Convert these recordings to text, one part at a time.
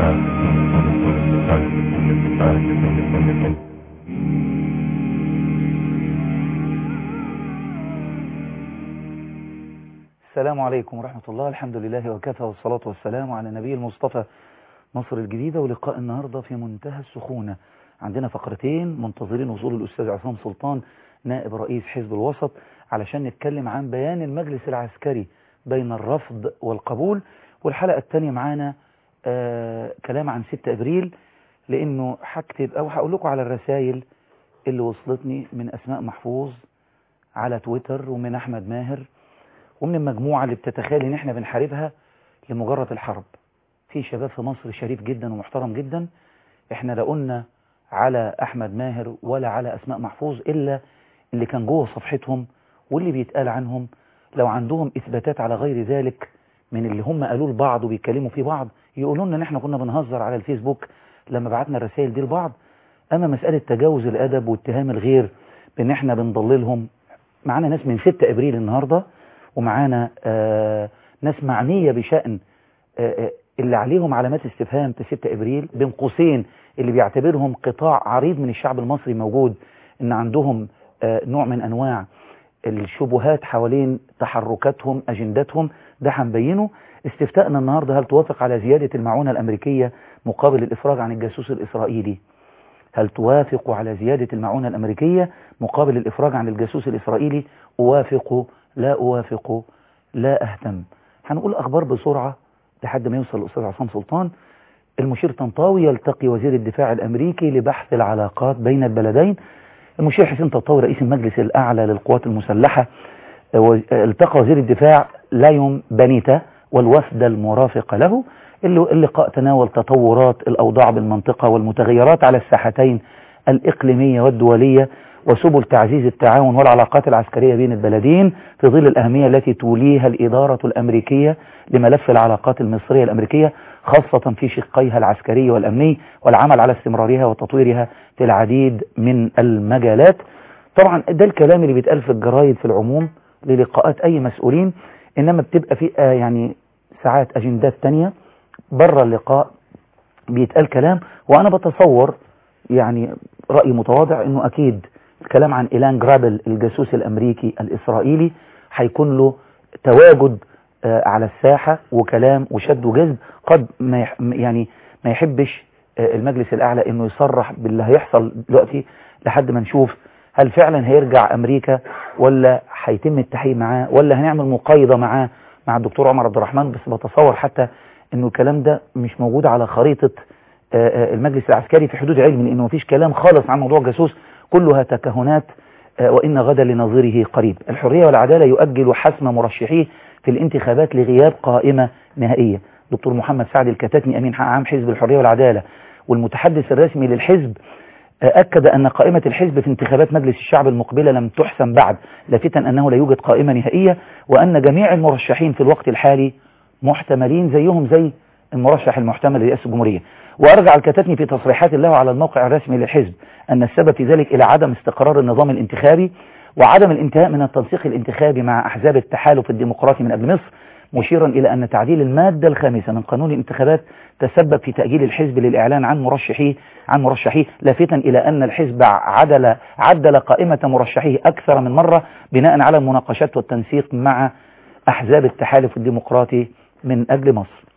السلام عليكم ورحمة الله الحمد لله وكفى والصلاة والسلام على النبي المصطفى مصر الجديدة ولقاء النهاردة في منتهى السخونة عندنا فقرتين منتظرين وصول الأستاذ عصام سلطان نائب رئيس حزب الوسط علشان نتكلم عن بيان المجلس العسكري بين الرفض والقبول والحلقة الثانية معانا آه كلام عن 6 أبريل لأنه هكتب أو هقول لكم على الرسائل اللي وصلتني من أسماء محفوظ على تويتر ومن أحمد ماهر ومن المجموعة اللي بتتخيل ان احنا بنحاربها لمجرد الحرب في شباب في مصر شريف جدا ومحترم جدا احنا لا قلنا على احمد ماهر ولا على اسماء محفوظ الا اللي كان جوه صفحتهم واللي بيتقال عنهم لو عندهم اثباتات على غير ذلك من اللي هم قالوه لبعض وبيتكلموا في بعض يقولوا لنا ان احنا كنا بنهزر على الفيسبوك لما بعتنا الرسائل دي لبعض اما مسألة تجاوز الادب واتهام الغير بان احنا بنضللهم معانا ناس من 6 ابريل النهارده ومعانا آه ناس معنية بشأن آه اللي عليهم علامات استفهام في 6 ابريل بين قوسين اللي بيعتبرهم قطاع عريض من الشعب المصري موجود ان عندهم آه نوع من انواع الشبهات حوالين تحركاتهم اجنداتهم ده هنبينه استفتاءنا النهارده هل توافق على زيادة المعونة الامريكية مقابل الافراج عن الجاسوس الاسرائيلي هل توافق على زيادة المعونة الامريكية مقابل الافراج عن الجاسوس الاسرائيلي اوافق لا أوافق لا أهتم هنقول أخبار بسرعة لحد ما يوصل الأستاذ عصام سلطان المشير طنطاوي يلتقي وزير الدفاع الأمريكي لبحث العلاقات بين البلدين المشير حسين طنطاوي رئيس المجلس الأعلى للقوات المسلحة التقى وزير الدفاع لايوم بانيتا والوفد المرافق له اللقاء تناول تطورات الأوضاع بالمنطقة والمتغيرات على الساحتين الإقليمية والدولية وسبل تعزيز التعاون والعلاقات العسكرية بين البلدين في ظل الأهمية التي توليها الإدارة الأمريكية لملف العلاقات المصرية الأمريكية خاصة في شقيها العسكري والأمني والعمل على استمرارها وتطويرها في العديد من المجالات طبعا ده الكلام اللي بيتقال في الجرايد في العموم للقاءات أي مسؤولين إنما بتبقى في يعني ساعات أجندات تانية بره اللقاء بيتقال كلام وأنا بتصور يعني رأي متواضع إنه أكيد الكلام عن إيلان جرابل الجاسوس الأمريكي الإسرائيلي هيكون له تواجد آه على الساحة وكلام وشد وجذب قد ما يح يعني ما يحبش آه المجلس الأعلى إنه يصرح باللي هيحصل دلوقتي لحد ما نشوف هل فعلا هيرجع أمريكا ولا هيتم التحقيق معاه ولا هنعمل مقايضة معاه مع الدكتور عمر عبد الرحمن بس بتصور حتى إنه الكلام ده مش موجود على خريطة آه المجلس العسكري في حدود علمي لأنه مفيش كلام خالص عن موضوع الجاسوس كلها تكهنات وإن غدا لنظيره قريب الحرية والعدالة يؤجل حسم مرشحيه في الانتخابات لغياب قائمة نهائية دكتور محمد سعد الكتاتني أمين عام حزب الحرية والعدالة والمتحدث الرسمي للحزب أكد أن قائمة الحزب في انتخابات مجلس الشعب المقبلة لم تحسم بعد لافتا أنه لا يوجد قائمة نهائية وأن جميع المرشحين في الوقت الحالي محتملين زيهم زي المرشح المحتمل لرئاسة الجمهورية وأرجع الكتاتني في تصريحات له على الموقع الرسمي للحزب أن السبب في ذلك إلى عدم استقرار النظام الانتخابي وعدم الانتهاء من التنسيق الانتخابي مع أحزاب التحالف الديمقراطي من أجل مصر مشيرا إلى أن تعديل المادة الخامسة من قانون الانتخابات تسبب في تأجيل الحزب للإعلان عن مرشحيه عن مرشحيه لافتا إلى أن الحزب عدل عدل قائمة مرشحيه أكثر من مرة بناء على المناقشات والتنسيق مع أحزاب التحالف الديمقراطي من أجل مصر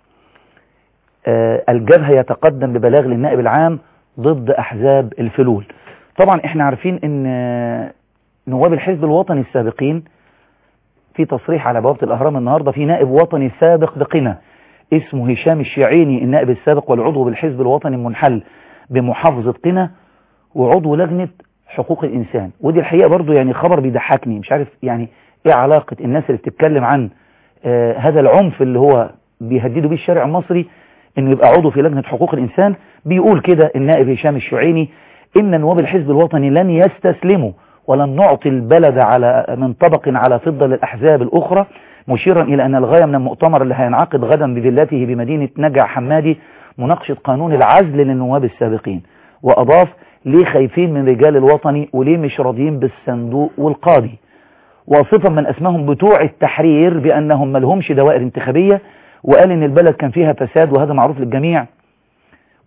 آه الجبهة يتقدم ببلاغ للنائب العام ضد أحزاب الفلول طبعا احنا عارفين ان نواب الحزب الوطني السابقين في تصريح على بوابة الأهرام النهاردة في نائب وطني سابق بقنا اسمه هشام الشيعيني النائب السابق والعضو بالحزب الوطني المنحل بمحافظة قنا وعضو لجنة حقوق الإنسان ودي الحقيقة برضو يعني خبر بيضحكني مش عارف يعني ايه علاقة الناس اللي بتتكلم عن آه هذا العنف اللي هو بيهددوا بيه الشارع المصري انه يبقى عضو في لجنة حقوق الإنسان بيقول كده النائب هشام الشيعيني إن نواب الحزب الوطني لن يستسلموا ولن نعطي البلد على من طبق على فضة للأحزاب الأخرى مشيرا إلى أن الغاية من المؤتمر اللي هينعقد غدا بفيلته بمدينة نجع حمادي مناقشة قانون العزل للنواب السابقين وأضاف ليه خايفين من رجال الوطني وليه مش راضيين بالصندوق والقاضي واصفا من اسمهم بتوع التحرير بأنهم ملهمش دوائر انتخابية وقال ان البلد كان فيها فساد وهذا معروف للجميع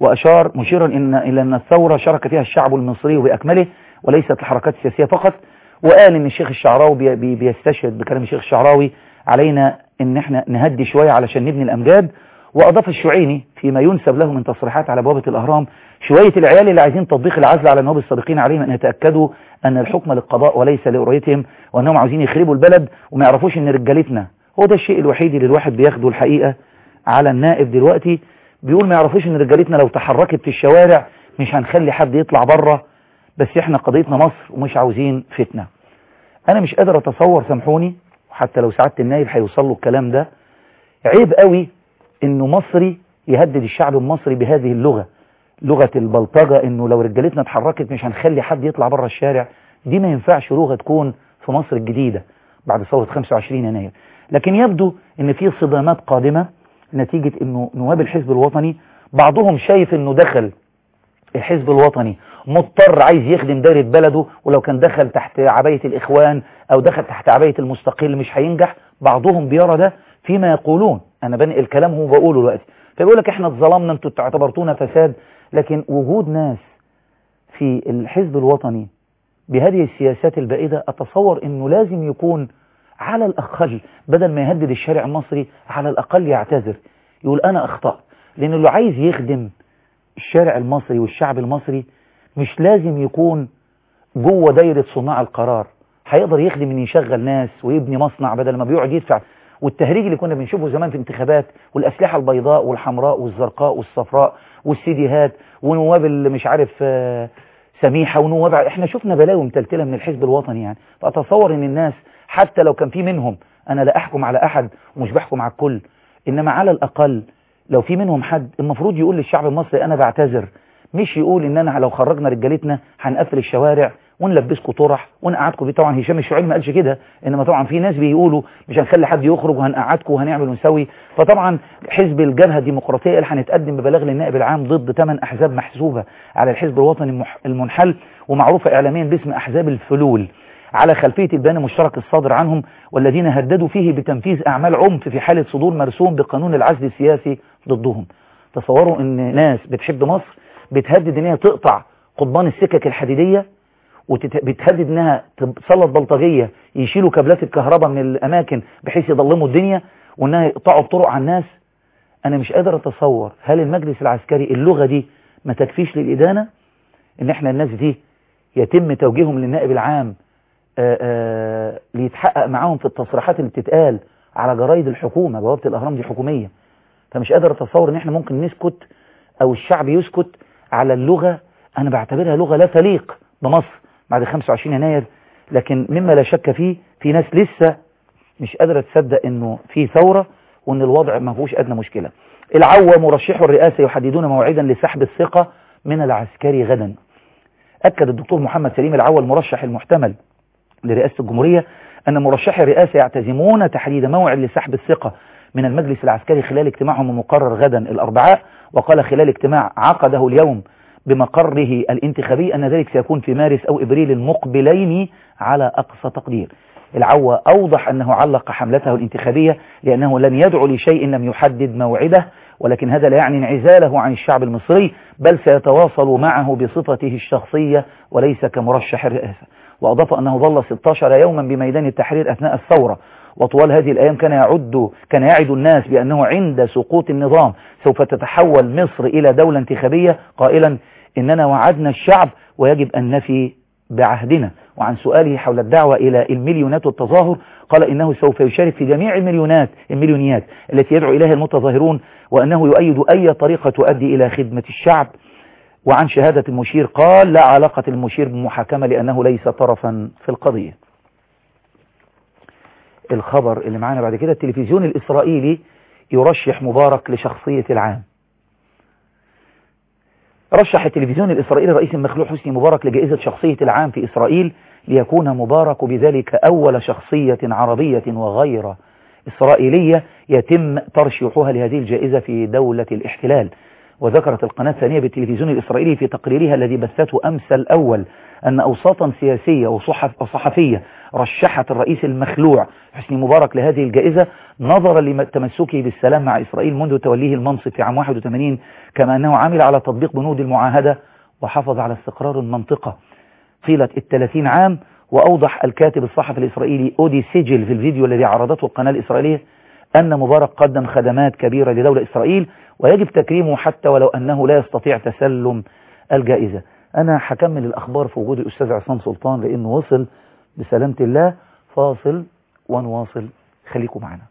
وأشار مشيرا إن إلى أن الثورة شارك فيها الشعب المصري بأكمله وليست الحركات السياسية فقط وقال إن الشيخ الشعراوي بي بي بيستشهد بكلام الشيخ الشعراوي علينا إن إحنا نهدي شوية علشان نبني الأمجاد وأضاف الشعيني فيما ينسب له من تصريحات على بوابة الأهرام شوية العيال اللي عايزين تطبيق العزل على النواب السابقين عليهم أن يتأكدوا أن الحكم للقضاء وليس لرؤيتهم وأنهم عاوزين يخربوا البلد وما يعرفوش أن رجالتنا هو ده الشيء الوحيد اللي الواحد بياخده الحقيقة على النائب دلوقتي بيقول ما يعرفوش أن رجالتنا لو تحركت في الشوارع مش هنخلي حد يطلع بره بس احنا قضيتنا مصر ومش عاوزين فتنة أنا مش قادر أتصور سامحوني وحتى لو سعادة النائب هيوصل له الكلام ده عيب قوي انه مصري يهدد الشعب المصري بهذه اللغة لغة البلطجة انه لو رجالتنا اتحركت مش هنخلي حد يطلع بره الشارع دي ما ينفعش لغة تكون في مصر الجديدة بعد ثورة 25 يناير لكن يبدو ان في صدامات قادمة نتيجة انه نواب الحزب الوطني بعضهم شايف انه دخل الحزب الوطني مضطر عايز يخدم دايرة بلده ولو كان دخل تحت عباية الإخوان أو دخل تحت عباية المستقل مش هينجح بعضهم بيرى ده فيما يقولون أنا بنقل كلام هو بقوله دلوقتي فيقول لك احنا اتظلمنا انتوا اعتبرتونا فساد لكن وجود ناس في الحزب الوطني بهذه السياسات البائدة أتصور أنه لازم يكون على الأقل بدل ما يهدد الشارع المصري على الأقل يعتذر يقول أنا أخطأت لأنه اللي عايز يخدم الشارع المصري والشعب المصري مش لازم يكون جوه دايرة صناع القرار هيقدر يخدم ان يشغل ناس ويبني مصنع بدل ما بيقعد يدفع والتهريج اللي كنا بنشوفه زمان في انتخابات والأسلحة البيضاء والحمراء والزرقاء والصفراء والسيديهات ونواب اللي مش عارف سميحة ونواب احنا شفنا بلاوي متلتلة من الحزب الوطني يعني فأتصور ان الناس حتى لو كان في منهم أنا لا أحكم على أحد ومش بحكم على الكل إنما على الأقل لو في منهم حد المفروض يقول للشعب المصري أنا بعتذر مش يقول إن أنا لو خرجنا رجالتنا هنقفل الشوارع ونلبسكم طرح ونقعدكم بيه طبعا هشام الشعيب ما قالش كده انما طبعا في ناس بيقولوا مش هنخلي حد يخرج وهنقعدكم وهنعمل ونسوي فطبعا حزب الجبهه الديمقراطيه قال هنتقدم ببلاغ للنائب العام ضد ثمان احزاب محسوبه على الحزب الوطني المنحل ومعروفه اعلاميا باسم احزاب الفلول على خلفية البيان المشترك الصادر عنهم والذين هددوا فيه بتنفيذ أعمال عنف في حالة صدور مرسوم بقانون العزل السياسي ضدهم تصوروا أن ناس بتحب مصر بتهدد أنها تقطع قضبان السكك الحديدية وبتهدد انها تسلط بلطجية يشيلوا كابلات الكهرباء من الاماكن بحيث يضلموا الدنيا وانها يقطعوا الطرق على الناس انا مش قادر اتصور هل المجلس العسكري اللغة دي ما تكفيش للإدانة ان احنا الناس دي يتم توجيههم للنائب العام آآ آآ ليتحقق معاهم في التصريحات اللي بتتقال على جرايد الحكومة بوابة الأهرام دي حكومية فمش قادر اتصور ان احنا ممكن نسكت او الشعب يسكت على اللغة انا بعتبرها لغة لا تليق بمصر بعد 25 يناير لكن مما لا شك فيه في ناس لسه مش قادرة تصدق انه في ثورة وان الوضع ما فيهوش ادنى مشكلة العوة مرشحو الرئاسة يحددون موعدا لسحب الثقة من العسكري غدا أكد الدكتور محمد سليم العوة المرشح المحتمل لرئاسة الجمهورية أن مرشحي الرئاسة يعتزمون تحديد موعد لسحب الثقة من المجلس العسكري خلال اجتماعهم المقرر غدا الأربعاء وقال خلال اجتماع عقده اليوم بمقره الانتخابي أن ذلك سيكون في مارس أو إبريل المقبلين على أقصى تقدير العوة أوضح أنه علق حملته الانتخابية لأنه لن يدعو لشيء لم يحدد موعده ولكن هذا لا يعني انعزاله عن الشعب المصري بل سيتواصل معه بصفته الشخصية وليس كمرشح الرئاسة وأضاف أنه ظل 16 يوما بميدان التحرير أثناء الثورة وطوال هذه الأيام كان يعد كان يعد الناس بأنه عند سقوط النظام سوف تتحول مصر إلى دولة انتخابية قائلا إننا وعدنا الشعب ويجب أن نفي بعهدنا وعن سؤاله حول الدعوة إلى المليونات والتظاهر قال إنه سوف يشارك في جميع المليونات المليونيات التي يدعو إليها المتظاهرون وأنه يؤيد أي طريقة تؤدي إلى خدمة الشعب وعن شهادة المشير قال لا علاقة المشير بمحاكمة لأنه ليس طرفا في القضية الخبر اللي معانا بعد كده التلفزيون الإسرائيلي يرشح مبارك لشخصية العام رشح التلفزيون الإسرائيلي رئيس المخلوع حسني مبارك لجائزة شخصية العام في إسرائيل ليكون مبارك بذلك أول شخصية عربية وغير إسرائيلية يتم ترشيحها لهذه الجائزة في دولة الاحتلال وذكرت القناة الثانية بالتلفزيون الإسرائيلي في تقريرها الذي بثته أمس الأول أن أوساطا سياسية وصحف وصحفية رشحت الرئيس المخلوع حسني مبارك لهذه الجائزة نظرا لتمسكه بالسلام مع إسرائيل منذ توليه المنصب في عام 81 كما أنه عمل على تطبيق بنود المعاهدة وحافظ على استقرار المنطقة طيلة الثلاثين عام وأوضح الكاتب الصحفي الإسرائيلي أودي سيجل في الفيديو الذي عرضته القناة الإسرائيلية أن مبارك قدم خدمات كبيرة لدولة إسرائيل ويجب تكريمه حتى ولو أنه لا يستطيع تسلم الجائزة أنا هكمل الأخبار في وجود الأستاذ عصام سلطان لأنه وصل بسلامة الله فاصل ونواصل خليكم معنا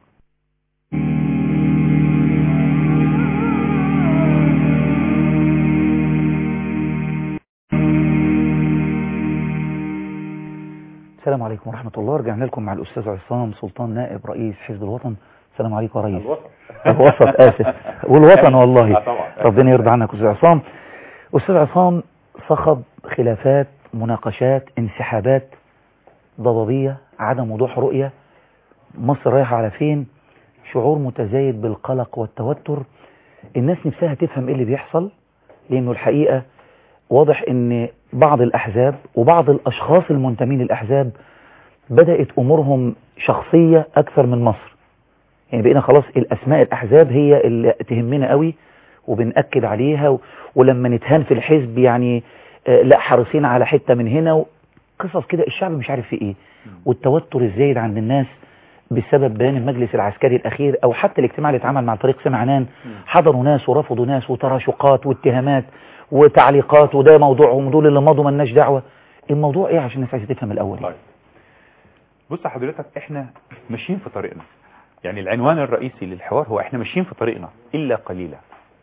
السلام عليكم ورحمة الله رجعنا لكم مع الأستاذ عصام سلطان نائب رئيس حزب الوطن السلام عليكم يا ريس الوسط الوسط آسف والوطن والله آه طبعا. ربنا يرضى عنك أستاذ عصام أستاذ عصام صخب خلافات مناقشات انسحابات ضبابية عدم وضوح رؤية مصر رايحة على فين شعور متزايد بالقلق والتوتر الناس نفسها تفهم ايه اللي بيحصل لانه الحقيقة واضح ان بعض الاحزاب وبعض الاشخاص المنتمين للاحزاب بدأت امورهم شخصية اكثر من مصر يعني بقينا خلاص الاسماء الاحزاب هي اللي تهمنا قوي وبنأكد عليها و... ولما نتهان في الحزب يعني آه، لا حريصين على حتة من هنا و... قصص كده الشعب مش عارف في ايه والتوتر الزايد عند الناس بسبب بيان المجلس العسكري الأخير أو حتى الاجتماع اللي اتعمل مع فريق سمعنان حضروا ناس ورفضوا ناس وتراشقات واتهامات وتعليقات وده موضوعهم دول اللي مضوا ملناش دعوة الموضوع ايه عشان الناس عايزة تفهم الأول طيب بص حضرتك احنا ماشيين في طريقنا يعني العنوان الرئيسي للحوار هو احنا ماشيين في طريقنا الا قليلا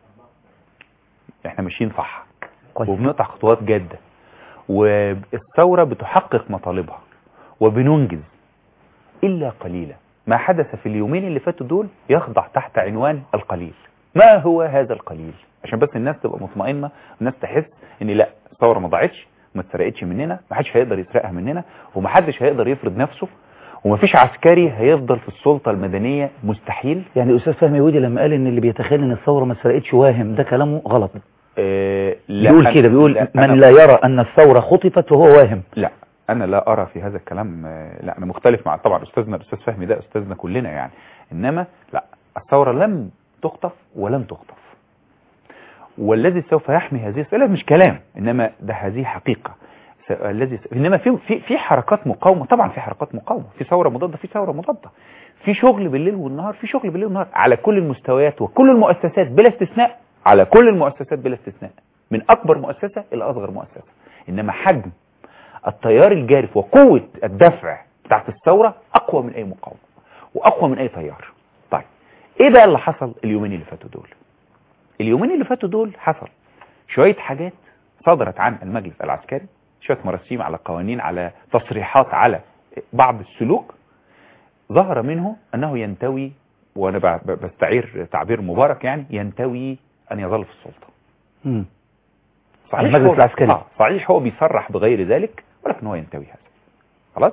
احنا ماشيين صح كويس وبنقطع خطوات جادة والثورة بتحقق مطالبها وبننجز إلا قليلا ما حدث في اليومين اللي فاتوا دول يخضع تحت عنوان القليل ما هو هذا القليل عشان بس الناس تبقى مطمئنة الناس تحس ان لا الثورة ما ضاعتش ما اتسرقتش مننا ما حدش هيقدر يسرقها مننا وما حدش هيقدر يفرض نفسه ومفيش عسكري هيفضل في السلطة المدنية مستحيل يعني الأستاذ فهمي ودي لما قال إن اللي بيتخيل إن الثورة ما اتسرقتش واهم ده كلامه غلط آه لا بيقول أنا- كده بيقول لا، من أنا- لا يرى أن الثورة خطفت فهو واهم لا انا لا ارى في هذا الكلام آه، لا انا مختلف مع طبعا استاذنا الاستاذ فهمي ده استاذنا كلنا يعني انما لا الثوره لم تخطف ولن تخطف والذي سوف يحمي هذه السؤال مش كلام انما ده هذه حقيقه س- الذي س- انما في في في حركات مقاومه طبعا في حركات مقاومه في ثوره مضاده في ثوره مضاده في شغل بالليل والنهار في شغل بالليل والنهار على كل المستويات وكل المؤسسات بلا استثناء على كل المؤسسات بلا استثناء من اكبر مؤسسه الى اصغر مؤسسه انما حجم التيار الجارف وقوة الدفع بتاعت الثورة أقوى من أي مقاومة وأقوى من أي تيار طيب إيه بقى اللي حصل اليومين اللي فاتوا دول اليومين اللي فاتوا دول حصل شوية حاجات صدرت عن المجلس العسكري شوية مراسيم على قوانين على تصريحات على بعض السلوك ظهر منه أنه ينتوي وأنا ب- ب- بستعير تعبير مبارك يعني ينتوي أن يظل في السلطة مم. صحيح المجلس هو العسكري. آه صحيح هو بيصرح بغير ذلك ولكن هو ينتوي هذا خلاص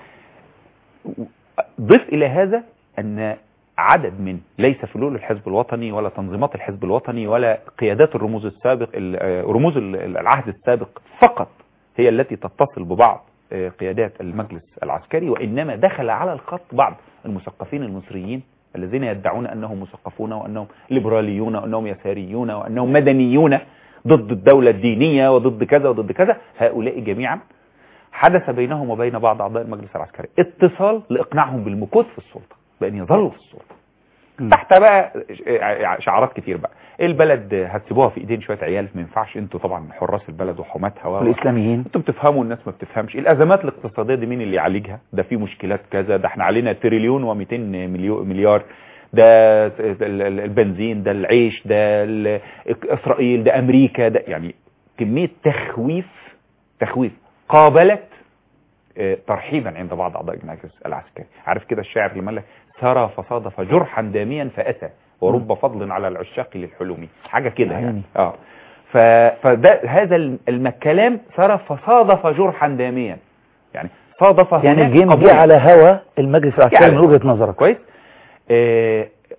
ضف إلى هذا أن عدد من ليس فلول الحزب الوطني ولا تنظيمات الحزب الوطني ولا قيادات الرموز السابق ال- آه، رموز ال- العهد السابق فقط هي التي تتصل ببعض آه، قيادات المجلس العسكري وإنما دخل على الخط بعض المثقفين المصريين الذين يدعون أنهم مثقفون وأنهم ليبراليون وأنهم يساريون وأنهم مدنيون ضد الدولة الدينية وضد كذا وضد كذا هؤلاء جميعا حدث بينهم وبين بعض أعضاء المجلس العسكري اتصال لإقناعهم بالمكوث في السلطة بأن يظلوا في السلطة مم. تحت بقى ش- شعارات كتير بقى البلد هتسيبوها في ايدين شويه عيال ما ينفعش انتوا طبعا حراس البلد وحماتها و- والإسلاميين انتوا بتفهموا الناس ما بتفهمش الازمات الاقتصاديه دي مين اللي يعالجها ده في مشكلات كذا ده احنا علينا تريليون و200 مليار ده ال- ال- البنزين ده العيش ده ال- اسرائيل ده امريكا ده يعني كميه تخويف تخويف قابلت آه، ترحيبا عند بعض اعضاء المجلس العسكري عارف كده الشاعر لما قال لك سرى فصادف جرحا داميا فاتى ورب فضل على العشاق للحلم حاجه كده يعني عيني. اه ف... فده هذا الم- الكلام سرى فصادف جرحا داميا يعني صادف يعني هناك الجيم قبول. جه على هوا المجلس العسكري يعني- من وجهة نظرك كويس آه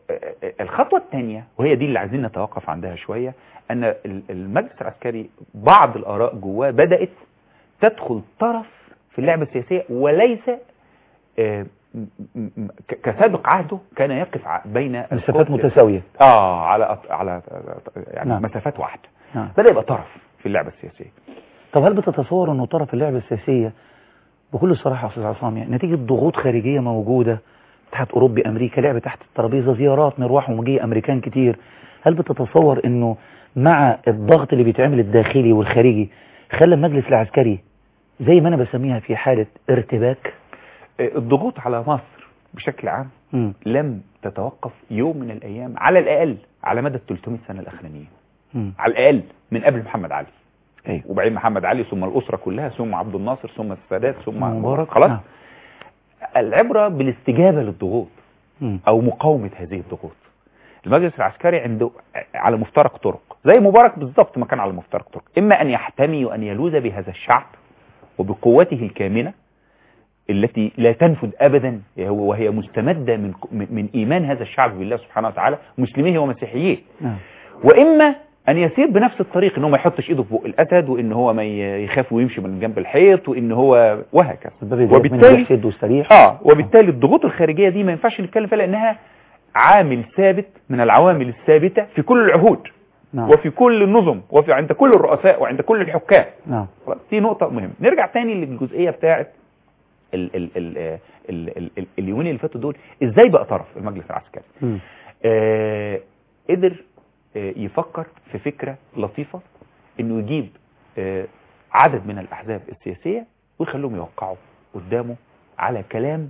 الخطوة الثانية وهي دي اللي عايزين نتوقف عندها شوية أن ال- المجلس العسكري بعض الآراء جواه بدأت تدخل طرف في اللعبة السياسية وليس آه، م- م- ك- كسابق عهده كان يقف ع- بين مسافات القوى- متساوية اه على أط- على يعني نعم. مسافات واحدة نعم. بدأ يبقى طرف في اللعبة السياسية طب هل بتتصور انه طرف اللعبة السياسية بكل صراحة يا استاذ عصام يعني نتيجة ضغوط خارجية موجودة اتحاد اوروبي امريكا لعبة تحت الترابيزة زيارات مروح ومجيء امريكان كتير هل بتتصور انه مع الضغط اللي بيتعمل الداخلي والخارجي خلى المجلس العسكري زي ما انا بسميها في حالة ارتباك آه، الضغوط على مصر بشكل عام مم. لم تتوقف يوم من الأيام على الأقل على مدى 300 سنة الأخرانيين مم. على الأقل من قبل محمد علي ايوه وبعدين محمد علي ثم الأسرة كلها ثم عبد الناصر ثم السادات ثم مبارك خلاص نعم. العبرة بالاستجابة للضغوط مم. أو مقاومة هذه الضغوط المجلس العسكري عنده على مفترق طرق زي مبارك بالضبط ما كان على مفترق طرق إما أن يحتمي وأن يلوذ بهذا الشعب وبقوته الكامنة التي لا تنفد أبدا وهي مستمدة من من من إيمان هذا الشعب بالله سبحانه وتعالى مسلميه ومسيحييه نعم واما ان يسير بنفس الطريق ان هو ما يحطش ايده في بق الاسد وان هو ما ي- يخاف ويمشي من جنب الحيط وان هو وهكذا الباب يضيق منه وبالتالي يحسد واستريح اه وبالتالي الضغوط الخارجيه دي ما ينفعش نتكلم فيها لانها عامل ثابت من العوامل الثابته في كل العهود نعم وفي كل النظم وفي عند كل الرؤساء وعند كل الحكام نعم خلاص دي نقطه مهمه نرجع تاني للجزئيه بتاعه ال ال ال ال ال ال اليومين اللي فاتوا دول ازاي بقى طرف المجلس العسكري مم. آه قدر آه يفكر في فكرة لطيفة انه يجيب آه عدد من الاحزاب السياسية ويخليهم يوقعوا قدامه على كلام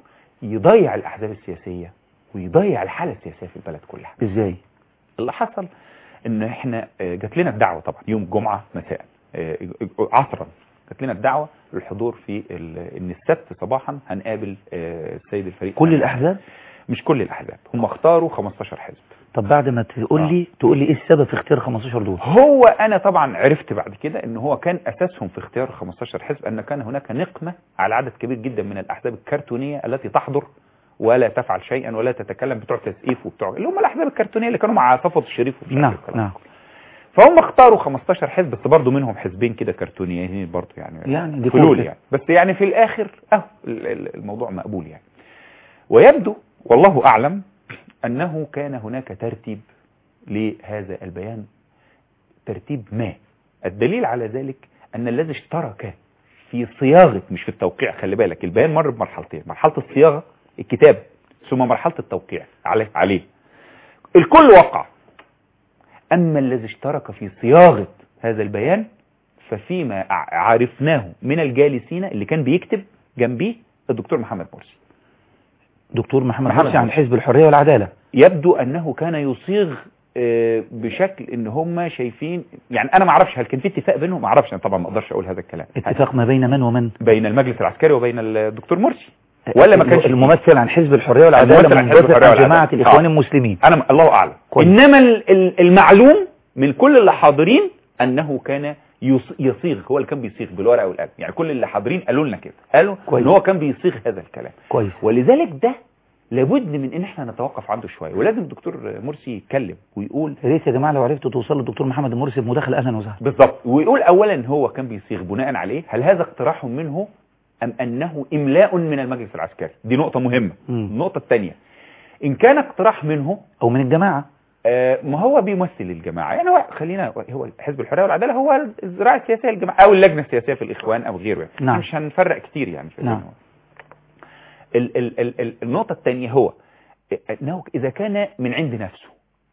يضيع الاحزاب السياسية ويضيع الحالة السياسية في البلد كلها ازاي اللي حصل ان احنا آه، جات لنا الدعوة طبعا يوم الجمعة مساء آه، عصرا جات لنا الدعوة للحضور في ال- ان السبت صباحا هنقابل آه، السيد الفريق كل الاحزاب مش كل الاحزاب هم اختاروا 15 حزب طب بعد ما تقول آه. لي تقول لي ايه السبب في اختيار 15 دول هو انا طبعا عرفت بعد كده ان هو كان اساسهم في اختيار 15 حزب ان كان هناك نقمة على عدد كبير جدا من الاحزاب الكرتونية التي تحضر ولا تفعل شيئا ولا تتكلم بتوع تسقيف وبتوع اللي هم الاحزاب الكرتونية اللي كانوا مع صفوت الشريف ومش عارف نعم إيه الكلام نعم ده. فهم اختاروا 15 حزب بس برضه منهم حزبين كده كرتونيين برضه يعني يعني دي فلول كوكب. يعني بس يعني في الاخر اهو ال- ال- الموضوع مقبول يعني ويبدو والله اعلم انه كان هناك ترتيب لهذا البيان ترتيب ما الدليل على ذلك ان الذي اشترك في صياغه مش في التوقيع خلي بالك البيان مر بمرحلتين مرحله الصياغه الكتابه ثم مرحله التوقيع عليه عليه الكل وقع أما الذي اشترك في صياغة هذا البيان ففيما ع- عرفناه من الجالسين اللي كان بيكتب جنبيه الدكتور محمد مرسي دكتور محمد محمد مرسي عن مرسي. حزب الحرية والعدالة يبدو أنه كان يصيغ آه، بشكل ان هم شايفين يعني انا ما اعرفش هل كان في اتفاق بينهم ما اعرفش انا طبعا ما اقدرش اقول هذا الكلام اتفاق ما بين من ومن بين المجلس العسكري وبين الدكتور مرسي ولا ما كانش الممثل عن حزب الحرية والعدالة الممثل عن حزب منبثق الحرية عن جماعة والعدالة. الإخوان آه. المسلمين انا الله اعلم كويس. انما ال- ال- المعلوم من كل اللي حاضرين انه كان يص- يصيغ هو اللي كان بيصيغ بالورقه والقلم يعني كل اللي حاضرين قالوا لنا كده قالوا كويس. ان هو كان بيصيغ هذا الكلام كويس ولذلك ده لابد من ان احنا نتوقف عنده شويه ولازم الدكتور مرسي يتكلم ويقول يا ريت يا جماعة لو عرفتوا توصلوا للدكتور محمد المرسي بمداخلة أهلا وسهلا بالضبط ويقول اولا هو كان بيصيغ بناء عليه هل هذا اقتراح منه ام انه املاء من المجلس العسكري دي نقطه مهمه مم. النقطه الثانيه ان كان اقتراح منه أو من الجماعة آه، ما هو بيمثل الجماعة يعني هو خلينا هو حزب الحرية والعدالة هو الزراعة السياسية للجماعة أو اللجنة السياسية في الإخوان أو غيره يعني. نعم. مش هنفرق كتير يعني في نعم. بينهم. ال ال ال ال النقطة الثانية هو أنه إذا كان من عند نفسه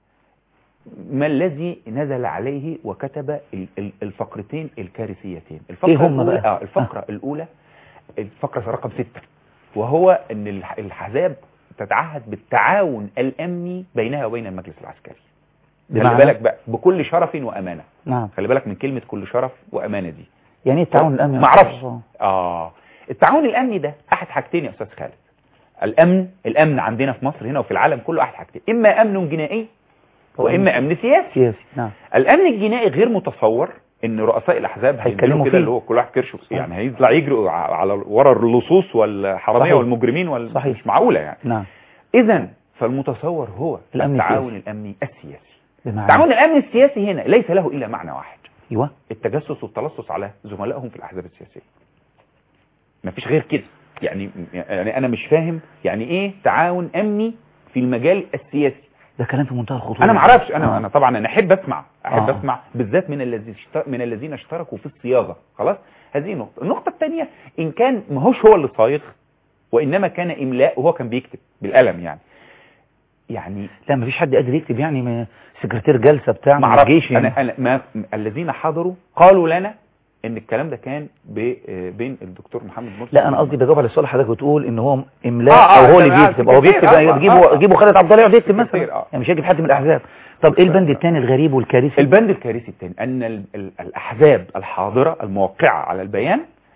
ما الذي نزل عليه وكتب ال- ال- الفقرتين الكارثيتين الفقرة إيه هم الأولى بقى؟ آه الفقرة الأولى الفقرة رقم ستة وهو أن الح- الأحزاب تتعهد بالتعاون الأمني بينها وبين المجلس العسكري خلي بمعنى؟ بالك بقى بكل شرف وأمانة نعم خلي بالك من كلمة كل شرف وأمانة دي يعني ايه التعاون الأمني ما اعرفش اه التعاون الامني ده احد حاجتين يا استاذ خالد الامن الامن عندنا في مصر هنا وفي العالم كله احد حاجتين اما امن جنائي واما امن سياسي سياسي نعم الامن الجنائي غير متصور ان رؤساء الاحزاب هيتكلموا هيتكلموا فيه. كده اللي هو كل واحد كرش يعني هيطلع يجروا ع- على ورا اللصوص والحراميه صحيح. والمجرمين وال... صحيح. مش معقوله يعني نعم اذا فالمتصور هو الأمن التعاون السياسي. الامني السياسي بمعنى التعاون الامني السياسي هنا ليس له الا معنى واحد ايوه التجسس والتلصص على زملائهم في الاحزاب السياسيه مفيش غير كده يعني يعني انا مش فاهم يعني ايه تعاون امني في المجال السياسي ده كلام في منتهى الخطوره انا ما اعرفش انا آه. انا طبعا انا احب اسمع احب آه. اسمع بالذات من الذين اشت- من الذين اشتركوا في الصياغه خلاص هذه نقطه النقطه الثانيه ان كان ما هوش هو اللي صايغ وانما كان املاء وهو كان بيكتب بالقلم يعني يعني لا مفيش حد قادر يكتب يعني من سكرتير جلسه بتاع ما من اعرفش الجيش يعني. انا انا ما الذين حضروا قالوا لنا ان الكلام ده كان ب- آه، بين الدكتور محمد مرسي لا انا قصدي بجاوب على السؤال حضرتك بتقول ان هو املاء آه، آه، او هو اللي تمام، بيكتب هو سكرتير، بيكتب آه، يعني آه، جيبوا آه. جيبوا خالد عبد الله يقعد يكتب مثلا سكرتير، آه. يعني مش هيجيب حد من الاحزاب طب ايه البند الثاني الغريب والكارثي البند الكارثي الثاني ان ال- ال- الاحزاب الحاضره الموقعه على البيان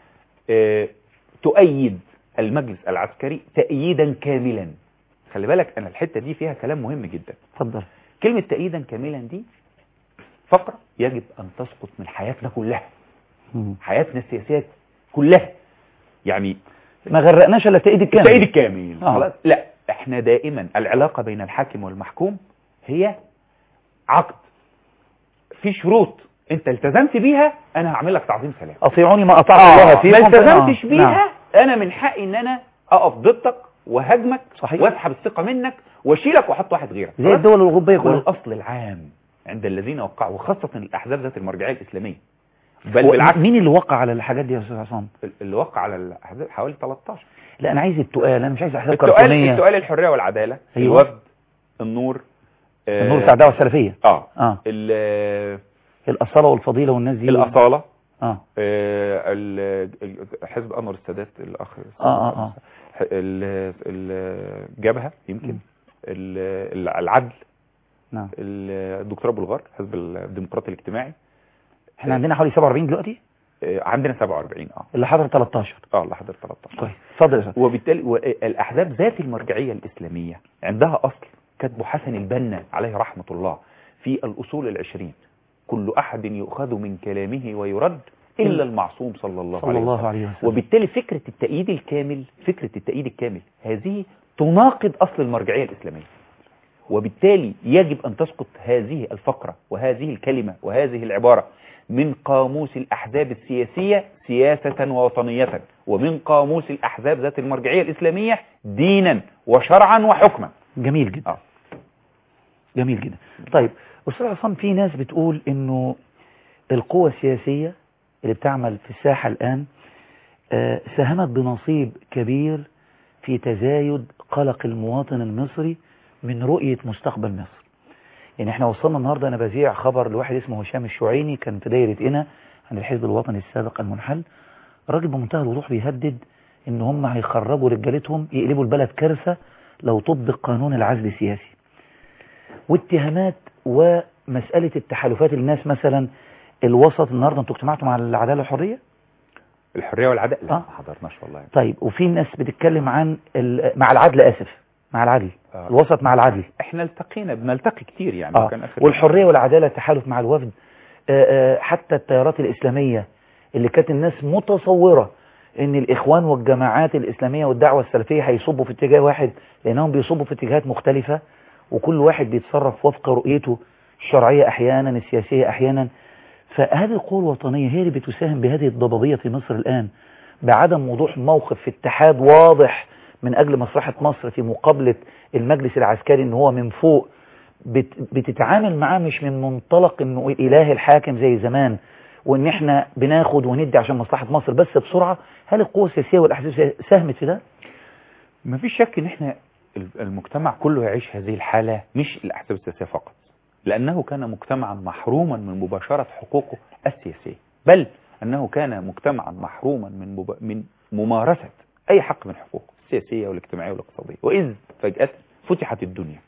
آه، تؤيد المجلس العسكري تأييدا كاملا خلي بالك انا الحته دي فيها كلام مهم جدا اتفضل كلمه تأييدا كاملا دي فقره يجب ان تسقط من حياتنا كلها مم. حياتنا السياسيه كلها يعني ما غرقناش الا التأييد الكامل التأييد الكامل آه. خلاص لا احنا دائما العلاقه بين الحاكم والمحكوم هي عقد في شروط انت التزمت بيها انا هعمل لك تعظيم سلام اطيعوني ما اطعت الله آه، فيكم ما التزمتش آه، بيها نعم. انا من حقي ان انا اقف ضدك وهاجمك صحيح. واسحب الثقه منك واشيلك واحط واحد غيرك زي خلاص؟ الدول الاوروبيه كلها والاصل العام عند الذين وقعوا وخاصه الاحزاب ذات المرجعيه الاسلاميه بل هو بالعكس مين اللي وقع على الحاجات دي يا استاذ عصام اللي وقع على الاحزاب حوالي 13 لا انا عايز التقال انا مش عايز احزاب السؤال كرتونيه السؤال الحريه والعداله أيوة. الوفد النور آه، النور بتاع الدعوه السلفيه اه اه ال- الاصاله والفضيله والناس دي الاصاله اه آه، ال- ال- حزب انور السادات الاخ اه اه اه ال- الجبهه يمكن مم. ال- العدل نعم الدكتور ابو الغار حزب الديمقراطي الاجتماعي احنا عندنا حوالي 47 دلوقتي آه، عندنا 47 اه اللي حضر 13 اه لحد 13 كويس اتفضل يا استاذ وبالتالي و- الأحزاب ذات المرجعية الإسلامية عندها أصل كتبه حسن البنا عليه رحمة الله في الأصول العشرين كل أحد يؤخذ من كلامه ويرد إلا المعصوم صلى الله صلى عليه الله وسلم عليه وسلم وبالتالي فكرة التأييد الكامل فكرة التأييد الكامل هذه تناقض أصل المرجعية الإسلامية وبالتالي يجب أن تسقط هذه الفقرة وهذه الكلمة وهذه العبارة من قاموس الأحزاب السياسية سياسة ووطنية ومن قاموس الأحزاب ذات المرجعية الإسلامية دينا وشرعا وحكما جميل جدا آه. جميل جدا طيب استاذ عصام في ناس بتقول انه القوى السياسيه اللي بتعمل في الساحه الان آه، ساهمت بنصيب كبير في تزايد قلق المواطن المصري من رؤيه مستقبل مصر يعني احنا وصلنا النهارده انا بذيع خبر لواحد اسمه هشام الشعيني كان في دايره قنا عن الحزب الوطني السابق المنحل راجل بمنتهى الوضوح بيهدد ان هم هيخرجوا رجالتهم يقلبوا البلد كارثه لو طبق قانون العزل السياسي واتهامات ومساله التحالفات الناس مثلا الوسط النهارده انتوا اجتمعتوا مع العداله والحريه الحرية والعداء لا آه. ما حضرناش والله طيب وفي ناس بتتكلم عن ال- مع العدل اسف مع العدل آه. الوسط مع العدل احنا التقينا بنلتقي كتير يعني آه. كان آخر والحرية والعدالة تحالف مع الوفد آه، آه، حتى التيارات الإسلامية اللي كانت الناس متصورة ان الإخوان والجماعات الإسلامية والدعوة السلفية هيصبوا في اتجاه واحد لأنهم بيصبوا في اتجاهات مختلفة وكل واحد بيتصرف وفق رؤيته الشرعية أحيانا السياسية أحيانا فهذه القوى الوطنية هي اللي بتساهم بهذه الضبابية في مصر الآن بعدم وضوح موقف في اتحاد واضح من أجل مصلحة مصر في مقابلة المجلس العسكري ان هو من فوق بت- بتتعامل معاه مش من منطلق انه اله الحاكم زي زمان وان احنا بناخد وندي عشان مصلحة مصر بس بسرعة هل القوى السياسية والاحزاب السياسية ساهمت في ده؟ ما فيش شك ان احنا المجتمع كله يعيش هذه الحالة مش الاحزاب السياسية فقط لانه كان مجتمعا محروما من مباشرة حقوقه السياسية بل انه كان مجتمعا محروما من مب... من ممارسة اي حق من حقوقه السياسية والاجتماعية والاقتصادية واذ فجأة فتحت الدنيا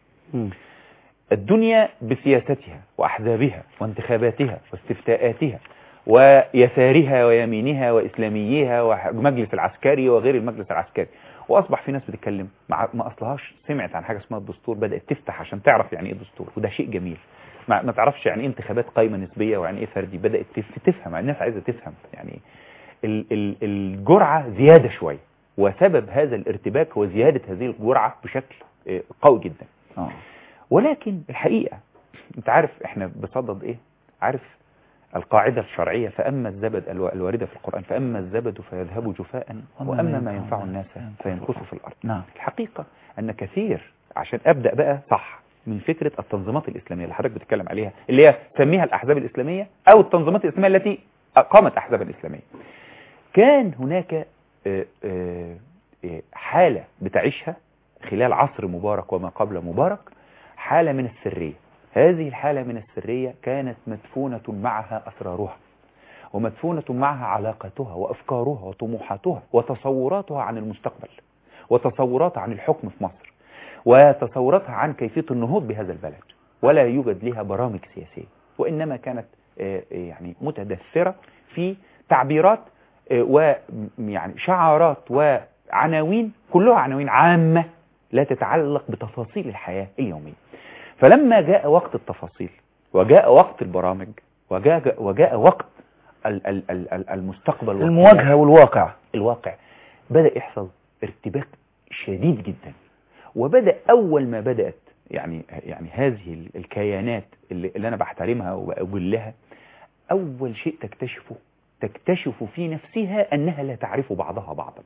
الدنيا بسياستها وأحزابها وانتخاباتها واستفتاءاتها ويسارها ويمينها وإسلاميها والمجلس العسكري وغير المجلس العسكري وأصبح في ناس بتتكلم مع ما أصلهاش سمعت عن حاجة اسمها الدستور بدأت تفتح عشان تعرف يعني إيه دستور وده شيء جميل ما, ما تعرفش يعني إيه انتخابات قايمة نسبية ويعني إيه فردي بدأت تف- تفهم الناس عايزة تفهم يعني ال- ال- الجرعة زيادة شوية وسبب هذا الارتباك هو زيادة هذه الجرعة بشكل آه، قوي جدا اه ولكن الحقيقة انت عارف احنا بصدد ايه عارف القاعدة الشرعية فأما الزبد الو- الواردة في القرآن فأما الزبد فيذهب جفاء وأما ما ينفع الناس فينقص في الأرض نعم الحقيقة أن كثير عشان أبدأ بقى صح من فكرة التنظيمات الإسلامية اللي حضرتك بتتكلم عليها اللي هي سميها الأحزاب الإسلامية أو التنظيمات الإسلامية التي أقامت أحزابا إسلامية كان هناك آه، آه، آه، حالة بتعيشها خلال عصر مبارك وما قبل مبارك حالة من السرية هذه الحالة من السرية كانت مدفونة معها أسرارها ومدفونة معها علاقتها وأفكارها وطموحاتها وتصوراتها عن المستقبل وتصوراتها عن الحكم في مصر وتصوراتها عن كيفية النهوض بهذا البلد ولا يوجد لها برامج سياسية وإنما كانت آه، آه، يعني متدثرة في تعبيرات آه، ويعني شعارات وعناوين كلها عناوين عامة لا تتعلق بتفاصيل الحياة اليومية فلما جاء وقت التفاصيل وجاء وقت البرامج وجاء, وجاء وقت ال- ال- ال- ال- المستقبل والحياة المواجهة والواقع الواقع بدأ يحصل ارتباك شديد جدا وبدأ أول ما بدأت يعني يعني هذه ال- الكيانات اللي, اللي أنا بحترمها وبأجلها أول شيء تكتشفه تكتشف في نفسها أنها لا تعرف بعضها بعضا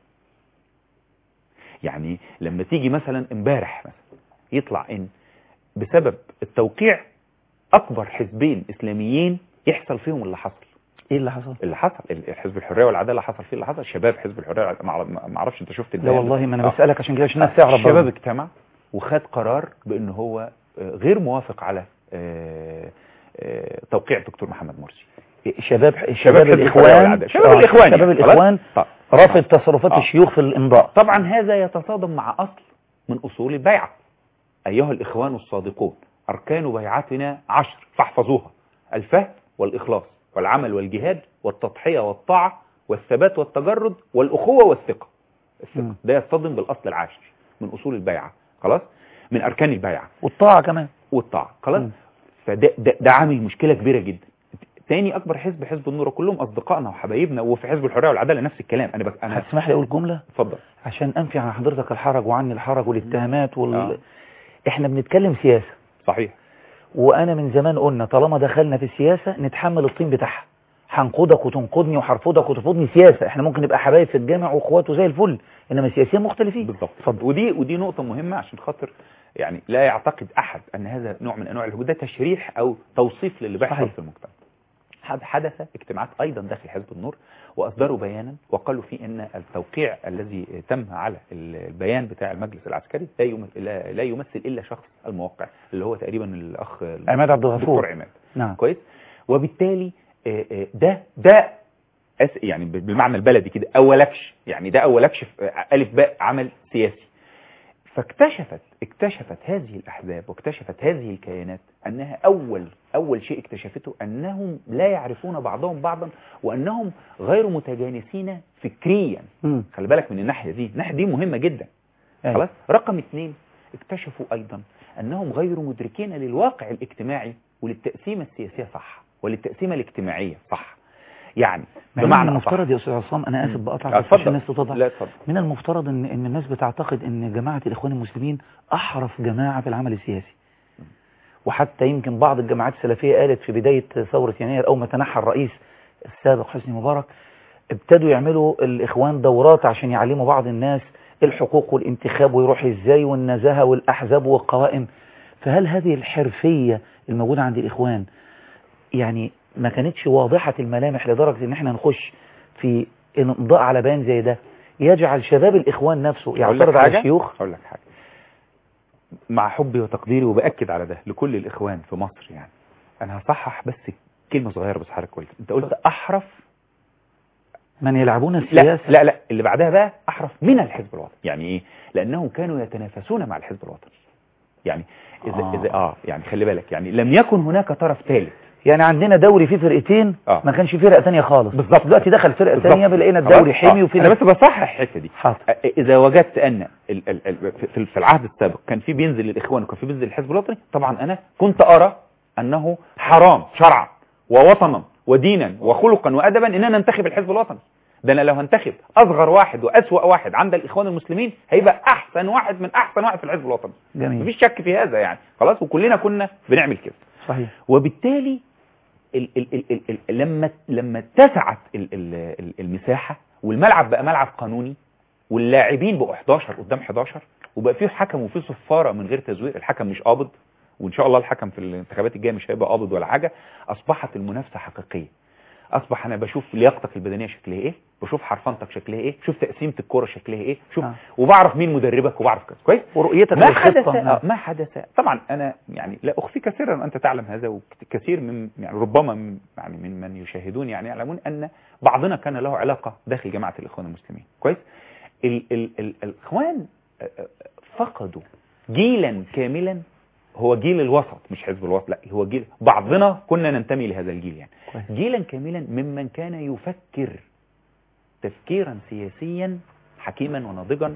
يعني لما تيجي مثلا امبارح مثلا يطلع إن بسبب التوقيع أكبر حزبين إسلاميين يحصل فيهم اللي حصل ايه اللي حصل اللي حصل ال- حزب الحريه والعداله حصل فيه اللي حصل شباب حزب الحريه والعدالة- ما أعرف- ما اعرفش انت شفت لا البيان والله ما انا آه. بسألك عشان كده عشان الناس تعرف الشباب برضه. اجتمع وخد قرار بان هو آه، غير موافق على آه، آه، توقيع الدكتور محمد مرسي شباب شباب شباب حزب الحرية الاخوان والعدالة. شباب آه، الإخوان شباب يعني. الاخوان طب. رافض تصرفات آه. الشيوخ في الامضاء طبعا هذا يتصادم مع اصل من اصول البيعه ايها الاخوان الصادقون اركان بيعتنا عشر فاحفظوها الفهم والاخلاص والعمل والجهاد والتضحيه والطاعه والثبات والتجرد والاخوه والثقه الثقه مم. ده يصطدم بالاصل العاشر من اصول البيعه خلاص من اركان البيعه والطاعة كمان والطاعه خلاص مم. فده ده, ده عامل مشكله كبيره جدا تاني اكبر حزب حزب النور كلهم اصدقائنا وحبايبنا وفي حزب الحريه والعداله نفس الكلام انا بك انا هتسمح لي اقول جملة اتفضل عشان انفي عن حضرتك الحرج وعني الحرج والاتهامات وال... آه. احنا بنتكلم سياسة صحيح وانا من زمان قلنا طالما دخلنا في السياسة نتحمل الطين بتاعها هنقودك وتنقضني وهرفضك وترفضني سياسة احنا ممكن نبقى حبايب في الجامع واخوات زي الفل انما سياسيا مختلفين بالضبط اتفضل. ودي ودي نقطة مهمة عشان خاطر يعني لا يعتقد أحد أن هذا نوع من أنواع الهجوم ده تشريح أو توصيف للي بيحصل صحيح. في المجتمع حد- حدث اجتماعات أيضا داخل حزب النور وأصدروا بيانا وقالوا فيه أن التوقيع الذي تم على البيان بتاع المجلس العسكري لا يمثل, لا لا يمثل إلا شخص الموقع اللي هو تقريبا الأخ عماد عبد الغفور. الدكتور عماد نعم كويس وبالتالي آه، آه، ده ده أس- يعني بالمعنى البلدي كده اولكش يعني ده اولكش في آه، الف باء عمل سياسي فاكتشفت اكتشفت هذه الاحزاب واكتشفت هذه الكيانات انها اول اول شيء اكتشفته انهم لا يعرفون بعضهم بعضا وانهم غير متجانسين فكريا مم. خلي بالك من الناحيه دي الناحيه دي مهمه جدا أيوة. خلاص رقم اثنين اكتشفوا ايضا انهم غير مدركين للواقع الاجتماعي وللتقسيمه السياسيه صح وللتقسيمه الاجتماعية صح يعني بمعنى بمعنى المفترض أصح. يا استاذ عصام انا اسف بقطع آه، بس عشان اتفضل الناس تتضح لا اتفضل من المفترض ان ان الناس بتعتقد ان جماعه الاخوان المسلمين احرف جماعه في العمل السياسي وحتى يمكن بعض الجماعات السلفيه قالت في بدايه ثوره يناير اول ما تنحى الرئيس السابق حسني مبارك ابتدوا يعملوا الاخوان دورات عشان يعلموا بعض الناس الحقوق والانتخاب ويروح ازاي والنزاهه والاحزاب والقوائم فهل هذه الحرفيه الموجوده عند الاخوان يعني ما كانتش واضحه الملامح لدرجه ان احنا نخش في الامضاء على بيان زي ده يجعل شباب الاخوان نفسه أقول لك يعترض على حاجة؟ الشيوخ اقول لك حاجه مع حبي وتقديري وباكد على ده لكل الاخوان في مصر يعني انا هصحح بس كلمه صغيره بس حضرتك قلت انت قلت احرف من يلعبون لا السياسه لا لا اللي بعدها بقى احرف من الحزب الوطني يعني ايه لانهم كانوا يتنافسون مع الحزب الوطني يعني اذا آه. آه. اذا اه يعني خلي بالك يعني لم يكن هناك طرف ثالث يعني عندنا دوري فيه فرقتين آه. ما كانش فرقه ثانيه خالص بالظبط. دلوقتي دخل فرقه بالظبط. ثانيه لقينا خلاص؟ الدوري حمي آه. وفي انا بس بصحح الحته دي حاضر اذا وجدت ان ال ال ال في في العهد السابق كان في بينزل الاخوان وكان في بينزل الحزب الوطني طبعا انا كنت ارى انه حرام شرعا ووطنا ودينا وخلقا وادبا اننا ننتخب الحزب الوطني ده انا لو هنتخب اصغر واحد واسوأ واحد عند الاخوان المسلمين هيبقى احسن واحد من احسن واحد في الحزب الوطني جميل مفيش شك في هذا يعني خلاص وكلنا كنا بنعمل كده صحيح وبالتالي ال ال ال ال ال لما لما اتسعت ال ال ال المساحه والملعب بقى ملعب قانوني واللاعبين بقوا 11 قدام 11 وبقى فيه حكم وفيه صفاره من غير تزوير الحكم مش قابض وان شاء الله الحكم في الانتخابات الجايه مش هيبقى قابض ولا حاجه اصبحت المنافسه حقيقيه اصبح انا بشوف لياقتك البدنيه شكلها ايه بشوف حرفنتك شكلها ايه شوف تقسيمه الكوره شكلها ايه شوف آه. وبعرف مين مدربك وبعرف كذا كويس ورؤيتك ما حدث للخطة آه، ما حدث طبعا انا يعني لا اخفيك سرا انت تعلم هذا وكثير من يعني ربما من يعني من من يشاهدون يعني يعلمون ان بعضنا كان له علاقه داخل جماعه الاخوان المسلمين كويس ال ال ال الاخوان آه، آه، فقدوا جيلا كاملا هو جيل الوسط مش حزب الوسط لا هو جيل بعضنا كنا ننتمي لهذا الجيل يعني كويس. جيلا كاملا ممن كان يفكر تفكيرا سياسيا حكيما وناضجا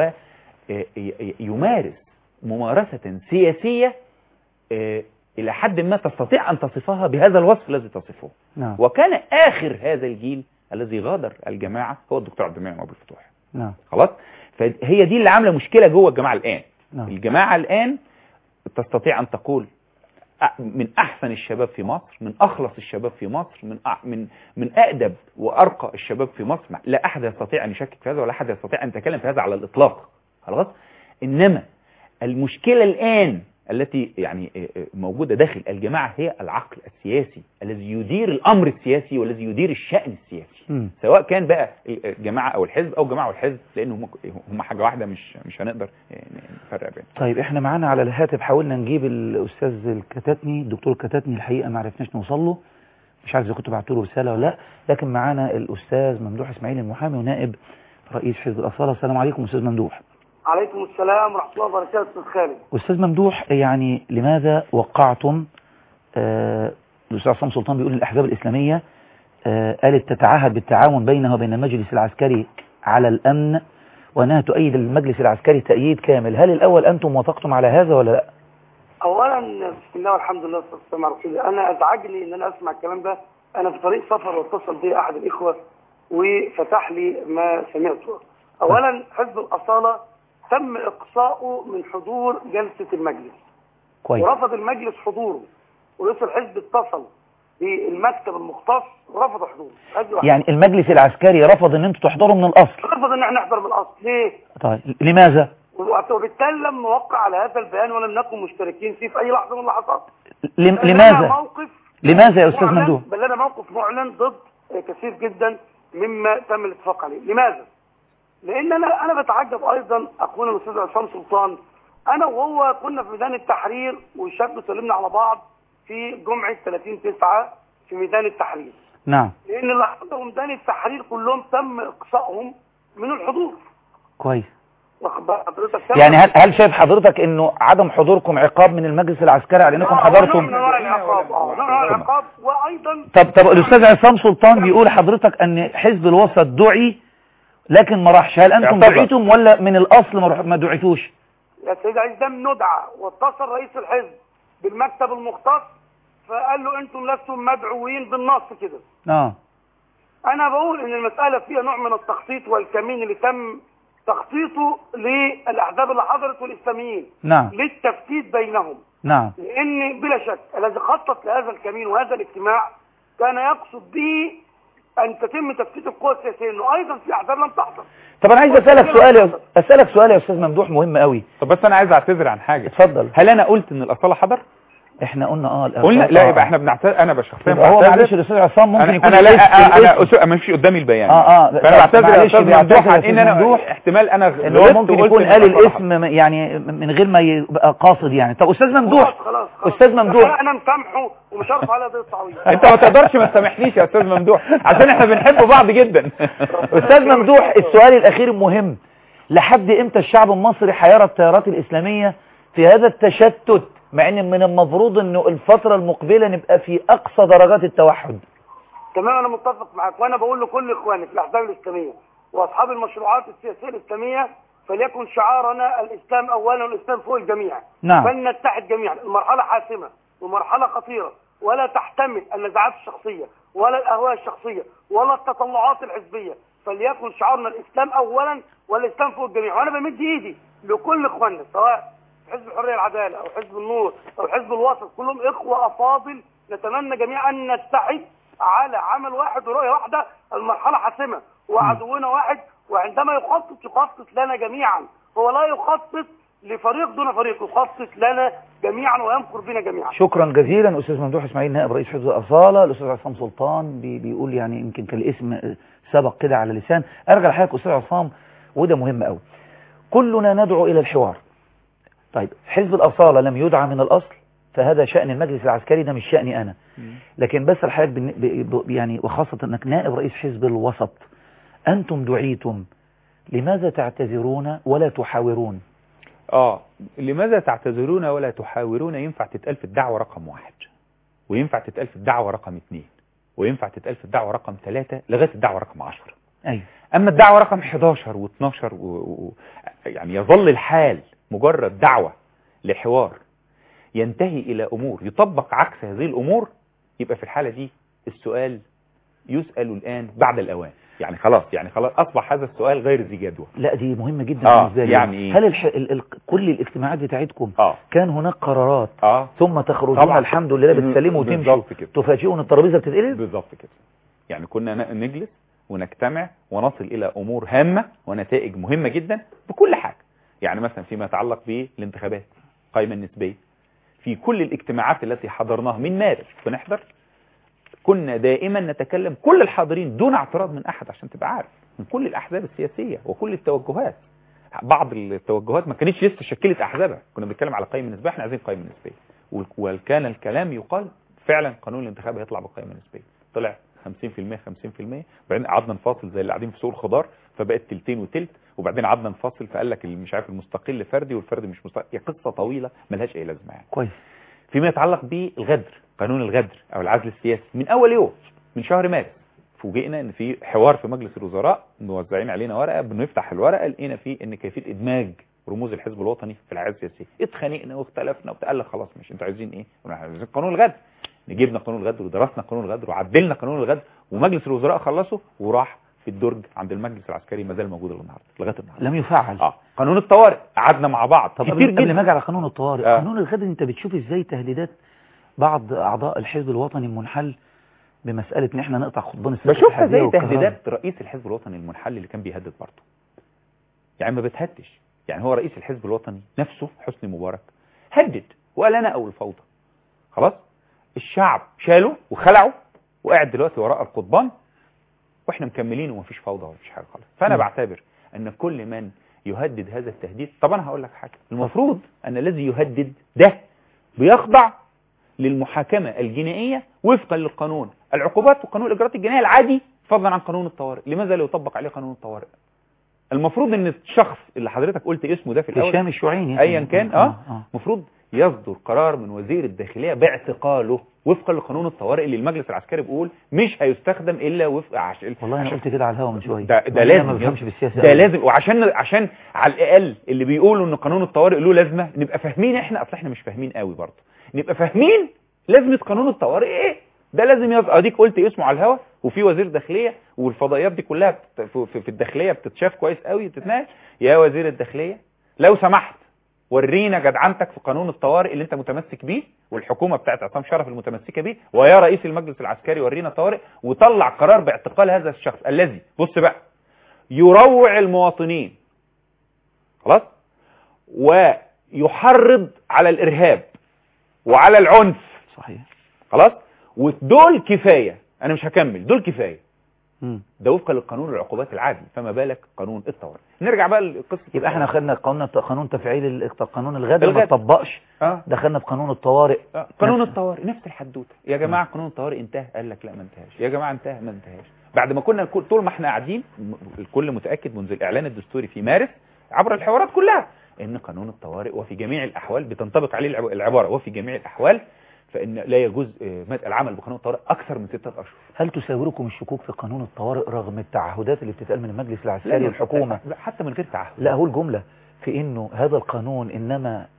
ويمارس ممارسة سياسية آه، إلى حد ما تستطيع أن تصفها بهذا الوصف الذي تصفه نعم وكان آخر هذا الجيل الذي غادر الجماعة هو الدكتور عبد المنعم أبو الفتوح نعم خلاص فهي دي اللي عاملة مشكلة جوه الجماعة الآن نعم الجماعة الآن تستطيع أن تقول أ- من أحسن الشباب في مصر من أخلص الشباب في مصر من أع- من من أأدب وأرقى الشباب في مصر ما- لا أحد يستطيع أن يشكك في هذا ولا أحد يستطيع أن يتكلم في هذا على الإطلاق خلاص إنما المشكلة الآن التي يعني آه، آه، موجودة داخل الجماعة هي العقل السياسي الذي يدير الأمر السياسي والذي يدير الشأن السياسي مم. سواء كان بقى الجماعة أو الحزب أو جماعة والحزب لأن هم هم حاجة واحدة مش مش هنقدر آه، نفرق بينهم طيب احنا معانا على الهاتف حاولنا نجيب الاستاذ الكتاتني الدكتور الكتاتني الحقيقه ما عرفناش نوصل له مش عارف اذا كنتوا بعتوا له رساله ولا لا لكن معانا الاستاذ ممدوح اسماعيل المحامي ونائب رئيس حزب الاصاله السلام عليكم استاذ ممدوح عليكم السلام ورحمة الله وبركاته أستاذ خالد استاذ ممدوح يعني لماذا وقعتم آه، الاستاذ عصام سلطان بيقول الاحزاب الاسلاميه آه، قالت تتعهد بالتعاون بينها وبين المجلس العسكري على الامن وانها تؤيد المجلس العسكري تأييد كامل هل الاول انتم وافقتم على هذا ولا لا أولا بسم الله والحمد لله والصلاة والسلام على رسول الله أنا أزعجني إن أنا أسمع الكلام ده أنا في طريق سفر واتصل بي أحد الإخوة وفتح لي ما سمعته أولا حزب الأصالة تم إقصاؤه من حضور جلسة المجلس كويس ورفض المجلس حضوره ورئيس الحزب اتصل بالمكتب المختص ورفض حضوره هذه واحدة. يعني المجلس العسكري رفض ان انتم تحضروا من الاصل رفض ان احنا نحضر من الاصل ليه؟ طيب لماذا وبالتالي لم نوقع على هذا البيان ولم نكن مشتركين فيه في اي لحظه من اللحظات لم... بل لنا لماذا موقف لماذا يا استاذ معلن- ممدوح بل لنا موقف معلن ضد كثير جدا مما تم الاتفاق عليه لماذا لان انا انا بتعجب ايضا اخونا الاستاذ عصام سلطان انا وهو كنا في ميدان التحرير والشاب سلمنا على بعض في جمعه 30 9 في ميدان التحرير نعم لان اللي حضروا ميدان التحرير كلهم تم اقصائهم من الحضور كويس واخد بال حضرتك تم يعني هل هل شايف حضرتك انه عدم حضوركم عقاب من المجلس العسكري على انكم آه، نوع حضرتم من انواع العقاب اه نوع من انواع العقاب وايضا طب طب الاستاذ عصام سلطان بيقول حضرتك ان حزب الوسط دعي لكن ما راحش هل انتم اعتذر. دعيتم ولا من الاصل ما روح- ما دعيتوش يا سيد عايز ده ندعى واتصل رئيس الحزب بالمكتب المختص فقال له انتم لستم مدعوين بالنص كده اه انا بقول ان المساله فيها نوع من التخطيط والكمين اللي تم تخطيطه للاحزاب اللي حضرت والاسلاميين نعم للتفتيت بينهم نعم لان بلا شك الذي خطط لهذا الكمين وهذا الاجتماع كان يقصد به ان تتم تفتيت القوى السياسيه انه ايضا في احزاب لم تحضر طب انا عايز اسالك سؤال يا اسالك سؤال يا استاذ ممدوح مهم قوي طب بس انا عايز اعتذر عن حاجه اتفضل هل انا قلت ان الاصاله حضر احنا قلنا اه الأ- قلنا آه، لا آه. يبقى احنا بنعتذر انا بشخصيا يبقى هو بعتذر. معلش الاستاذ عصام ممكن انا, يكون أنا لا الاسم- انا الاسم. أنا مش قدامي البيان اه اه فانا بعتذر يا معلش استاذ بيعتذر ممدوح يا عن أستاذ ان انا ممدوح. احتمال انا ان هو غلطت ممكن وقلت يكون إن قال الأصالة الاسم يعني من غير ما يبقى قاصد يعني طب استاذ ممدوح خلاص خلاص خلاص. استاذ ممدوح انا مسامحه ومش هرفع على قضيه تعويض انت ما تقدرش ما تسامحنيش يا استاذ ممدوح عشان احنا بنحب بعض جدا استاذ ممدوح السؤال الاخير مهم لحد امتى الشعب المصري هيرى التيارات الاسلاميه في هذا التشتت مع ان من المفروض انه الفتره المقبله نبقى في اقصى درجات التوحد تمام انا متفق معاك وانا بقول لكل اخواني في الاحزاب الاسلاميه واصحاب المشروعات السياسيه الاسلاميه فليكن شعارنا الاسلام اولا والاسلام فوق الجميع نعم. فلنتحد جميعا المرحله حاسمه ومرحله خطيره ولا تحتمل النزاعات الشخصيه ولا الاهواء الشخصيه ولا التطلعات الحزبيه فليكن شعارنا الاسلام اولا والاسلام فوق الجميع وانا بمد ايدي لكل اخواننا سواء حزب الحريه والعداله او حزب النور او حزب الوسط كلهم اخوه افاضل نتمنى جميعا ان نتحد على عمل واحد ورؤيه واحده المرحله حاسمه وعدونا واحد وعندما يخطط يخطط لنا جميعا هو لا يخطط لفريق دون فريق يخطط لنا جميعا ويمكر بنا جميعا شكرا جزيلا استاذ ممدوح اسماعيل نائب رئيس حزب الاصاله الاستاذ عصام سلطان بي بيقول يعني يمكن كان الاسم سبق كده على اللسان ارجع لحضرتك استاذ عصام وده مهم قوي كلنا ندعو الى الحوار طيب حزب الاصاله لم يدعى من الاصل فهذا شأن المجلس العسكري ده مش شأني أنا لكن بس الحقيقة بن- ب- ب- يعني وخاصة أنك نائب رئيس حزب الوسط أنتم دعيتم لماذا تعتذرون ولا تحاورون اه لماذا تعتذرون ولا تحاورون ينفع تتقال في الدعوة رقم واحد وينفع تتقال في الدعوة رقم اثنين وينفع تتقال في الدعوة رقم ثلاثة لغاية الدعوة رقم عشر أيوة أما الدعوة رقم 11 و12 و... و... يعني يظل الحال مجرد دعوة لحوار ينتهي إلى أمور يطبق عكس هذه الأمور يبقى في الحالة دي السؤال يسأل الآن بعد الأوان يعني خلاص يعني خلاص أصبح هذا السؤال غير ذي جدوى لا دي مهمة جدا آه، بالنسبة لي يعني إيه؟ هل الح... ال... ال... كل الاجتماعات بتاعتكم اه كان هناك قرارات اه ثم تخرجون طبعا. الحمد لله بتسلموا وتمشوا بالظبط كده تفاجئون الترابيزة بتتقلب بالظبط كده يعني كنا ن- نجلس ونجتمع ونصل إلى أمور هامة ونتائج مهمة جدا بكل حاجة يعني مثلا فيما يتعلق بالانتخابات قائمة النسبية في كل الاجتماعات التي حضرناها من مارس بنحضر كنا دائما نتكلم كل الحاضرين دون اعتراض من أحد عشان تبقى عارف من كل الأحزاب السياسية وكل التوجهات بعض التوجهات ما كانتش لسه شكلت أحزابها كنا بنتكلم على قائمة نسبية احنا عايزين قائمة نسبية وال- وكان الكلام يقال فعلا قانون الانتخاب هيطلع بقائمة نسبية طلع 50% 50% بعدين قعدنا نفاصل زي اللي قاعدين في سوق الخضار فبقت تلتين وتلت وبعدين قعدنا نفاصل فقال لك اللي مش عارف المستقل فردي والفردي مش مستقل هي قصه طويله ملهاش اي لازمه يعني كويس فيما يتعلق بالغدر قانون الغدر او العزل السياسي من اول يوم من شهر مارس فوجئنا ان في حوار في مجلس الوزراء موزعين علينا ورقه بنفتح الورقه لقينا فيه ان كيفيه ادماج رموز الحزب الوطني في العزل السياسي اتخانقنا واختلفنا وقال لك خلاص مش انتوا عايزين ايه قلنا إحنا عايزين قانون الغدر جبنا قانون الغدر ودرسنا قانون الغدر وعدلنا قانون الغدر ومجلس الوزراء خلصه وراح في الدرج عند المجلس العسكري ما زال موجود النهارده لغايه النهارده لم يفعل اه قانون الطوارئ قعدنا مع بعض طب كتير قبل قبل ما جدا اجي على قانون الطوارئ آه. قانون الغد انت بتشوف ازاي تهديدات بعض اعضاء الحزب الوطني المنحل بمسألة ان احنا نقطع خطبان السياسة بشوفها الحزبية زي والكهرباء. تهديدات رئيس الحزب الوطني المنحل اللي كان بيهدد برضه يعني ما بتهدش يعني هو رئيس الحزب الوطني نفسه حسني مبارك هدد وقال انا اول فوضى خلاص الشعب شاله وخلعه وقاعد دلوقتي وراء القضبان واحنا مكملين ومفيش فوضى ومفيش حاجه خالص فانا م. بعتبر ان كل من يهدد هذا التهديد طبعا هقول لك حاجه المفروض ان الذي يهدد ده بيخضع للمحاكمه الجنائيه وفقا للقانون العقوبات وقانون الاجراءات الجنائيه العادي فضلا عن قانون الطوارئ لماذا لا يطبق عليه قانون الطوارئ المفروض ان الشخص اللي حضرتك قلت اسمه ده في الاول هشام الشعيني ايا كان اه المفروض يصدر قرار من وزير الداخليه باعتقاله وفقا لقانون الطوارئ اللي المجلس العسكري بيقول مش هيستخدم الا وفق عشان والله انا قلت كده على الهوا من شويه ده, ده وأنا لازم ما بفهمش بالسياسه ده أوي. لازم وعشان عشان على الاقل اللي بيقولوا ان قانون الطوارئ له لازمه نبقى فاهمين احنا اصل احنا مش فاهمين قوي برضه نبقى فاهمين لازمه قانون الطوارئ ايه ده لازم يص... اديك قلت اسمه على الهوا وفي وزير داخليه والفضائيات دي كلها بت... في- في في الداخليه بتتشاف كويس قوي تتناقش يا وزير الداخليه لو سمحت ورينا جدعنتك في قانون الطوارئ اللي انت متمسك بيه والحكومه بتاعت عصام شرف المتمسكه بيه ويا رئيس المجلس العسكري ورينا الطوارئ وطلع قرار باعتقال هذا الشخص الذي بص بقى يروع المواطنين خلاص ويحرض على الارهاب وعلى العنف صحيح خلاص ودول كفايه انا مش هكمل دول كفايه مم. ده وفقا للقانون العقوبات العادي فما بالك قانون الطوارئ نرجع بقى لقصه يبقى احنا خدنا قانون قانون تفعيل ال- قانون الغد ما الغد. طبقش اه دخلنا في قانون الطوارئ آه، قانون نفس- الطوارئ نفس الحدوته يا جماعه قانون الطوارئ انتهى قال لك لا ما انتهاش يا جماعه انتهى ما انتهاش بعد ما كنا كل- طول ما احنا قاعدين م- الكل متاكد منذ الاعلان الدستوري في مارس عبر الحوارات كلها ان قانون الطوارئ وفي جميع الاحوال بتنطبق عليه العب- العباره وفي جميع الاحوال فان لا يجوز آه، مد- العمل بقانون الطوارئ اكثر من ستة اشهر هل تساوركم الشكوك في قانون الطوارئ رغم التعهدات اللي بتتقال من المجلس لا، العسكري لا، والحكومه لا، حتى من غير تعهد لا هو الجملة في انه هذا القانون انما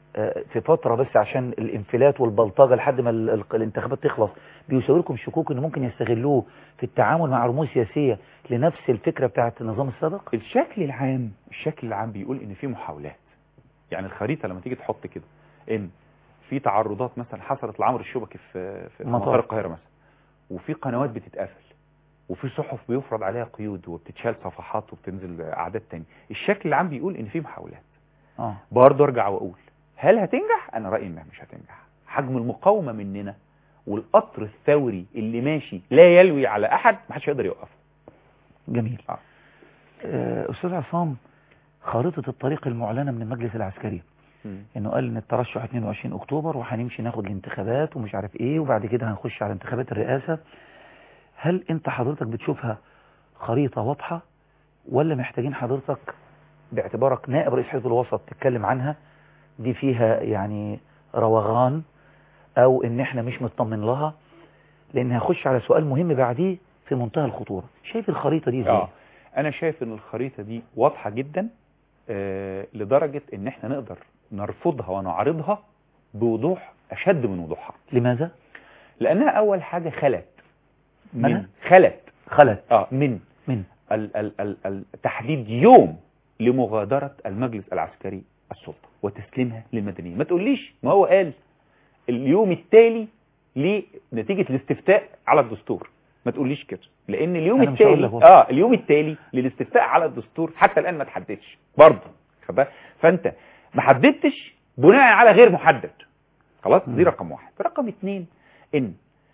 آه، في فترة بس عشان الانفلات والبلطجة لحد ما ال- ال- الانتخابات تخلص بيساوي شكوك ان ممكن يستغلوه في التعامل مع رموز سياسية لنفس الفكرة بتاعت النظام السابق الشكل العام الشكل العام بيقول ان في محاولات يعني الخريطه لما تيجي تحط كده ان في تعرضات مثلا حصلت لعمرو الشبكي في في مطار. مطار القاهره مثلا وفي قنوات بتتقفل وفي صحف بيفرض عليها قيود وبتتشال صفحات وبتنزل اعداد تاني الشكل العام بيقول ان في محاولات اه برضه ارجع واقول هل هتنجح انا رايي انها مش هتنجح حجم المقاومه مننا والقطر الثوري اللي ماشي لا يلوي على احد ما حدش يقدر يوقفه جميل آه. آه، استاذ عصام خارطة الطريق المعلنة من المجلس العسكري انه قال ان الترشح 22 اكتوبر وهنمشي ناخد الانتخابات ومش عارف ايه وبعد كده هنخش على انتخابات الرئاسة هل انت حضرتك بتشوفها خريطة واضحة ولا محتاجين حضرتك باعتبارك نائب رئيس حزب الوسط تتكلم عنها دي فيها يعني روغان او ان احنا مش مطمن لها لان هخش على سؤال مهم بعديه في منتهى الخطورة شايف الخريطة دي ازاي اه انا شايف ان الخريطه دي واضحه جدا آه لدرجه ان احنا نقدر نرفضها ونعرضها بوضوح اشد من وضوحها لماذا لانها اول حاجه خلت من مالها؟ خلت خلت اه من من ال ال ال ال تحديد يوم لمغادره المجلس العسكري السلطه وتسليمها للمدنيين ما تقوليش ما هو قال اليوم التالي لنتيجه الاستفتاء على الدستور ما تقوليش كده لان اليوم أنا مش هقول التالي لك هو. اه اليوم التالي للاستفتاء على الدستور حتى الان ما تحددش برضه خد بالك؟ فانت ما حددتش بناء على غير محدد خلاص دي مم. رقم واحد رقم اتنين ان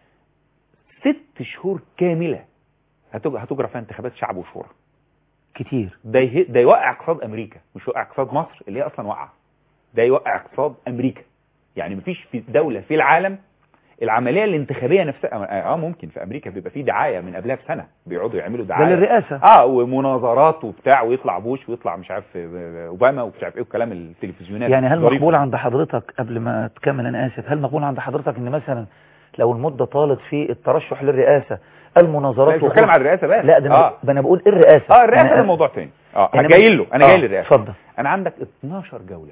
ست شهور كامله هتج- هتجرى فيها انتخابات شعب وشورى كتير ده يه... ده يوقع اقتصاد امريكا مش يوقع اقتصاد مصر اللي هي اصلا واقعه ده يوقع اقتصاد امريكا يعني مفيش في دوله في العالم العمليه الانتخابيه نفسها اه ممكن في امريكا بيبقى في دعايه من قبلها بسنه بيقعدوا يعملوا ده دعايه للرئاسة اه ومناظرات وبتاع ويطلع بوش ويطلع مش عارف آه، اوباما ومش عارف ايه وكلام التلفزيونات يعني هل ظريف. مقبول عند حضرتك قبل ما تكمل انا اسف هل مقبول عند حضرتك ان مثلا لو المدة طالت في الترشح للرئاسة لا، المناظرات مش بتكلم وخروج- على الرئاسه بس لا ده انا اه ده انا بقول إيه الرئاسة اه الرئاسه يعني ده موضوع تاني اه يعني جاي له انا آه، جاي للرئاسه اتفضل انا عندك 12 جولة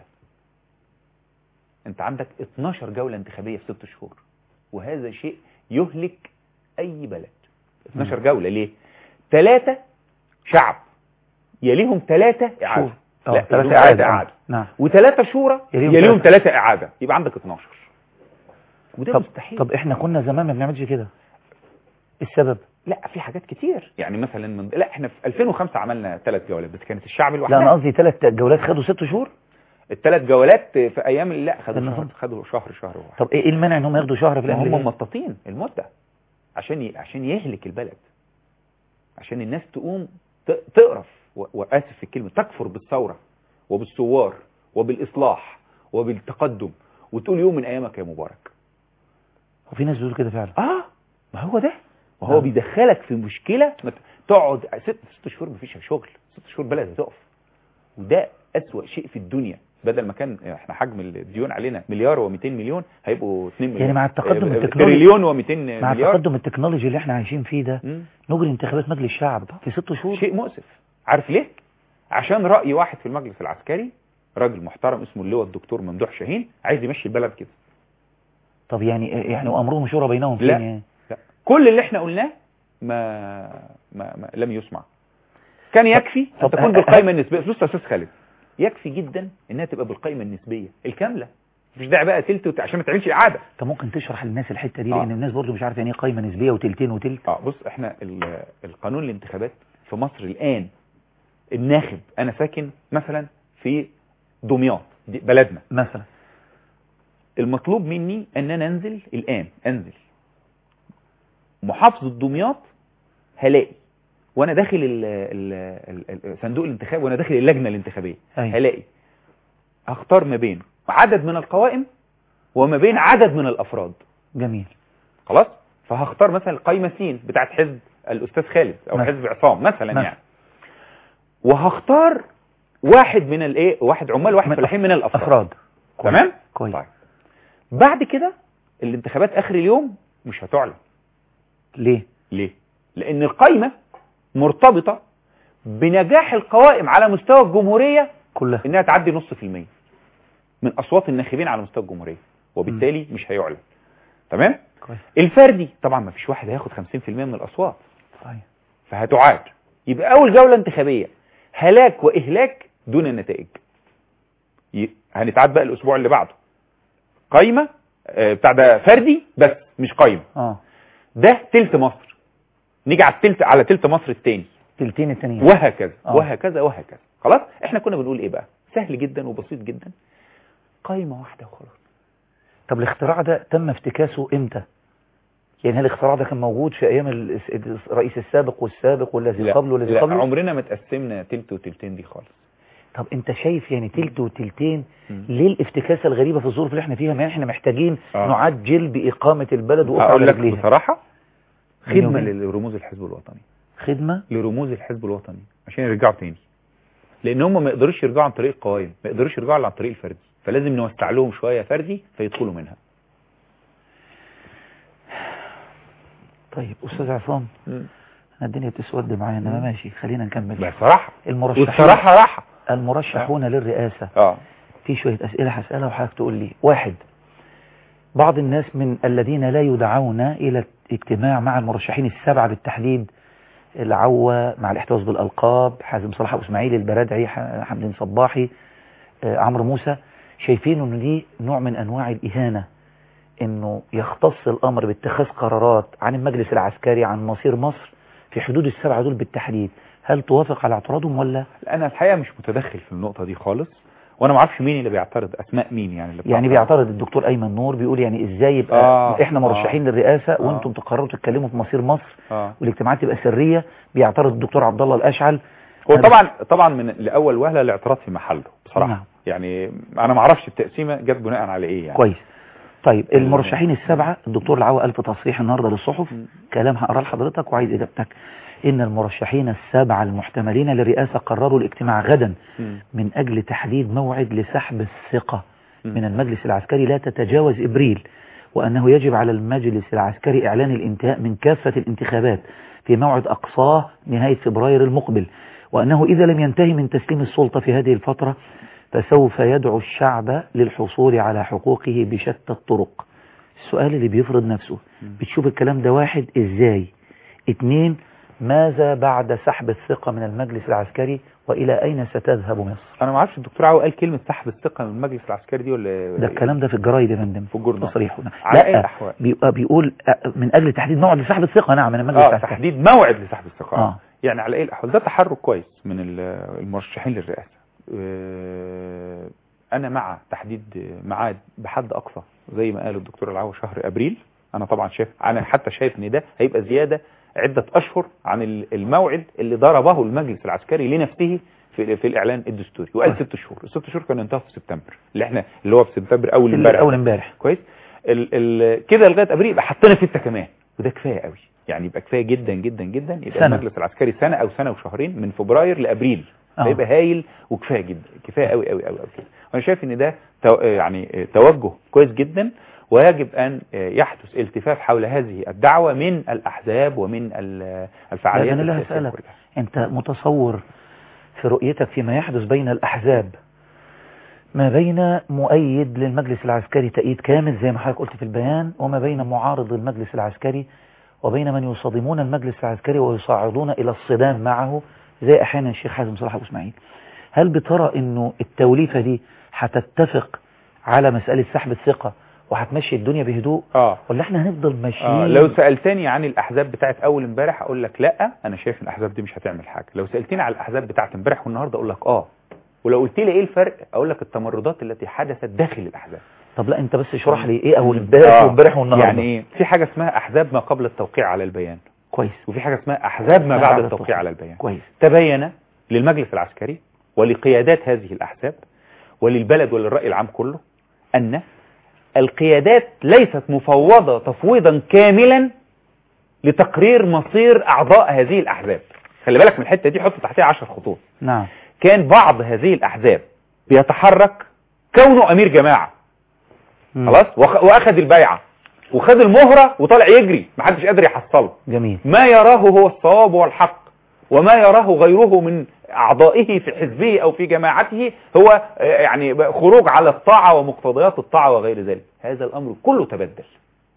انت عندك 12 جولة انتخابية في ست شهور وهذا شيء يهلك اي بلد 12 جولة ليه ثلاثة شعب يليهم ثلاثة اعادة اه لا ثلاثة يليهم إعادة اعادة نعم وثلاثة شورى يليهم يليهم ثلاثة. ثلاثة اعادة يبقى عندك 12 وده طب مستحيل طب احنا كنا زمان ما بنعملش كده السبب لا في حاجات كتير يعني مثلا من لا احنا في 2005 عملنا ثلاث جولات بس كانت الشعب لا لوحدها انا قصدي ثلاث جولات خدوا ست شهور الثلاث جولات في ايام لا خدوا النظام. شهر خدوا شهر شهر واحد طب ايه إيه المانع ان هم ياخدوا شهر في ما هم الاخر مطاطين المدة عشان ي... عشان يهلك البلد عشان الناس تقوم ت... تقرف و... واسف في الكلمة تكفر بالثورة وبالثوار وبالإصلاح وبالتقدم وتقول يوم من أيامك يا مبارك وفي ناس بيقولوا كده فعلا اه ما هو ده ما هو نعم. بيدخلك في مشكلة ما ت- تقعد ست ست شهور مفيش شغل ست شهور بلد هتقف وده أسوأ شيء في الدنيا بدل ما كان احنا حجم الديون علينا مليار و200 مليون هيبقوا 2 مليون يعني مع التقدم آه، التكنولوجي- تريليون و200 مع مليار التقدم التكنولوجي اللي احنا عايشين فيه ده مم. نجري انتخابات مجلس الشعب في ست شهور شيء مؤسف عارف ليه عشان رأي واحد في المجلس العسكري راجل محترم اسمه اللواء الدكتور ممدوح شاهين عايز يمشي البلد كده طب يعني يعني وامرهم شورى بينهم فين لا. يعني؟ لا. كل اللي احنا قلناه ما, ما, ما لم يسمع كان يكفي ان طب تكون أ- بالقائمه النسبيه بص يا استاذ خالد يكفي جدا انها تبقى بالقائمه النسبيه الكامله مفيش داعي بقى تلت وت- عشان ما تعملش اعاده انت ممكن تشرح للناس الحته دي آه. لان الناس برضو مش عارفه يعني ايه قايمه نسبيه وتلتين وتلت اه بص احنا ال- القانون الانتخابات في مصر الان الناخب انا ساكن مثلا في دمياط دي بلدنا مثلا المطلوب مني ان انا انزل الان انزل محافظة دمياط هلاقي وانا داخل ال ال ال ال صندوق الانتخاب وانا داخل اللجنة الانتخابية أيوة. هلاقي هختار ما بين عدد من القوائم وما بين عدد من الافراد جميل خلاص فهختار مثلا القايمة سين بتاعت حزب الاستاذ خالد او مثلا. حزب عصام مثلا مثلا. يعني وهختار واحد من الايه واحد عمال واحد من فلاحين من الافراد افراد كويس. تمام كويس طيب بعد كده الانتخابات اخر اليوم مش هتعلن ليه ليه لان القايمه مرتبطه بنجاح القوائم على مستوى الجمهوريه كلها انها تعدي نص في المية من اصوات الناخبين على مستوى الجمهوريه وبالتالي مش هيعلن تمام كويس الفردي طبعا ما فيش واحد هياخد 50% من الاصوات صحيح فهتعاد يبقى اول جوله انتخابيه هلاك واهلاك دون النتائج ي- هنتعاد بقى الاسبوع اللي بعده قايمه آه، بتاع ده فردي بس مش قايمه اه ده تلت مصر نيجي على التلت على تلت مصر التاني تلتين التانيين وهكذا آه. وهكذا وهكذا خلاص احنا كنا بنقول ايه بقى سهل جدا وبسيط جدا قايمه واحده وخلاص طب الاختراع ده تم افتكاسه امتى يعني هل الاختراع ده كان موجود في ايام ال- الرئيس السابق والسابق والذي لا, قبله والذي لا قبله عمرنا ما تقسمنا تلت وتلتين دي خالص طب انت شايف يعني تلت وتلتين مم. ليه الافتكاسه الغريبه في الظروف اللي احنا فيها ما احنا محتاجين آه. نعجل باقامه البلد وقف هقول على لك رجليها بصراحه خدمه يومين. لرموز الحزب الوطني خدمه لرموز الحزب الوطني عشان يرجعوا تاني لان هم ما يقدروش يرجعوا عن طريق القوائم ما يقدروش يرجعوا إلا عن طريق الفردي فلازم نوسع لهم شويه فردي فيدخلوا منها طيب استاذ عصام أنا الدنيا بتسود معايا انما ماشي خلينا نكمل بصراحه المرشحين والصراحه راحه المرشحون للرئاسه اه في شويه اسئله هسالها وحضرتك تقول لي واحد بعض الناس من الذين لا يدعون الى اجتماع مع المرشحين السبعه بالتحديد العوة مع الاحتفاظ بالالقاب حازم صلاح ابو اسماعيل البرادعي ح- حمدين صباحي آه، عمرو موسى شايفين انه دي نوع من انواع الاهانه انه يختص الامر باتخاذ قرارات عن المجلس العسكري عن مصير مصر في حدود السبعه دول بالتحديد هل توافق على اعتراضهم ولا انا الحقيقه مش متدخل في النقطه دي خالص وانا ما اعرفش مين اللي بيعترض اسماء مين يعني اللي يعني بتعترض. بيعترض الدكتور ايمن نور بيقول يعني ازاي يبقى آه، احنا مرشحين آه، للرئاسه آه. وانتم تقرروا تتكلموا في مصير مصر اه والاجتماعات تبقى سريه بيعترض الدكتور عبد الله الاشعل هو أنا طبعا طبعا من لاول وهله الاعتراض في محله بصراحه نعم. يعني انا ما اعرفش التقسيمه جت بناء على ايه يعني كويس طيب المرشحين السبعه الدكتور العوا قال في تصريح النهارده للصحف م. كلام هقراه لحضرتك وعايز اجابتك ان المرشحين السبعه المحتملين للرئاسه قرروا الاجتماع غدا مم. من اجل تحديد موعد لسحب الثقه مم. من المجلس العسكري لا تتجاوز ابريل وانه يجب على المجلس العسكري اعلان الانتهاء من كافه الانتخابات في موعد اقصاه نهايه فبراير المقبل وانه اذا لم ينتهي من تسليم السلطه في هذه الفتره فسوف يدعو الشعب للحصول على حقوقه بشتى الطرق السؤال اللي بيفرض نفسه بتشوف الكلام ده واحد ازاي اتنين ماذا بعد سحب الثقة من المجلس العسكري وإلى أين ستذهب مصر انا ما اعرفش الدكتور عاو قال كلمه سحب الثقه من المجلس العسكري دي ولا ده الكلام ده في الجرايد يا فندم في الجورنال. تصريحه على أي لا الأحوال؟ بيبقى بيقول أ- من أجل تحديد موعد لسحب الثقة نعم من المجلس اه العسكري تحديد موعد لسحب الثقه آه. يعني على اي الاحوال ده تحرك كويس من ال- المرشحين للرئاسه آه، انا مع تحديد ميعاد بحد اقصى زي ما قال الدكتور العوا شهر ابريل انا طبعا شايف انا حتى شايف ان ده هيبقى زياده عده اشهر عن ال- الموعد اللي ضربه المجلس العسكري لنفسه في في الاعلان الدستوري وقال كويس. ست شهور الست شهور كانوا انتهوا في سبتمبر اللي احنا اللي هو في سبتمبر اول اللي امبارح أول امبارح كويس ال ال كده لغايه ابريل يبقى حطينا سته كمان وده كفايه قوي يعني يبقى كفايه جدا جدا جدا يبقى سنة. المجلس العسكري سنه او سنه وشهرين من فبراير لابريل آه. ده يبقى هايل وكفايه جدا كفايه قوي قوي قوي قوي كده وانا شايف ان ده تو يعني توجه كويس جدا ويجب ان يحدث التفاف حول هذه الدعوه من الاحزاب ومن ال- الفعاليات أنا اللي السياسية هسألك كلها. أنت متصور في رؤيتك فيما يحدث بين الأحزاب ما بين مؤيد للمجلس العسكري تأييد كامل زي ما حضرتك قلت في البيان وما بين معارض للمجلس العسكري وبين من يصادمون المجلس العسكري ويصعدون إلى الصدام معه زي أحيانا الشيخ حازم صلاح أبو إسماعيل هل بترى أنه التوليفة دي هتتفق على مسألة سحب الثقة وهتمشي الدنيا بهدوء اه ولا احنا هنفضل ماشيين آه لو سألتني عن الأحزاب بتاعت أول امبارح أقول لك لا أنا شايف إن الأحزاب دي مش هتعمل حاجة لو سألتني على الأحزاب بتاعت امبارح والنهاردة أقول لك آه ولو قلت لي إيه الفرق أقول لك التمردات التي حدثت داخل الأحزاب طب لا انت بس اشرح لي ايه اول امبارح آه، وامبارح والنهارده يعني إيه في حاجة اسمها أحزاب ما قبل التوقيع على البيان كويس وفي حاجة اسمها أحزاب ما بعد التوقيع على البيان كويس تبين للمجلس العسكري ولقيادات هذه الأحزاب وللبلد وللرأي العام كله أن القيادات ليست مفوضة تفويضا كاملا لتقرير مصير أعضاء هذه الأحزاب خلي بالك من الحتة دي حط تحتها عشر خطوط نعم كان بعض هذه الأحزاب بيتحرك كونه أمير جماعة مم. خلاص وأخ- وأخذ البيعة وخد المهرة وطلع يجري محدش قادر يحصله جميل ما يراه هو الصواب والحق وما يراه غيره من أعضائه في حزبه أو في جماعته هو آه، يعني خروج على الطاعة ومقتضيات الطاعة وغير ذلك هذا الأمر كله تبدل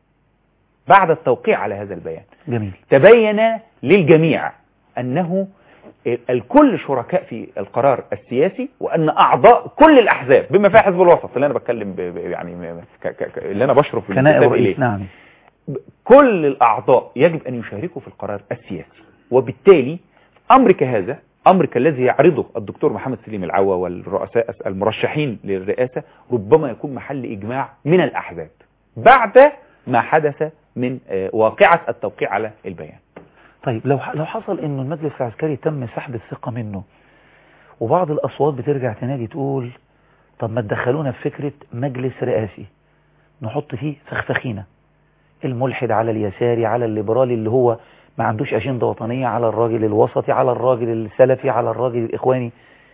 بعد التوقيع على هذا البيان جميل تبين للجميع أنه الكل شركاء في القرار السياسي وأن أعضاء كل الأحزاب بما فيها حزب الوسط اللي أنا بتكلم ب- ب- يعني م- ك- ك- ك- اللي أنا بشرف كنائب بالانتساب إليه رئيس نعم كل الأعضاء يجب أن يشاركوا في القرار السياسي وبالتالي أمر كهذا أمر كالذي يعرضه الدكتور محمد سليم العوا والرؤساء المرشحين للرئاسة ربما يكون محل إجماع من الأحزاب بعد ما حدث من آه، واقعة التوقيع على البيان طيب لو لو حصل انه المجلس العسكري تم سحب الثقة منه وبعض الاصوات بترجع تنادي تقول طب ما تدخلونا في فكرة مجلس رئاسي نحط فيه فخفخينة الملحد على اليساري على الليبرالي اللي هو ما عندوش أجندة وطنية على الراجل الوسطي على الراجل السلفي على الراجل الإخواني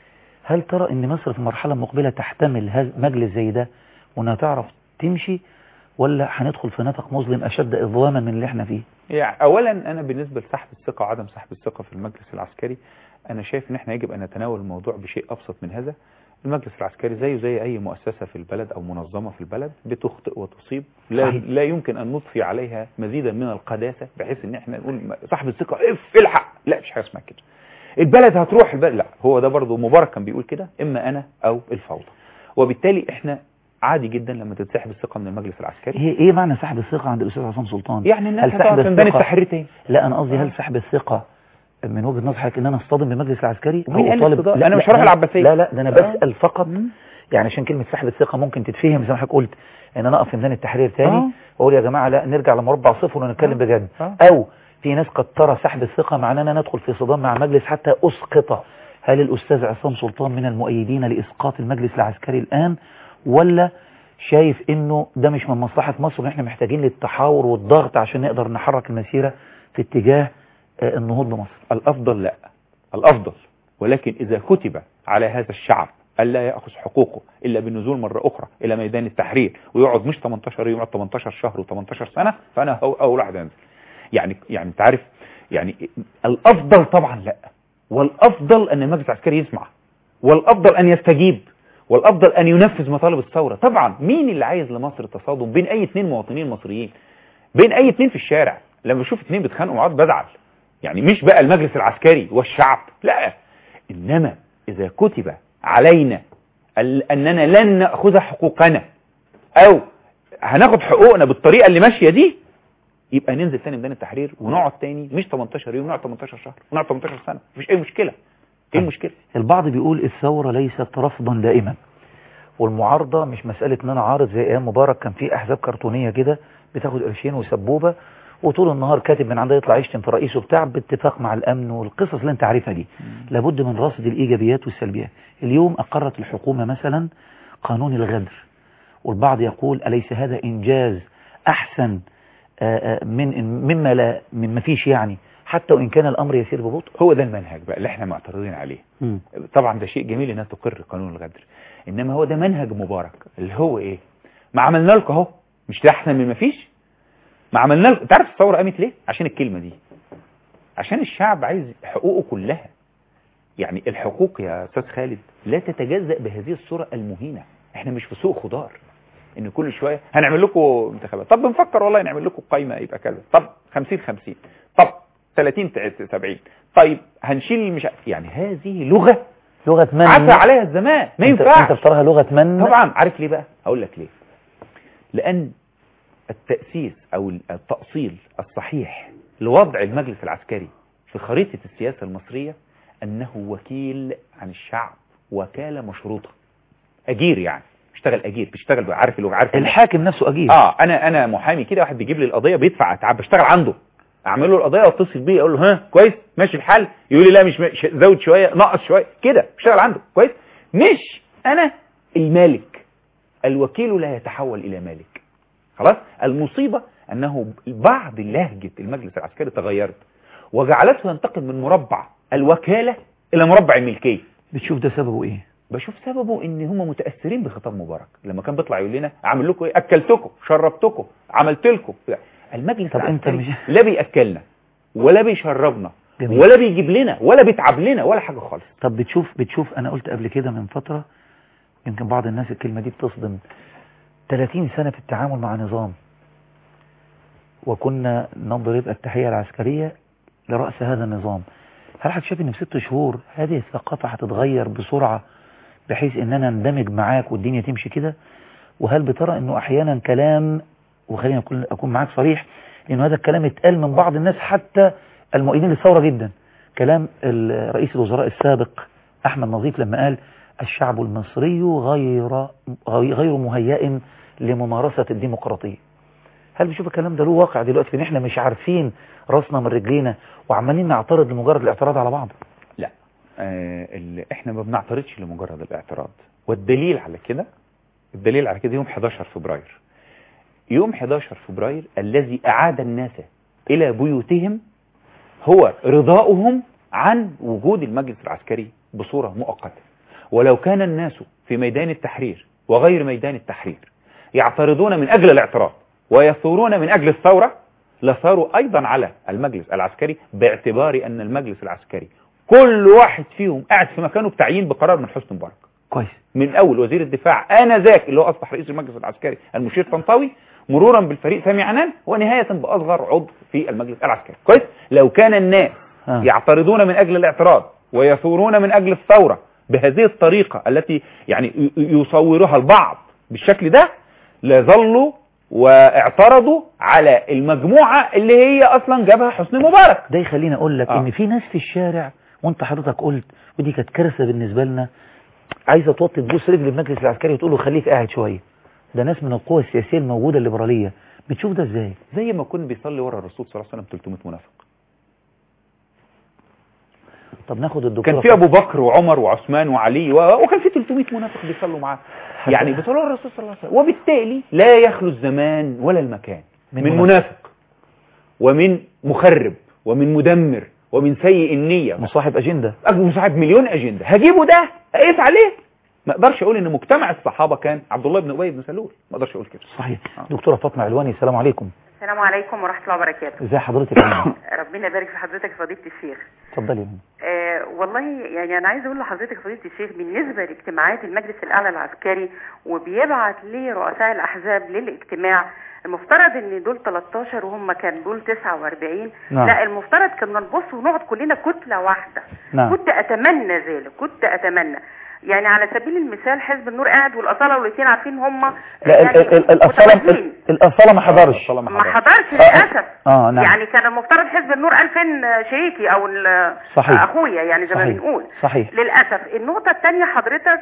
هل ترى ان مصر في مرحلة مقبلة تحتمل هذا مجلس زي ده وانها تعرف تمشي ولا هندخل في نفق مظلم أشد إظلاما من اللي احنا فيه يعني اولا انا بالنسبه لسحب الثقه وعدم سحب الثقه في المجلس العسكري انا شايف ان احنا يجب ان نتناول الموضوع بشيء ابسط من هذا المجلس العسكري زيه زي اي مؤسسه في البلد او منظمه في البلد بتخطئ وتصيب لا, صحيح. لا يمكن ان نضفي عليها مزيدا من القداسه بحيث ان احنا نقول صاحب الثقه اف الحق لا مش حاجه اسمها كده البلد هتروح البلد لا هو ده برضه مبارك كان بيقول كده اما انا او الفوضى وبالتالي احنا عادي جدا لما تتسحب الثقه من المجلس العسكري ايه ايه معنى سحب الثقة عند الأستاذ عصام سلطان يعني الناس هل سحب هتقعد في ميدان الثقة- التحرير تاني لا انا قصدي هل سحب الثقة من وجهة نظر حضرتك ان انا اصطدم بالمجلس العسكري ومين قال أطالب- اصطدام؟ لا أنا لا مش هروح لا العباسية. لا لا ده انا آه. بسأل فقط يعني عشان كلمة سحب الثقة ممكن تتفهم زي ما حضرتك قلت ان انا اقف في ميدان التحرير تاني آه. واقول يا جماعة لا نرجع لمربع صفر ونتكلم آه. بجد آه. او في ناس قد ترى سحب الثقة معناه ان انا ندخل في صدام مع المجلس حتى اسقطه هل الاستاذ عصام سلطان من المؤيدين لاسقاط المجلس العسكري الان ولا شايف انه ده مش من مصلحة مصر وان احنا محتاجين للتحاور والضغط عشان نقدر نحرك المسيرة في اتجاه آه، النهوض بمصر الأفضل لا الأفضل ولكن إذا كتب على هذا الشعب ألا يأخذ حقوقه إلا بالنزول مرة أخرى إلى ميدان التحرير ويقعد مش 18 يوم يقعد 18 شهر و18 سنة فأنا هو أول واحد أنزل يعني يعني أنت عارف يعني الأفضل طبعا لا والأفضل أن المجلس العسكري يسمع والأفضل أن يستجيب والأفضل أن ينفذ مطالب الثورة طبعا مين اللي عايز لمصر تصادم بين أي اثنين مواطنين مصريين بين أي اثنين في الشارع لما بشوف اثنين بيتخانقوا مع بعض بزعل يعني مش بقى المجلس العسكري والشعب لا إنما إذا كتب علينا ال- أننا لن نأخذ حقوقنا أو هناخد حقوقنا بالطريقة اللي ماشية دي يبقى ننزل تاني ميدان التحرير ونقعد تاني مش 18 يوم نقعد 18 شهر ونقعد 18 سنة مفيش أي مشكلة إيه المشكلة؟ البعض بيقول الثورة ليست رفضا دائما والمعارضة مش مسألة ان انا عارض زي ايام مبارك كان في احزاب كرتونية كده بتاخد قرشين وسبوبة وطول النهار كاتب من عنده يطلع يشتم في رئيسه بتاع باتفاق مع الامن والقصص اللي انت عارفها دي لابد من رصد الايجابيات والسلبيات اليوم اقرت الحكومة مثلا قانون الغدر والبعض يقول اليس هذا انجاز احسن آه، آه، من مما لا مما فيش يعني حتى وان كان الامر يسير ببطء هو ده المنهج بقى اللي احنا معترضين عليه طبعا ده شيء جميل انها تقر قانون الغدر انما هو ده منهج مبارك اللي هو ايه ما عملنا لكم اهو مش ده احسن من ما فيش ما عملنا لكم تعرف الثوره قامت ليه عشان الكلمه دي عشان الشعب عايز حقوقه كلها يعني الحقوق يا استاذ خالد لا تتجزأ بهذه الصوره المهينه احنا مش في سوق خضار ان كل شويه هنعمل لكم انتخابات طب بنفكر والله نعمل لكم قايمه يبقى كذا طب 50 50 طب 30 70 طيب هنشيل مش عارف- يعني هذه لغه لغة من عفى عليها الزمان ما انت, ينفعش انت بتراها لغة من طبعا عارف ليه بقى هقول لك ليه لان التأسيس او التأصيل الصحيح لوضع المجلس العسكري في خريطة السياسة المصرية انه وكيل عن الشعب وكالة مشروطة اجير يعني بيشتغل اجير بيشتغل بقى عارف اللي عارف الحاكم نفسه اجيب اه انا انا محامي كده واحد بيجيب لي القضيه بيدفع اتعب بشتغل عنده اعمل له القضيه واتصل بيه اقول له ها كويس ماشي الحال يقول لي لا مش ماشي زود شويه نقص شويه كده بشتغل عنده كويس مش انا المالك الوكيل لا يتحول الى مالك خلاص المصيبه انه بعض لهجه المجلس العسكري تغيرت وجعلته ينتقل من مربع الوكاله الى مربع الملكيه بتشوف ده سببه ايه بشوف سببه ان هم متاثرين بخطاب مبارك لما كان بيطلع يقول لنا اعمل لكم ايه اكلتكم شربتكم عملت لكم المجلس طب أنت العسكري مش- لا بياكلنا ولا بيشربنا جميل. ولا بيجيب لنا ولا بيتعب لنا ولا حاجه خالص طب بتشوف بتشوف انا قلت قبل كده من فترة يمكن بعض الناس الكلمة دي بتصدم 30 سنة في التعامل مع نظام وكنا نضرب التحية العسكرية لرأس هذا النظام هل حضرتك شايف ان في ست شهور هذه الثقافة هتتغير بسرعة بحيث ان انا اندمج معاك والدنيا تمشي كده وهل بترى انه احيانا كلام وخلينا اكون اكون معاك صريح لانه هذا الكلام اتقال من بعض الناس حتى المؤيدين للثورة جدا كلام ال- رئيس الوزراء السابق احمد نظيف لما قال الشعب المصري غير غير مهيئ لممارسة الديمقراطية هل بيشوف الكلام ده له واقع دلوقتي ان احنا مش عارفين راسنا من رجلينا وعمالين نعترض لمجرد الاعتراض على بعض لا آه ال- احنا ما بنعترضش لمجرد الاعتراض والدليل على كده الدليل على كده يوم 11 فبراير يوم 11 فبراير الذي أعاد الناس إلى بيوتهم هو رضاؤهم عن وجود المجلس العسكري بصورة مؤقتة ولو كان الناس في ميدان التحرير وغير ميدان التحرير يعترضون من أجل الاعتراض ويثورون من أجل الثورة لثاروا أيضا على المجلس العسكري باعتبار أن المجلس العسكري كل واحد فيهم قاعد في مكانه بتعيين بقرار من حسن مبارك كويس من اول وزير الدفاع انذاك اللي هو اصبح رئيس المجلس العسكري المشير طنطاوي مرورا بالفريق سامي عنان ونهايه باصغر عضو في المجلس العسكري كويس لو كان الناس آه. يعترضون من اجل الاعتراض ويثورون من اجل الثوره بهذه الطريقه التي يعني ي- يصورها البعض بالشكل ده لظلوا واعترضوا على المجموعه اللي هي اصلا جابها حسني مبارك ده يخليني اقول لك آه. ان في ناس في الشارع وانت حضرتك قلت ودي كانت كارثه بالنسبه لنا عايزه توطي تبوس رجل المجلس العسكري وتقول له خليك قاعد شويه ده ناس من القوى السياسيه الموجوده الليبراليه بتشوف ده ازاي زي ما يكون بيصلي ورا الرسول صلى الله عليه وسلم 300 منافق طب ناخد الدكتور كان في ابو بكر وعمر وعثمان وعلي و... وكان في 300 منافق بيصلوا معاه يعني بيصلوا على الرسول صلى الله عليه وسلم وبالتالي لا يخلو الزمان ولا المكان من من, من منافق. منافق ومن مخرب ومن مدمر ومن سيء النية مصاحب اجنده مصاحب مليون اجنده هجيبه ده اقيس عليه ما اقدرش اقول ان مجتمع الصحابه كان عبد الله بن ابي بن سلول ما اقدرش اقول كده صحيح آه. دكتوره فاطمه علواني السلام عليكم السلام عليكم ورحمة الله وبركاته ازي حضرتك يا فندم؟ ربنا يبارك في حضرتك يا فضيلة الشيخ اتفضلي يا فندم. آه والله يعني أنا عايز أقول لحضرتك يا فضيلة الشيخ بالنسبة لاجتماعات المجلس الأعلى العسكري وبيبعت لرؤساء الأحزاب للاجتماع المفترض ان دول 13 وهم كان دول 49 نعم. لا المفترض كنا نبص ونقعد كلنا كتلة واحدة نعم. كنت اتمنى ذلك كنت اتمنى يعني على سبيل المثال حزب النور قاعد والاصاله والاثنين عارفين هم لا ال- ال- ال- الاصاله متوازيين. الاصاله ما حضرش طالما ما حضر. حضرش للاسف اه نعم يعني كان المفترض حزب النور قال فين شريكي او ال- صحيح. اخويا يعني زي ما صحيح. بنقول صحيح للاسف النقطه الثانيه حضرتك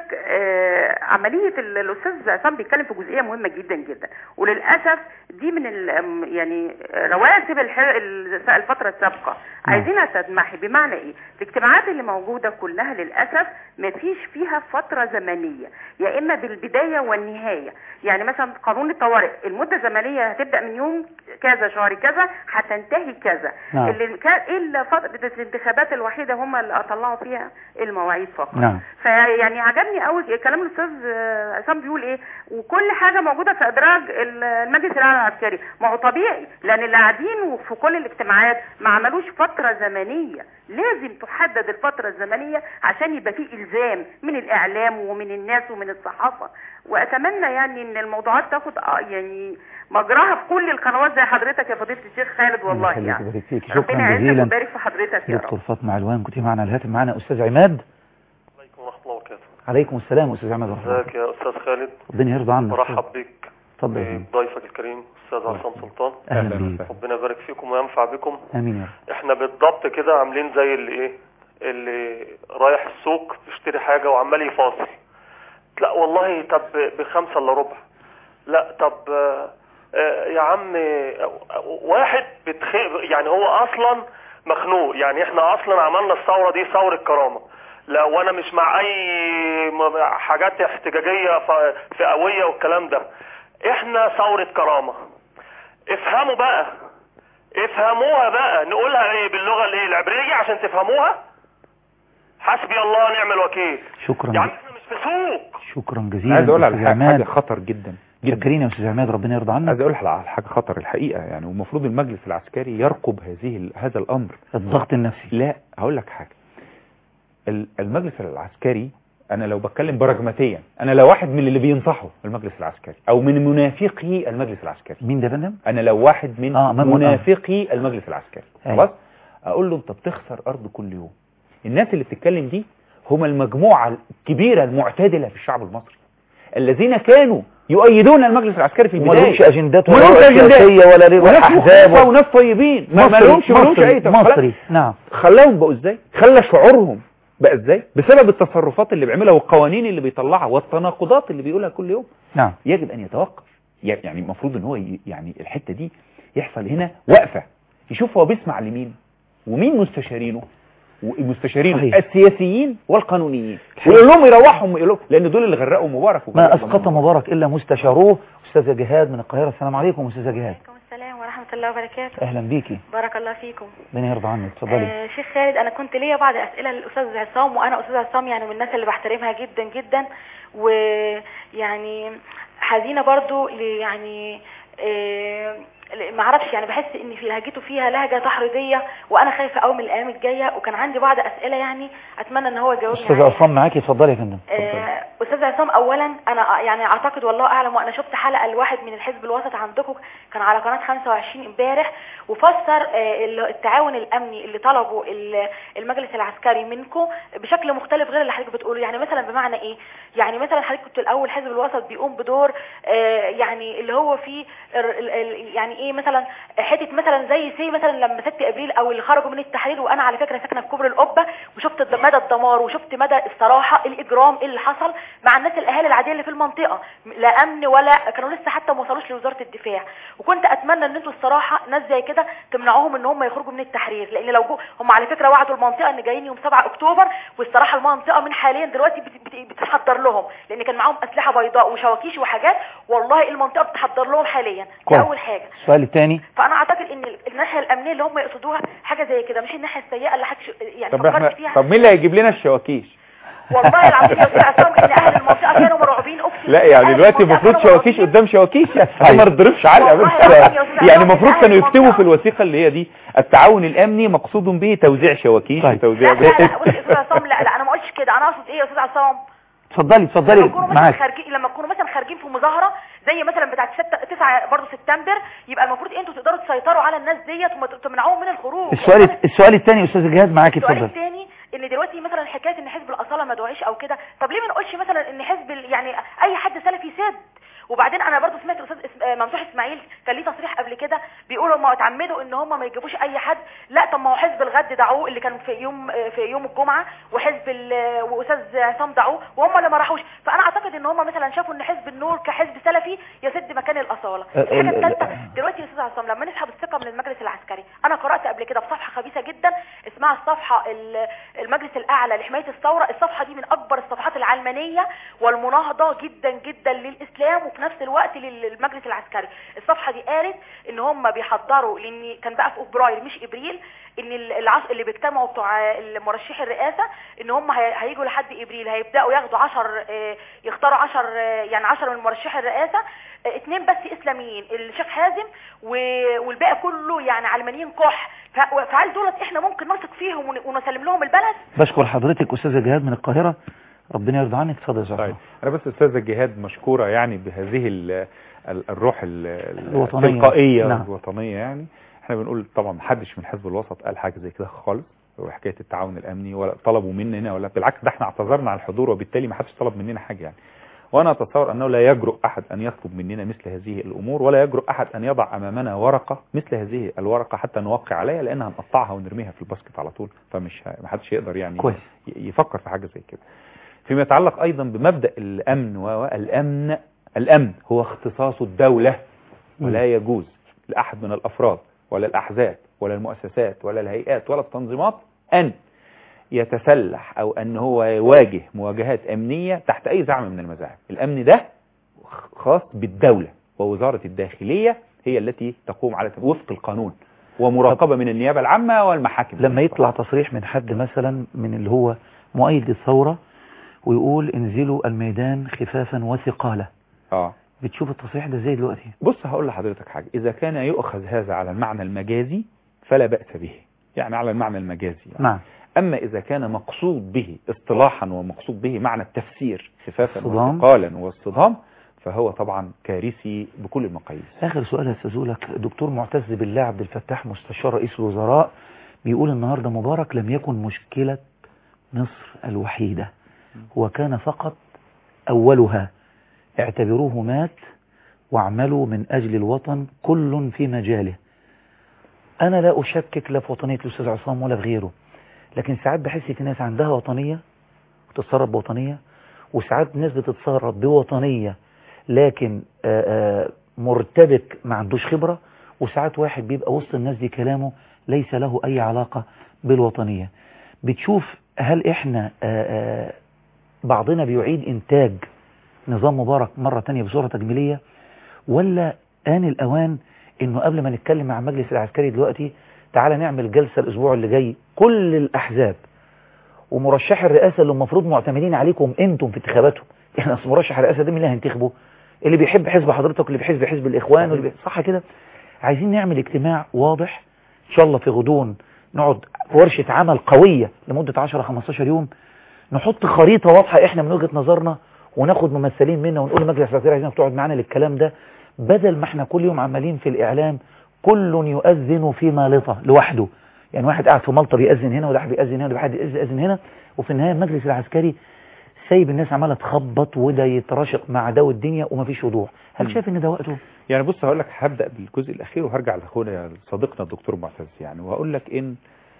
آه، عمليه ال- الاستاذ عصام بيتكلم في جزئيه مهمه جدا جدا وللاسف دي من ال- أم، يعني رواتب الح- ال- الفتره السابقه عايزينها تتمحي بمعنى ايه الاجتماعات اللي موجوده كلها للاسف ما فيش فيها فتره زمنيه يا اما بالبدايه والنهايه يعني مثلا قانون الطوارئ المده الزمنيه هتبدا من يوم كذا شهر كذا هتنتهي كذا نعم. اللي كان الا فتره الانتخابات الوحيده هم اللي اطلعوا فيها المواعيد فقط نعم. فيعني عجبني قوي كلام الاستاذ آه، عصام بيقول ايه وكل حاجه موجوده في ادراج ال- المجلس الاعلى العسكري ما هو طبيعي لان اللي قاعدين في كل الاجتماعات ما عملوش فتره زمنيه لازم تحدد الفتره الزمنيه عشان يبقى في الزام من الاعلام ومن الناس ومن الصحافه واتمنى يعني ان الموضوعات تاخد آه، يعني مجراها في كل القنوات زي حضرتك يا فضيله الشيخ خالد والله الله يعني يبارك فيك. ربنا شكرا يعزك جزيلا ويبارك في حضرتك يا دكتور رب فاطمه علوان كنت معنا على الهاتف معنا استاذ عماد عليكم ورحمة الله وبركاته عليكم السلام استاذ عماد ورحمه الله ازيك يا أستاذ خالد ربنا يرضى عنك برحب بك اتفضل يا فندم. بضيفك الكريم أستاذ عصام سلطان اهلا أهلاً بيك وسهلاً. ربنا يبارك فيكم وينفع بكم امين يا رب احنا بالضبط كده عاملين زي اللي ايه اللي رايح السوق يشتري حاجة وعمال يفاصل لا والله طب بخمسة الا ربع لا طب آه، آه، يا عم آه، واحد بتخ... يعني هو اصلا مخنوق يعني احنا اصلا عملنا الثورة دي ثورة كرامة لا وانا مش مع اي م- حاجات احتجاجية ف- فئوية والكلام ده احنا ثورة كرامة افهموا بقى افهموها بقى نقولها ايه باللغة الايه العبرية عشان تفهموها حسبي الله ونعم الوكيل شكرا يعني احنا مش في سوق شكرا جزيلا عايز اقول على أستاذ حاجه عماد. حاجة خطر جدا جدا شكرين يا استاذ عماد ربنا يرضى عنك عايز اقول على حاجه خطر الحقيقه يعني والمفروض المجلس العسكري يرقب هذه ال- هذا الامر الضغط النفسي لا هقول لك حاجه ال- المجلس العسكري انا لو بتكلم براجماتيا انا لو واحد من اللي بينصحوا المجلس العسكري او من منافقي المجلس العسكري مين ده يا فندم انا لو واحد من آه، من- منافقي المجلس العسكري أيوة. خلاص اقول له انت بتخسر ارض كل يوم الناس اللي بتتكلم دي هم المجموعه الكبيره المعتدله في الشعب المصري الذين كانوا يؤيدون المجلس العسكري في وما البدايه لهمش اجندات ما ولا لهمش رؤى أجندات. سياسيه ولا ليه وناس احزاب مخلصة وناس طيبين ما ما مصري- لهمش ما لهمش مصري- اي تفصيلات. مصري نعم خلاهم بقوا ازاي خلى شعورهم بقى ازاي بسبب التصرفات اللي بيعملها والقوانين اللي بيطلعها والتناقضات اللي بيقولها كل يوم نعم يجب ان يتوقف يعني المفروض ان هو ي- يعني الحته دي يحصل هنا وقفه يشوف هو بيسمع لمين ومين مستشارينه ومستشارينه صحيح. السياسيين والقانونيين ويقول لهم يروحهم يقول لهم لان دول اللي غرقوا مبارك ما وغرقوا اسقط مبارك الا مستشاروه استاذه جهاد من القاهره السلام عليكم استاذه جهاد عليكم السلام ورحمة الله وبركاته اهلا بيكي بارك الله فيكم ربنا يرضى عنك اتفضلي آه شيخ خالد أنا كنت ليا بعض أسئلة للأستاذ عصام وأنا أستاذ عصام يعني من الناس اللي بحترمها جدا جدا ويعني حزينة برضو ل- يعني آه ما اعرفش يعني بحس ان في لهجته فيها لهجه تحريضيه وانا خايفه قوي من الايام الجايه وكان عندي بعض اسئله يعني اتمنى ان هو يجاوبني استاذ عليها. عصام معاكي اتفضلي يا فندم آه، استاذ عصام اولا انا يعني اعتقد والله اعلم وانا شفت حلقه لواحد من الحزب الوسط عندكم كان على قناه 25 امبارح وفسر آه، ال- التعاون الامني اللي طلبه ال- المجلس العسكري منكم بشكل مختلف غير اللي حضرتك بتقوله يعني مثلا بمعنى ايه يعني مثلا حضرتك كنت الاول حزب الوسط بيقوم بدور آه، يعني اللي هو فيه ال- ال- ال- يعني ايه مثلا حته مثلا زي سي مثلا لما 6 ابريل او اللي خرجوا من التحرير وانا على فكره ساكنه في كوبري القبه وشفت الد- مدى الدمار وشفت مدى الصراحه الاجرام اللي حصل مع الناس الاهالي العاديه اللي في المنطقه لا امن ولا كانوا لسه حتى ما وصلوش لوزاره الدفاع وكنت اتمنى ان انتوا الصراحه ناس زي كده تمنعوهم ان هم يخرجوا من التحرير لان لو جو هم على فكره وعدوا المنطقه ان جايين يوم 7 اكتوبر والصراحه المنطقه من حاليا دلوقتي بت- بت- بتحضر لهم لان كان معاهم اسلحه بيضاء وشواكيش وحاجات والله المنطقه بتحضر لهم حاليا دي كويس. اول حاجه السؤال الثاني فانا اعتقد ان الناحيه الامنيه اللي هم يقصدوها حاجه زي كده مش الناحيه السيئه اللي حدش يعني طب احنا فكرت فيها طب مين اللي هيجيب لنا الشواكيش والله العظيم يا استاذ عصام ان اهل المنطقه كانوا مرعوبين اقسم لا بالله يعني أهل دلوقتي المنطقة المفروض كانوا شواكيش مرعوبين. قدام شواكيش عشان ما نضربش علقه والله بس العظيم يا أستاذ يعني عصام المفروض أهل كانوا يكتبوا المنطقة. في الوثيقه اللي هي دي التعاون الامني مقصود به توزيع شواكيش طيب. وتوزيع لا لا لا بص يا استاذ عصام لا لا انا ما قلتش كده انا اقصد ايه يا استاذ عصام اتفضلي لما اتفضلي يكونوا مثلا معاك خارجين لما يكونوا مثلا خارجين في مظاهره زي مثلا بتاعه 6 9 برضه سبتمبر يبقى المفروض انتوا تقدروا تسيطروا على الناس ديت وما تمنعوهم من الخروج السؤال السؤال الثاني استاذ جهاد معاكي السؤال اتفضل الثاني ان دلوقتي مثلا حكايه ان حزب الاصاله ما دعيش او كده طب ليه ما نقولش مثلا ان حزب ال- يعني اي حد سلفي سد وبعدين انا برضو سمعت الاستاذ إس- آه، ممدوح اسماعيل كان ليه تصريح قبل كده بيقولوا هم اتعمدوا ان هم ما يجيبوش اي حد لا طب ما هو حزب الغد دعوه اللي كان في يوم آه، في يوم الجمعه وحزب ال- واستاذ عصام دعوه وهم اللي ما راحوش فانا اعتقد ان هم مثلا شافوا ان حزب النور كحزب سلفي يسد مكان الاصاله ال- الحاجه ال- الثالثه دلوقتي يا استاذ عصام لما نسحب الثقه من المجلس العسكري انا قرات قبل كده في صفحه خبيثه جدا اسمها الصفحه ال- المجلس الاعلى لحمايه الثوره الصفحه دي من اكبر الصفحات العلمانيه والمناهضه جدا جدا للاسلام وفي نفس الوقت للمجلس العسكري الصفحه دي قالت ان هم بيحضروا لان كان بقى في فبراير مش ابريل ان ال- العص اللي بيجتمعوا بتوع المرشحي الرئاسه ان هم هي- هيجوا لحد ابريل هيبداوا ياخدوا 10 يختاروا 10 يعني 10 من مرشحي الرئاسه آه، اتنين بس اسلاميين الشيخ حازم و- والباقي كله يعني علمانيين كح ف- فهل دولت احنا ممكن نثق فيهم ون- ونسلم لهم البلد بشكر حضرتك استاذه جهاد من القاهره ربنا يرضى عنك اتفضل يا استاذ طيب عصام. انا بس استاذه جهاد مشكوره يعني بهذه ال- ال- الروح ال- ال- الوطنية. التلقائيه نعم. الوطنيه يعني احنا بنقول طبعا محدش من حزب الوسط قال حاجه زي كده خالص وحكايه التعاون الامني ولا طلبوا مننا ولا بالعكس ده احنا اعتذرنا عن الحضور وبالتالي ما حدش طلب مننا حاجه يعني وانا اتصور انه لا يجرؤ احد ان يطلب مننا مثل هذه الامور ولا يجرؤ احد ان يضع امامنا ورقه مثل هذه الورقه حتى نوقع عليها لانها هنقطعها ونرميها في الباسكت على طول فمش ه- ما حدش يقدر يعني كويس. ي- يفكر في حاجه زي كده فيما يتعلق ايضا بمبدا الامن والامن الامن هو اختصاص الدوله ولا يجوز لاحد من الافراد ولا الاحزاب ولا المؤسسات ولا الهيئات ولا التنظيمات ان يتسلح او ان هو يواجه مواجهات امنيه تحت اي زعم من المزاعم الامن ده خاص بالدوله ووزاره الداخليه هي التي تقوم على وفق القانون ومراقبه من النيابه العامه والمحاكم لما يطلع تصريح من حد مثلا من اللي هو مؤيد للثوره ويقول انزلوا الميدان خفافا وثقالا اه بتشوف التصريح ده ازاي دلوقتي بص هقول لحضرتك حاجة إذا كان يؤخذ هذا على المعنى المجازي فلا بأس به يعني على المعنى المجازي يعني. نعم أما إذا كان مقصود به اصطلاحا ومقصود به معنى التفسير خفافا الصدام. وثقالا والصدام فهو طبعا كارثي بكل المقاييس اخر سؤال هستاذولك دكتور معتز بالله عبد الفتاح مستشار رئيس الوزراء بيقول النهارده مبارك لم يكن مشكله مصر الوحيده هو كان فقط اولها اعتبروه مات واعملوا من اجل الوطن كل في مجاله انا لا اشكك لا في وطنيه الاستاذ عصام ولا في غيره لكن ساعات بحس في ناس عندها وطنيه وتتصرف بوطنيه وساعات ناس بتتصرف بوطنيه لكن آآ آآ مرتبك ما عندوش خبرة وساعات واحد بيبقى وسط الناس دي كلامه ليس له أي علاقة بالوطنية بتشوف هل إحنا آآ بعضنا بيعيد إنتاج نظام مبارك مرة تانية بصورة تجميلية ولا آن الأوان إنه قبل ما نتكلم مع المجلس العسكري دلوقتي تعالى نعمل جلسة الأسبوع اللي جاي كل الأحزاب ومرشح الرئاسة اللي المفروض معتمدين عليكم انتم في انتخاباتهم يعني اصل مرشح الرئاسة ده مين اللي هينتخبه اللي بيحب حزب حضرتك اللي بيحب حزب الاخوان واللي بي... صح كده عايزين نعمل اجتماع واضح ان شاء الله في غضون نقعد في ورشة عمل قوية لمدة 10 15 يوم نحط خريطة واضحة احنا من وجهة نظرنا وناخد ممثلين منا ونقول لمجلس الوزراء عايزينك تقعد معانا للكلام ده بدل ما احنا كل يوم عمالين في الاعلام كل يؤذن في مالطة لوحده يعني واحد قاعد في مالطة بيأذن هنا وده واحد بيأذن هنا وده واحد بيأذن هنا وفي النهاية المجلس العسكري سايب الناس عماله تخبط وده يتراشق مع ده والدنيا ومفيش وضوح هل مم. شايف ان ده وقته يعني بص هقول لك هبدأ بالجزء الأخير وهرجع لأخونا صديقنا الدكتور معتز يعني وهقول لك إن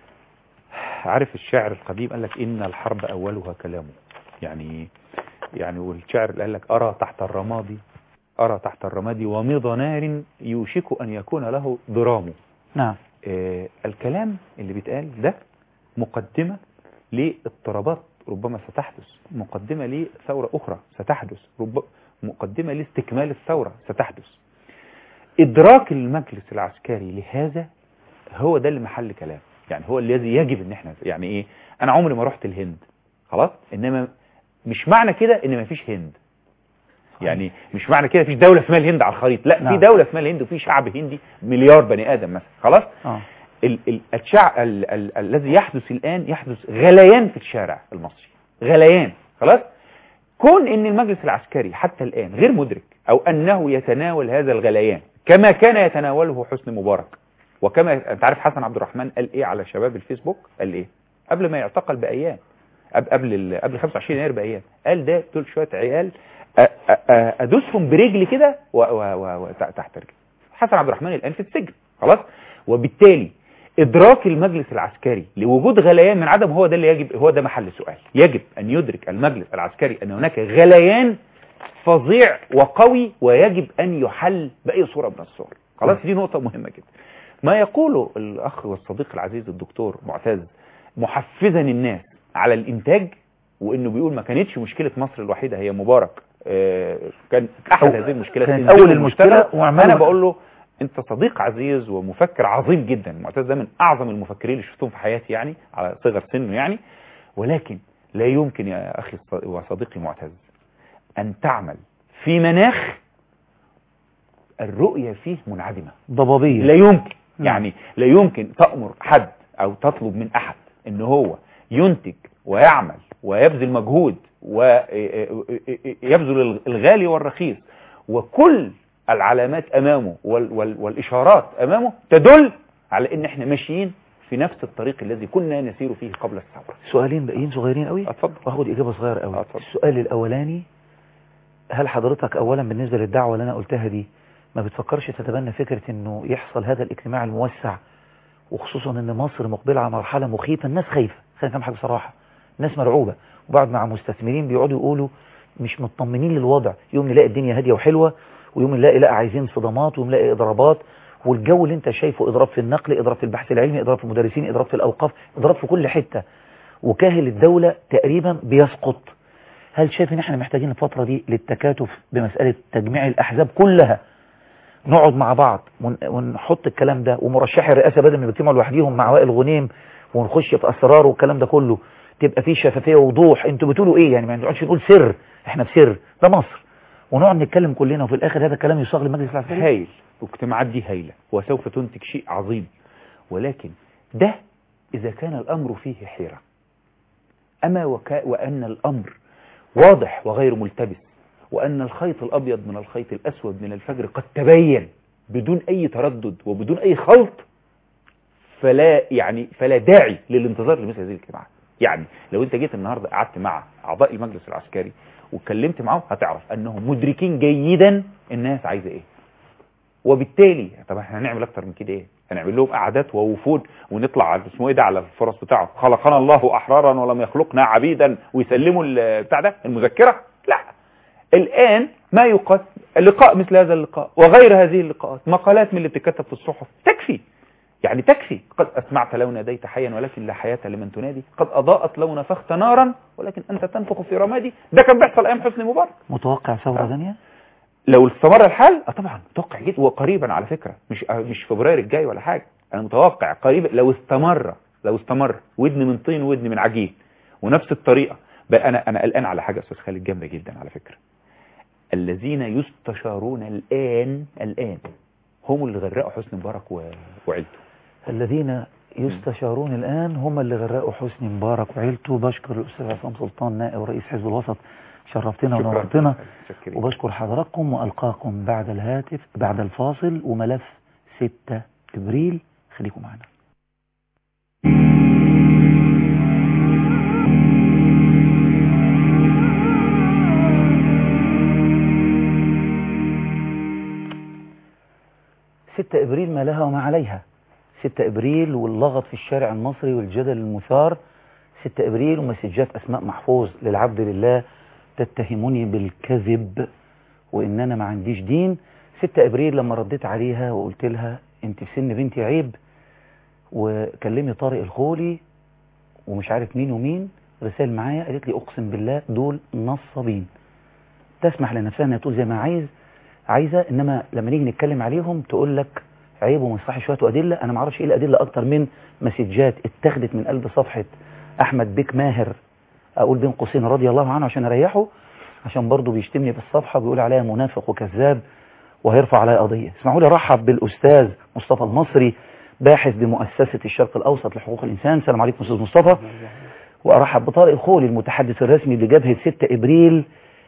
عارف الشاعر القديم قال لك إن الحرب أولها كلامه يعني يعني والشاعر اللي قال لك أرى تحت الرماد أرى تحت الرماد ومض نار يوشك أن يكون له ضرام نعم آه الكلام اللي بيتقال ده مقدمة لاضطرابات ربما ستحدث مقدمة لثورة أخرى ستحدث رب... مقدمة لاستكمال الثورة ستحدث إدراك المجلس العسكري لهذا هو ده اللي محل كلام يعني هو الذي يجب ان احنا يعني ايه انا عمري ما رحت الهند خلاص انما مش معنى كده ان ما فيش هند يعني مش معنى كده فيش دولة اسمها الهند على الخريطة لا نعم. في دولة اسمها الهند وفي شعب هندي مليار بني ادم مثلا خلاص اه ال ال الشع ال ال الذي يحدث الآن يحدث غليان في الشارع المصري غليان خلاص كون ان المجلس العسكري حتى الآن غير مدرك او انه يتناول هذا الغليان كما كان يتناوله حسني مبارك وكما انت عارف حسن عبد الرحمن قال ايه على شباب الفيسبوك قال ايه قبل ما يعتقل بايام قبل قبل ال- قبل 25 يناير بايام قال ده دول شويه عيال أ- أ- أ- ادوسهم برجلي كده و- و- و- و- تحت رجلي حسن عبد الرحمن الان في السجن خلاص وبالتالي ادراك المجلس العسكري لوجود غليان من عدم هو ده اللي يجب هو ده محل سؤال يجب ان يدرك المجلس العسكري ان هناك غليان فظيع وقوي ويجب ان يحل باي صوره من الصور خلاص دي نقطه مهمه جدا ما يقوله الاخ والصديق العزيز الدكتور معتز محفزا الناس على الانتاج وانه بيقول ما كانتش مشكله مصر الوحيده هي مبارك آه، كان احد أو- هذه المشكلات كانت الدول أول المشكلة المشتركة. وعملوا- انا بقول له انت صديق عزيز ومفكر عظيم جدا معتز ده من اعظم المفكرين اللي شفتهم في حياتي يعني على صغر سنه يعني ولكن لا يمكن يا اخي الص- وصديقي معتز ان تعمل في مناخ الرؤية فيه منعدمة ضبابية لا يمكن نعم. يعني لا يمكن تأمر حد او تطلب من احد ان هو ينتج ويعمل ويبذل مجهود ويبذل الغالي والرخيص وكل العلامات امامه وال وال والاشارات امامه تدل على ان احنا ماشيين في نفس الطريق الذي كنا نسير فيه قبل الثورة سؤالين باقيين صغيرين قوي اتفضل واخد اجابه صغيره قوي آه، اتفضل. السؤال الاولاني هل حضرتك اولا بالنسبه للدعوه اللي انا قلتها دي ما بتفكرش تتبنى فكره انه يحصل هذا الاجتماع الموسع وخصوصا ان مصر مقبله على مرحله مخيفه الناس خايفه خلينا نفهم حاجه بصراحه الناس مرعوبه وبعد مع مستثمرين بيقعدوا يقولوا مش مطمنين للوضع يوم نلاقي الدنيا هاديه وحلوه ويوم نلاقي لا عايزين صدامات ويوم نلاقي اضرابات والجو اللي انت شايفه اضراب في النقل اضراب في البحث العلمي اضراب في المدرسين اضراب في الاوقاف اضراب في كل حته وكاهل الدوله تقريبا بيسقط هل شايف ان احنا محتاجين الفتره دي للتكاتف بمساله تجميع الاحزاب كلها نقعد مع بعض ون- ونحط الكلام ده ومرشحي الرئاسه بدل ما بيجتمعوا لوحديهم مع وائل غنيم ونخش في اسرار والكلام ده كله تبقى فيه شفافيه ووضوح انتوا بتقولوا ايه يعني ما نقعدش نقول سر احنا في سر ده مصر ونقعد نتكلم كلنا وفي الاخر هذا الكلام يصاغ للمجلس العسكري هايل واجتماعات دي هايلة وسوف تنتج شيء عظيم ولكن ده إذا كان الأمر فيه حيرة أما وكا وأن الأمر واضح وغير ملتبس وأن الخيط الأبيض من الخيط الأسود من الفجر قد تبين بدون أي تردد وبدون أي خلط فلا يعني فلا داعي للانتظار لمثل هذه الاجتماعات يعني لو انت جيت النهارده قعدت مع اعضاء المجلس العسكري واتكلمت معاهم هتعرف انهم مدركين جيدا الناس عايزه ايه وبالتالي طب احنا هنعمل اكتر من كده ايه هنعمل لهم قعدات ووفود ونطلع على اسمه ايه ده على الفرص بتاعه خلقنا الله احرارا ولم يخلقنا عبيدا ويسلموا ال- بتاع ده المذكره لا الان ما يقال لقاء مثل هذا اللقاء وغير هذه اللقاءات مقالات من اللي بتتكتب في الصحف تكفي يعني تكفي قد أسمعت لو ناديت حيا ولكن لا حياة لمن تنادي قد أضاءت لو نفخت نارا ولكن أنت تنفخ في رمادي ده كان بيحصل أيام حسني مبارك متوقع ثورة ثانية لو استمر الحال اه طبعا متوقع جدا وقريبا على فكرة مش آه مش فبراير الجاي ولا حاجة أنا متوقع قريبا لو استمر لو استمر ودن من طين ودن من عجين ونفس الطريقة بقى أنا أنا قلقان على حاجة يا أستاذ خالد جامدة جدا على فكرة الذين يستشارون الآن الآن هم اللي غرقوا حسني مبارك و- وعيلته الذين يستشارون الآن هم اللي غرقوا حسني مبارك وعيلته بشكر الأستاذ عصام سلطان نائب رئيس حزب الوسط شرفتنا شكراً. ونورتنا متشكرين. وبشكر حضراتكم وألقاكم بعد الهاتف بعد الفاصل وملف 6 إبريل خليكم معنا ستة إبريل ما لها وما عليها ستة إبريل واللغط في الشارع المصري والجدل المثار ستة إبريل ومسجات أسماء محفوظ للعبد لله تتهمني بالكذب وإن أنا ما عنديش دين ستة إبريل لما رديت عليها وقلت لها أنت في سن بنتي عيب وكلمي طارق الخولي ومش عارف مين ومين رسائل معايا قالت لي أقسم بالله دول نصابين تسمح لنفسها انها تقول زي ما عايز عايزه انما لما نيجي نتكلم عليهم تقول لك عيب وما يصحش شويه ادله انا ما اعرفش ايه الادله اكتر من مسجات اتخذت من قلب صفحه احمد بيك ماهر اقول بين قوسين رضي الله عنه عشان اريحه عشان برضه بيشتمني بالصفحه بيقول عليا منافق وكذاب وهيرفع عليا قضيه اسمحوا لي ارحب بالاستاذ مصطفى المصري باحث بمؤسسه الشرق الاوسط لحقوق الانسان السلام عليكم استاذ مصطفى وارحب بطارق الخولي المتحدث الرسمي لجبهه 6 ابريل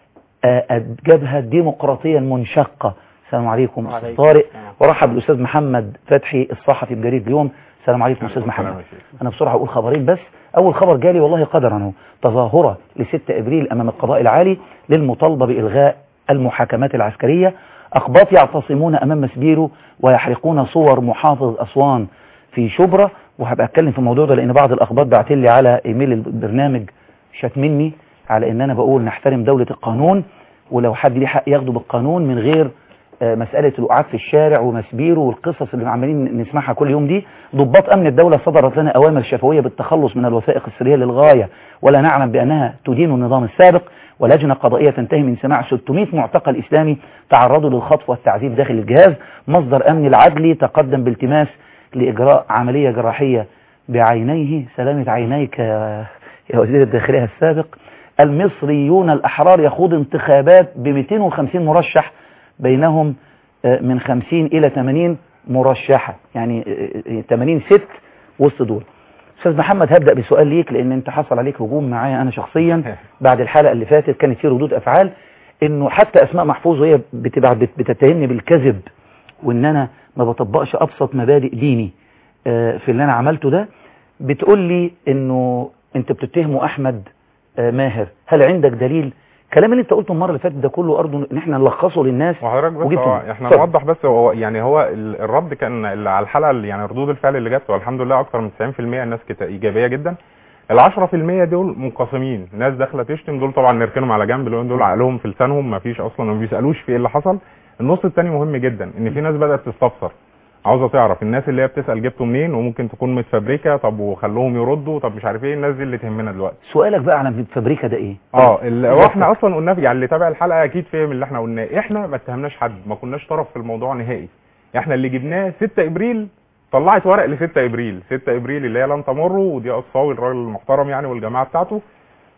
آه، الجبهه الديمقراطيه المنشقه السلام عليكم استاذ طارق وارحب بالاستاذ محمد فتحي الصحفي بجريده اليوم السلام عليكم استاذ محمد انا بسرعه اقول خبرين بس اول خبر جالي والله قدرا اهو تظاهره ل 6 ابريل امام القضاء العالي للمطالبه بالغاء المحاكمات العسكريه اقباط يعتصمون امام مسبيرو ويحرقون صور محافظ اسوان في شبرا وهبقى اتكلم في الموضوع ده لان بعض الاخبار بعت لي على ايميل البرنامج شتمني على ان انا بقول نحترم دوله القانون ولو حد ليه حق ياخده بالقانون من غير آه، مسألة الوقعات في الشارع ومسبيره والقصص اللي عمالين نسمعها كل يوم دي ضباط أمن الدولة صدرت لنا أوامر شفوية بالتخلص من الوثائق السرية للغاية ولا نعلم بأنها تدين النظام السابق ولجنة قضائية تنتهي من سماع 600 معتقل إسلامي تعرضوا للخطف والتعذيب داخل الجهاز مصدر أمن العدلي تقدم بالتماس لإجراء عملية جراحية بعينيه سلامة عينيك يا يا وزير الداخلية السابق المصريون الأحرار يخوض انتخابات ب 250 مرشح بينهم آه، من 50 إلى 80 مرشحة يعني آه، آه، 80 ست وسط دول أستاذ محمد هبدأ بسؤال ليك لأن أنت حصل عليك هجوم معايا أنا شخصيا بعد الحلقة اللي فاتت كانت في ردود أفعال إنه حتى أسماء محفوظ وهي بتبع بت- بتتهمني بالكذب وإن أنا ما بطبقش أبسط مبادئ ديني آه، في اللي أنا عملته ده بتقول لي إنه أنت بتتهمه أحمد آه، ماهر هل عندك دليل الكلام اللي انت قلته المره اللي فاتت ده كله ارجو ان احنا نلخصه للناس وحضرتك بس وجبته. هو احنا اتفضل. نوضح بس هو يعني هو ال- الرد كان اللي على الحلقه اللي يعني ردود الفعل اللي جت والحمد لله اكتر من 90% الناس كانت ايجابيه جدا ال 10% دول منقسمين ناس داخله تشتم دول طبعا نركنهم على جنب لان دول عقلهم في لسانهم ما فيش اصلا ما بيسالوش في ايه اللي حصل النص الثاني مهم جدا ان في ناس بدات تستفسر عاوزه تعرف الناس اللي هي بتسال جبته منين وممكن تكون متفبركه طب وخلوهم يردوا طب مش عارف ايه الناس دي اللي تهمنا دلوقتي سؤالك بقى على فابريكا ده ايه اه ال- واحنا اصلا قلنا يعني اللي تابع الحلقه اكيد فهم اللي احنا قلناه احنا ما اتهمناش حد ما كناش طرف في الموضوع نهائي احنا اللي جبناه 6 ابريل طلعت ورق ل 6 ابريل 6 ابريل اللي هي لن تمر ودي اصفاوي الراجل المحترم يعني والجماعه بتاعته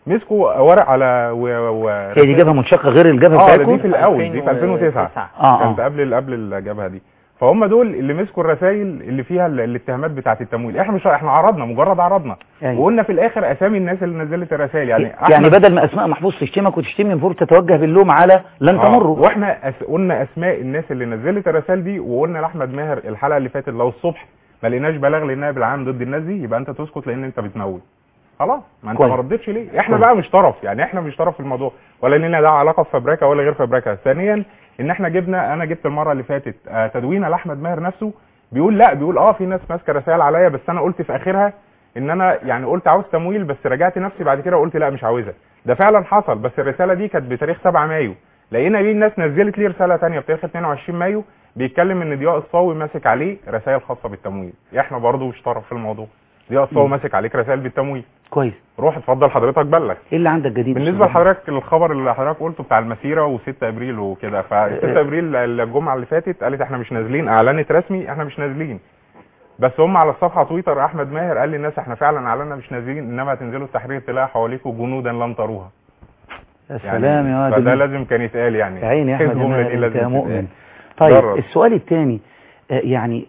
مسكوا ورق على و... و... هي دي جبهه منشقه غير الجبهه اه بتاعتكم دي في الاول دي في 2009 اه كانت اه قبل قبل الجبهه دي فهم دول اللي مسكوا الرسائل اللي فيها ال- الاتهامات بتاعه التمويل احنا مش احنا عرضنا مجرد عرضنا أيوة. وقلنا في الاخر اسامي الناس اللي نزلت الرسائل يعني يعني أحمد- بدل ما اسماء محفوظ تشتمك وتشتمني المفروض تتوجه باللوم على لن آه، تمروا واحنا أس... قلنا اسماء الناس اللي نزلت الرسائل دي وقلنا لاحمد ماهر الحلقه اللي فاتت لو الصبح ما لقيناش بلاغ للنائب العام ضد الناس دي يبقى انت تسكت لان انت بتمول خلاص ما انت كويس. ما ردتش ليه احنا كويس. بقى مش طرف يعني احنا مش طرف في الموضوع ولا لنا ده علاقه بفبركه ولا غير فبركه ثانيا ان احنا جبنا انا جبت المره اللي فاتت آه، تدوينه لاحمد ماهر نفسه بيقول لا بيقول اه في ناس ماسكه رسائل عليا بس انا قلت في اخرها ان انا يعني قلت عاوز تمويل بس رجعت نفسي بعد كده قلت لا مش عاوزها ده فعلا حصل بس الرساله دي كانت بتاريخ 7 مايو لقينا ليه الناس نزلت لي رساله ثانيه بتاريخ 22 مايو بيتكلم ان ضياء الصاوي ماسك عليه رسائل خاصه بالتمويل احنا برضو مش طرف في الموضوع ضياء الصاوي مم. ماسك عليك رسائل بالتمويل كويس روح اتفضل حضرتك بلغ ايه اللي عندك جديد بالنسبه أستاذ أحمد؟ لحضرتك الخبر اللي حضرتك قلته بتاع المسيره و6 ابريل وكده ف 6 ابريل الجمعه اللي فاتت قالت احنا مش نازلين اعلنت رسمي احنا مش نازلين بس هم على الصفحه تويتر احمد ماهر قال للناس احنا فعلا اعلنا مش نازلين انما هتنزلوا التحرير تلاقي حواليكم جنودا لم تروها يا سلام يا واد فده ال- لازم كان يتقال يعني يا عيني يا احمد الجملة يا دي ماهر، لازم انت يا تتقال. مؤمن طيب جرب. السؤال الثاني يعني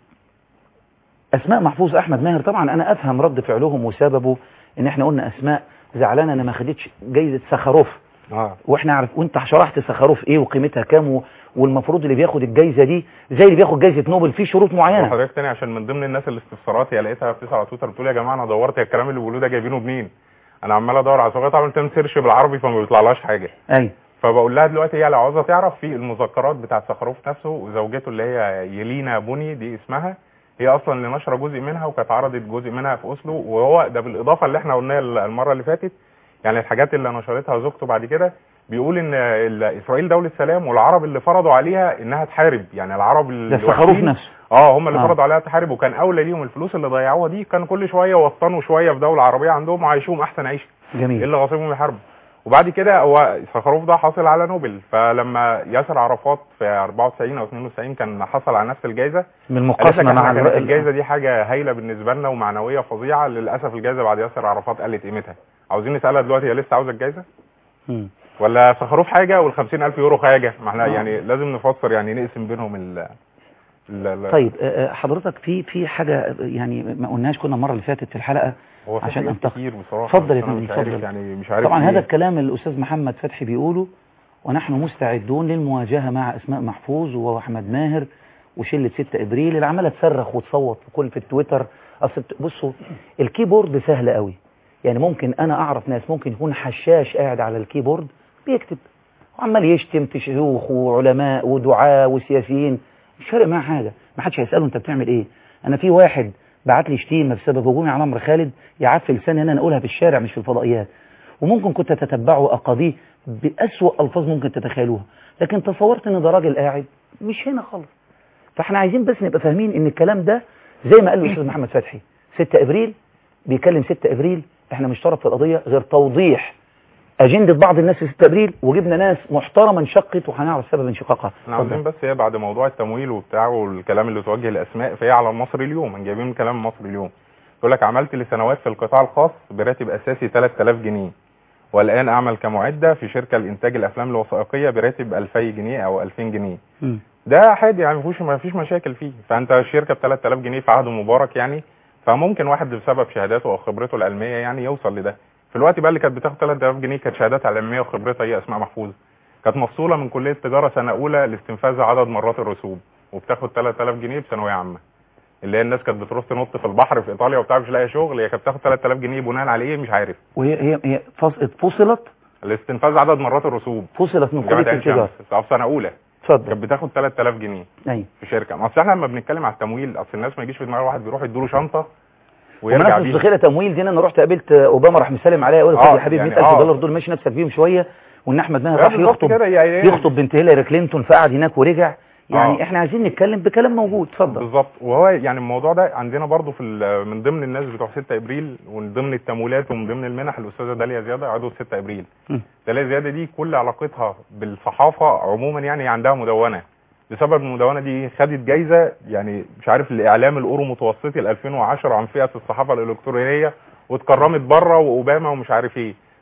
اسماء محفوظ احمد ماهر طبعا انا افهم رد فعلهم وسببه ان احنا قلنا اسماء زعلانه انا ما خدتش جايزه سخروف اه واحنا عارف وانت شرحت سخروف ايه وقيمتها كام و- والمفروض اللي بياخد الجايزه دي زي اللي بياخد جايزه نوبل في شروط معينه وحضرتك تاني عشان من ضمن الناس الاستفسارات هي لقيتها بتسال على تويتر بتقول يا جماعه انا دورت هي الكلام اللي بيقولوه ده جايبينه منين انا عمال ادور على صفحات عملت تعمل سيرش بالعربي فما بيطلعلهاش حاجه ايوه فبقول لها دلوقتي هي لو عاوزه تعرف في المذكرات بتاعت سخروف نفسه وزوجته اللي هي يلينا بوني دي اسمها هي اصلا اللي نشره جزء منها وكانت عرضت جزء منها في اوسلو وهو ده بالاضافه اللي احنا قلناها المره اللي فاتت يعني الحاجات اللي نشرتها زوجته بعد كده بيقول ان ال- اسرائيل دوله سلام والعرب اللي فرضوا عليها انها تحارب يعني العرب ده سخروف الوحيدين- نفسه اه هم اللي آه. فرضوا عليها تحارب وكان اولى ليهم الفلوس اللي ضيعوها دي كان كل شويه وطنوا شويه في دوله عربيه عندهم وعايشوهم احسن عيشه ايه جميل اللي غاصبهم يحاربوا وبعد كده هو سخروف ده حاصل على نوبل فلما ياسر عرفات في 94 او 92 كان حصل على نفس الجائزه من قالت لك المقاسمه مع احنا كانت الر- الجائزه دي حاجه هايله بالنسبه لنا ومعنويه فظيعه للاسف الجائزه بعد ياسر عرفات قلت قيمتها عاوزين نسالها دلوقتي هي لسه عاوزه الجائزه مم. ولا سخروف حاجه وال 50000 يورو حاجه ما احنا آه. يعني لازم نفسر يعني نقسم بينهم ال ال- ال- طيب آه، آه، حضرتك في في حاجه يعني ما قلناش كنا المره اللي فاتت في الحلقه هو في عشان حاجات أنتقد. كتير بصراحه اتفضل يا بس أنا فندم، مش عارف اتفضل. يعني مش عارف طبعا إيه. هذا الكلام اللي الاستاذ محمد فتحي بيقوله ونحن مستعدون للمواجهه مع اسماء محفوظ واحمد ماهر وشله 6 ابريل اللي عماله تصرخ وتصوت في كل في التويتر اصل بت- بصوا الكيبورد سهل قوي يعني ممكن انا اعرف ناس ممكن يكون حشاش قاعد على الكيبورد بيكتب وعمال يشتم في شيوخ وعلماء ودعاة وسياسيين مش فارق معاه حاجه ما حدش هيساله انت بتعمل ايه انا في واحد بعت لي شتيمه بسبب هجومي على عمرو خالد يعفي لساني ان انا اقولها في الشارع مش في الفضائيات وممكن كنت تتبعه واقاضيه باسوا الفاظ ممكن تتخيلوها لكن تصورت ان ده راجل قاعد مش هنا خالص فاحنا عايزين بس نبقى فاهمين ان الكلام ده زي ما قال الاستاذ محمد فتحي 6 ابريل بيكلم 6 ابريل احنا مش طرف في القضيه غير توضيح اجنده بعض الناس في 6 ابريل وجبنا ناس محترمه انشقت وهنعرف سبب انشقاقها احنا عاوزين اتفضل. بس هي بعد موضوع التمويل وبتاع والكلام اللي توجه لاسماء فهي على مصر اليوم احنا جايبين من كلام مصر اليوم يقول لك عملت لسنوات في القطاع الخاص براتب اساسي 3000 جنيه والان اعمل كمعده في شركه لانتاج الافلام الوثائقيه براتب 2000 جنيه او 2000 جنيه مم. ده عادي يعني مفيش ما فيش مشاكل فيه فانت الشركه ب 3000 جنيه في عهد مبارك يعني فممكن واحد بسبب شهاداته او خبرته العلميه يعني يوصل لده في الوقت بقى اللي كانت بتاخد 3000 جنيه كانت شهادات علميه وخبرتها هي اسماء محفوظ كانت مفصوله من كليه تجاره سنه اولى لاستنفاذ عدد مرات الرسوب وبتاخد 3000 جنيه بثانويه عامه اللي هي الناس كانت بتروح تنط في البحر في ايطاليا وبتاع مش لاقي شغل هي كانت بتاخد 3000 جنيه بناء على ايه مش عارف وهي هي هي فص- فصلت الاستنفاذ عدد مرات الرسوب فصلت من جامعه كليه عين التجاره شمس في سنه اولى اتفضل كانت بتاخد 3000 جنيه ايوه في شركه ما اصل احنا لما بنتكلم على التمويل اصل الناس ما يجيش في دماغ واحد بيروح يديله شنطه ويرجع ومنافس بيها ذخيره تمويل دي انا رحت قابلت اوباما راح مسلم عليا يقول لي آه، خد يا حبيبي يعني 100000 آه. دولار دول ماشي نفسك بيهم شويه وان احمد ماهر آه، راح بالظبط يخطب كده يعني يخطب بنت هيلاري كلينتون فقعد هناك ورجع يعني آه. احنا عايزين نتكلم بكلام موجود اتفضل بالظبط وهو يعني الموضوع ده عندنا برضو في ال- من ضمن الناس بتوع 6 ابريل ومن ضمن التمويلات ومن ضمن المنح الاستاذه داليا زياده عضو 6 ابريل م. داليا زياده دي كل علاقتها بالصحافه عموما يعني هي عندها مدونه بسبب المدونه دي خدت جايزه يعني مش عارف الاعلام الاورو متوسطي ل 2010 عن فئه الصحافه الالكترونيه واتكرمت بره واوباما ومش عارف ايه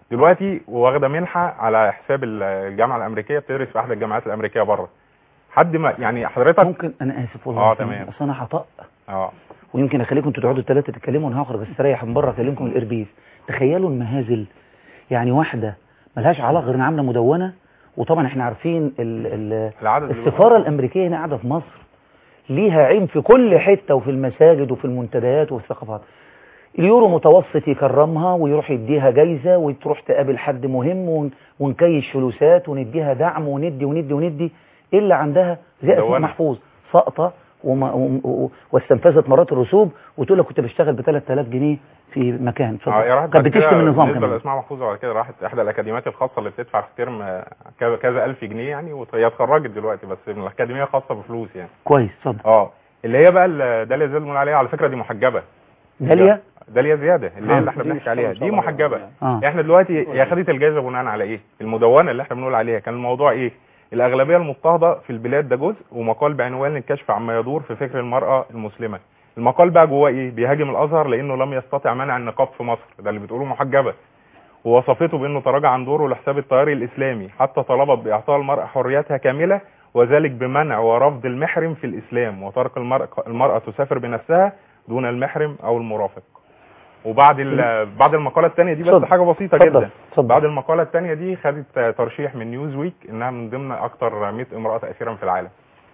دلوقتي واخده منحه على حساب الجامعه الامريكيه بتدرس في احد الجامعات الامريكيه بره حد ما يعني حضرتك ممكن انا اسف والله اه تمام اصل انا هطق اه ويمكن اخليكم انتوا تقعدوا الثلاثه تتكلموا وانا هخرج استريح من بره اكلمكم الاربيز تخيلوا المهازل يعني واحده ملهاش علاقه غير إن عامله مدونه وطبعا احنا عارفين ال ال العدد اللي السفاره الامريكيه هنا قاعده في مصر ليها عين في كل حته وفي المساجد وفي المنتديات وفي الثقافات اليورو متوسط يكرمها ويروح يديها جايزه وتروح تقابل حد مهم ون- ونكيش فلوسات ونديها دعم وندي وندي وندي الا عندها زي اسماء مدونة. محفوظ ساقطه وما و- و- واستنفذت مرات الرسوب وتقول لك كنت بشتغل ب 3000 جنيه في مكان اتفضل. اه يا راحت كانت بعد كده بتشتم النظام بالنسبه كمان لاسماء محفوظه بعد كده راحت احدى الاكاديميات الخاصه اللي بتدفع في الترم آه، كذا كذا الف جنيه يعني وهي اتخرجت دلوقتي بس من الاكاديميه خاصه بفلوس يعني كويس اتفضل اه اللي هي بقى ال- داليا زياد بنقول عليها على فكره دي محجبه داليا داليا زياده اللي آه. هي اللي احنا بنحكي عليها دي محجبه اه احنا دلوقتي هي خدت الجائزه بناء على ايه المدونه اللي احنا بنقول عليها كان الموضوع ايه الاغلبيه المضطهده في البلاد ده جزء ومقال بعنوان الكشف عما يدور في فكر المراه المسلمه المقال بقى جواه ايه بيهاجم الازهر لانه لم يستطع منع النقاب في مصر ده اللي بتقوله محجبه ووصفته بانه تراجع عن دوره لحساب التيار الاسلامي حتى طلبت باعطاء المراه حريتها كامله وذلك بمنع ورفض المحرم في الاسلام وترك المراه المراه تسافر بنفسها دون المحرم او المرافق وبعد ال- بعد المقاله الثانيه دي بس اتفضل. حاجه بسيطه اتفضل جدا اتفضل بعد المقاله الثانيه دي خدت آه، ترشيح من نيوز ويك انها من ضمن اكتر 100 امراه تاثيرا في العالم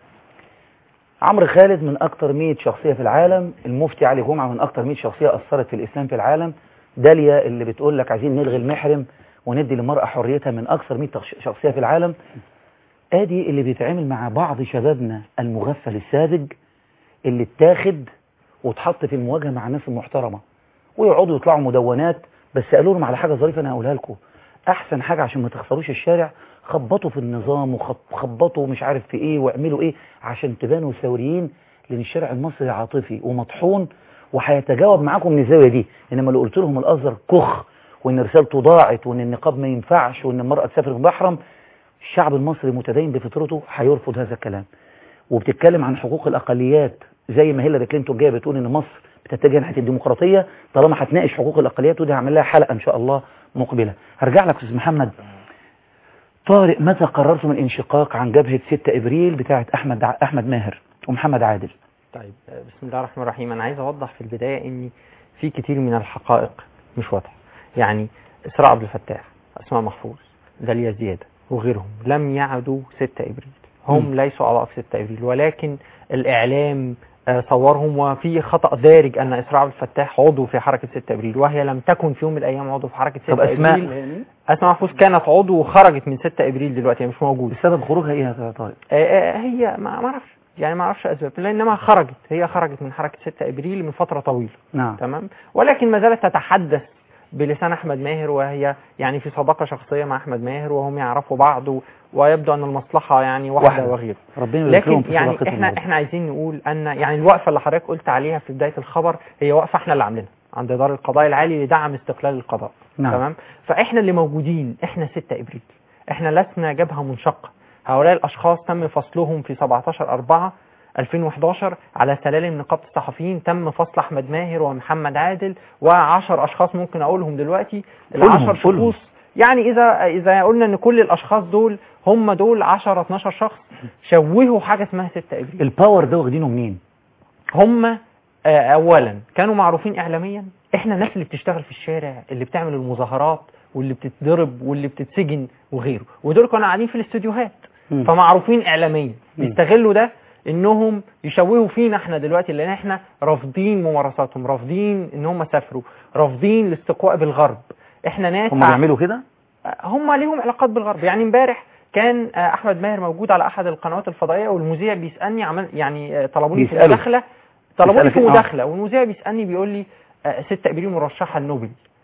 عمرو خالد من اكتر 100 شخصيه في العالم المفتي علي جمعه من اكتر 100 شخصيه اثرت في الاسلام في العالم داليا اللي بتقول لك عايزين نلغي المحرم وندي للمراه حريتها من اكثر 100 تخش- شخصيه في العالم ادي اللي بيتعامل مع بعض شبابنا المغفل الساذج اللي اتاخد واتحط في المواجهه مع الناس المحترمه ويقعدوا يطلعوا مدونات بس قالوا لهم على حاجه ظريفه انا هقولها لكم احسن حاجه عشان ما تخسروش الشارع خبطوا في النظام وخبطوا مش عارف في ايه واعملوا ايه عشان تبانوا ثوريين لان الشارع المصري عاطفي ومطحون وهيتجاوب معاكم من الزاويه دي انما لو قلت لهم الازهر كخ وان رسالته ضاعت وان النقاب ما ينفعش وان المراه تسافر محرم الشعب المصري متدين بفطرته هيرفض هذا الكلام وبتتكلم عن حقوق الاقليات زي ما هيلاري كلينتون جايه بتقول ان مصر بتتجه ناحيه الديمقراطيه طالما هتناقش حقوق الاقليات ودي هعمل لها حلقه ان شاء الله مقبله هرجع لك استاذ محمد طارق متى قررتم الانشقاق عن جبهه 6 ابريل بتاعه احمد ع- احمد ماهر ومحمد عادل طيب آه، بسم الله الرحمن الرحيم انا عايز اوضح في البدايه ان في كتير من الحقائق مش واضحه يعني اسراء عبد الفتاح اسماء محفوظ داليا زياده وغيرهم لم يعدوا 6 ابريل هم ليسوا اعضاء في 6 ابريل ولكن الاعلام آه، صورهم وفي خطا دارج ان اسراء عبد الفتاح عضو في حركه 6 ابريل وهي لم تكن في يوم من الايام عضو في حركه 6 طب اسماء ابريل اسماء محفوظ كانت عضو وخرجت من 6 ابريل دلوقتي هي مش موجوده بسبب خروجها ايه يا طارق آه، آه، هي ما ما اعرفش يعني ما اعرفش اسباب لانما خرجت هي خرجت من حركه 6 ابريل من فتره طويله نعم تمام ولكن ما زالت تتحدث بلسان احمد ماهر وهي يعني في صداقه شخصيه مع احمد ماهر وهم يعرفوا بعض و- ويبدو ان المصلحه يعني واحده, واحدة. وغيره ربنا يبارك لهم لكن في يعني صداقتهم احنا برضه. احنا عايزين نقول ان يعني الوقفه اللي حضرتك قلت عليها في بدايه الخبر هي وقفه احنا اللي عاملينها عند دار القضاء العالي لدعم استقلال القضاء نعم. تمام فاحنا اللي موجودين احنا 6 ابريل احنا لسنا جبهه منشقه هؤلاء الاشخاص تم فصلهم في 17 4 2011 على سلالم نقابه الصحفيين تم فصل احمد ماهر ومحمد عادل و10 اشخاص ممكن اقولهم دلوقتي قولهم، ال10 قولهم. شخوص يعني اذا اذا قلنا ان كل الاشخاص دول هم دول 10 12 شخص شوهوا حاجه اسمها 6 ابريل الباور ده واخدينه منين هم آه، اولا كانوا معروفين اعلاميا احنا الناس اللي بتشتغل في الشارع اللي بتعمل المظاهرات واللي بتتضرب واللي بتتسجن وغيره ودول كانوا قاعدين في الاستوديوهات مم. فمعروفين اعلاميا مم. بيستغلوا ده انهم يشوهوا فينا احنا دلوقتي لان احنا رافضين ممارساتهم رافضين ان هم سافروا رافضين الاستقواء بالغرب احنا ناس هم بيعملوا كده هم ليهم علاقات بالغرب يعني امبارح كان آه، احمد ماهر موجود على احد القنوات الفضائيه والمذيع بيسالني عمل يعني آه، طلبوني في بيسأله. مداخله طلبوني بيسألك في إيه؟ آه. مداخله والمذيع بيسالني بيقول لي آه، 6 ابريل مرشحه النوبل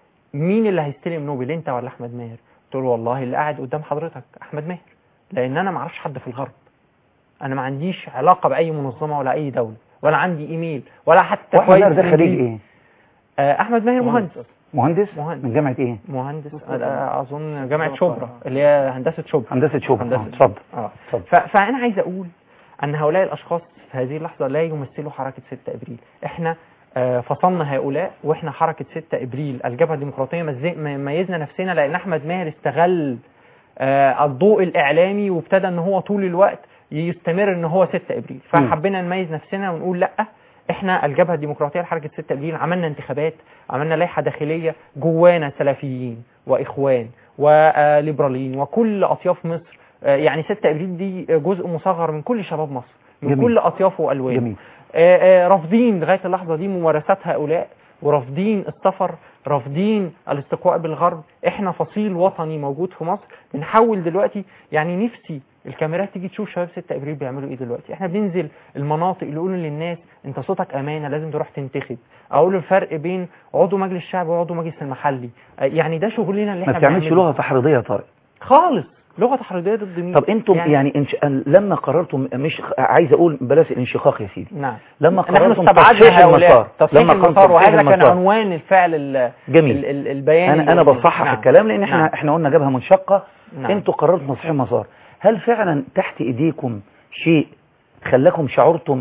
مين اللي هيستلم نوبل انت ولا احمد ماهر قلت له والله اللي قاعد قدام حضرتك احمد ماهر لان انا ما اعرفش حد في الغرب انا ما عنديش علاقه باي منظمه ولا اي دوله ولا عندي ايميل ولا حتى واحمد ماهر ده كويس خريج إنجليزي. ايه آه، احمد ماهر مهندس مهندس مهندس. من جامعه ايه مهندس آه، اظن جامعه شبرا اللي هي هندسه شبرا هندسه شبرا هندسة آه، اتفضل اه اتفضل ف- فانا عايز اقول ان هؤلاء الاشخاص في هذه اللحظه لا يمثلوا حركه 6 ابريل احنا آه، فصلنا هؤلاء واحنا حركه 6 ابريل الجبهه الديمقراطيه مز- م- ميزنا نفسنا لان احمد ماهر استغل آه، الضوء الاعلامي وابتدى ان هو طول الوقت يستمر ان هو 6 ابريل فحبينا نميز نفسنا ونقول لا احنا الجبهه الديمقراطيه لحركه 6 ابريل عملنا انتخابات عملنا لائحه داخليه جوانا سلفيين واخوان وليبراليين وكل اطياف مصر آه، يعني 6 ابريل دي جزء مصغر من كل شباب مصر من جميل. كل اطيافه والوانه جميل آه، آه، رافضين لغايه اللحظه دي ممارسات هؤلاء ورافضين السفر رافضين الاستقواء بالغرب احنا فصيل وطني موجود في مصر بنحاول دلوقتي يعني نفسي الكاميرات تيجي تشوف شباب 6 ابريل بيعملوا ايه دلوقتي احنا بننزل المناطق اللي يقولوا للناس انت صوتك امانه لازم تروح تنتخب اقول الفرق بين عضو مجلس الشعب وعضو مجلس المحلي آه، يعني ده شغلنا اللي ما احنا بتعملش بنعمله. لغه تحريضيه يا طارق خالص لغه تحريضيه ضد مين طب انتم يعني, يعني انش... لما قررتم مش عايز اقول بلاش الانشقاق يا سيدي نعم لما نحن قررتم استبعدنا تصحيح هؤلاء المسار تصحيح لما قررتم المسار تصحيح وهذا كان المسار عنوان الفعل ال- جميل ال- ال- البيان انا انا اللي- بصحح نعم. الكلام لان احنا نعم. احنا قلنا جبهه منشقه نعم. انتوا قررتوا تصحيح المسار هل فعلا تحت ايديكم شيء خلاكم شعرتم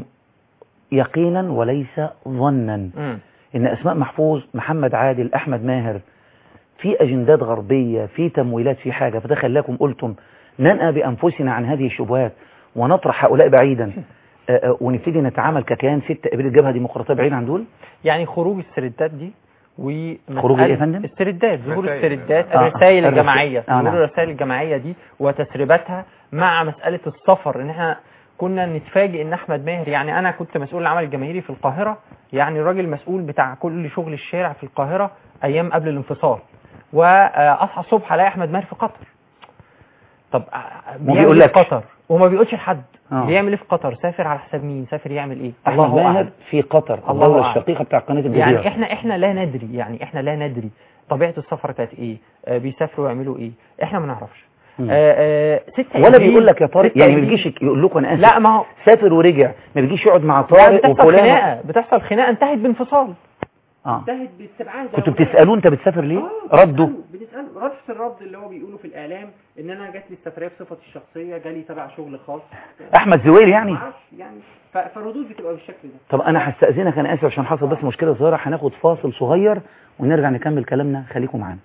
يقينا وليس ظنا مم. ان اسماء محفوظ محمد عادل احمد ماهر في اجندات غربيه في تمويلات في حاجه فده خلاكم قلتم ننأى بانفسنا عن هذه الشبهات ونطرح هؤلاء بعيدا آه، آه، ونبتدي نتعامل ككيان ستة ابريل جبهه ديمقراطيه بعيد عن دول يعني خروج السردات دي ومسألة خروج ايه يا فندم؟ السردات ظهور رسائل. السردات آه، الرسائل آه، الجماعية آه، نعم. ظهور الرسائل الجماعية دي وتسريباتها مع مسألة السفر ان احنا كنا نتفاجئ ان احمد ماهر يعني انا كنت مسؤول العمل الجماهيري في القاهرة يعني الراجل مسؤول بتاع كل شغل الشارع في القاهرة ايام قبل الانفصال واصحى الصبح الاقي احمد ماهر في قطر طب آه، ما بيعمل ايه في بيقولكش. قطر وما بيقولش لحد آه. بيعمل ايه في قطر سافر على حساب مين سافر يعمل ايه احمد الله ماهر أعلم. في قطر الله الدوله أعلم. الشقيقه بتاع قناه الجزيره يعني احنا احنا لا ندري يعني احنا لا ندري طبيعه السفر كانت ايه آه بيسافروا يعملوا ايه احنا ما نعرفش مم. آه آه ستة ولا إبريل- بيقول لك يا طارق ستة يعني ما إبريل- بيجيش يقول لكم انا اسف لا ما هو سافر ورجع ما بيجيش يقعد مع لا طارق بتحصل وفلان خناقه بتحصل خناقه انتهت بانفصال اه انتهت باستبعاد كنتوا بتسالوه انت بتسافر ليه آه، ردوا بنسأله- بنساله نفس الرد اللي هو بيقوله في الاعلام ان انا جات لي السفريه بصفتي الشخصيه جالي تبع شغل خاص احمد زويل يعني معرفش يعني ف- فالردود بتبقى بالشكل ده طب انا هستاذنك انا اسف عشان حصل بس مشكله صغيره هناخد فاصل صغير ونرجع نكمل كلامنا خليكم معانا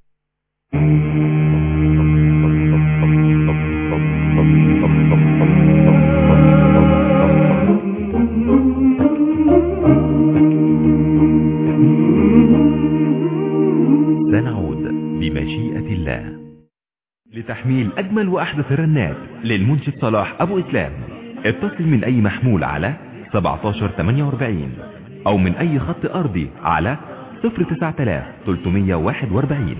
سنعود بمشيئة الله لتحميل أجمل وأحدث الرنات للمنشد صلاح أبو إسلام اتصل من أي محمول على 1748 أو من أي خط أرضي على 09341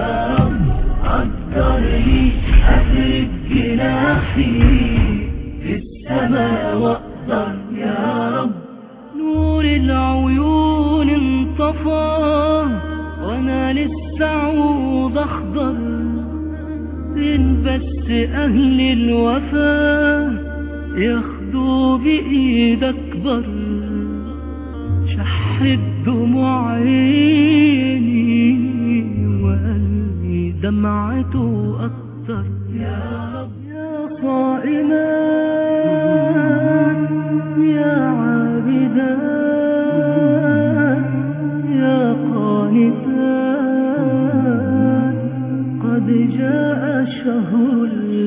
قدرني أفرد جناحي في السماء وأقدر يا رب نور العيون انطفى وانا لسه عود اخضر فين بس اهل الوفا ياخدوا بايد اكبر شحت دموع عيني وقلبي دمعته اكتر يا رب يا صائمان يا عابدان يا قانتان قد جاء شهر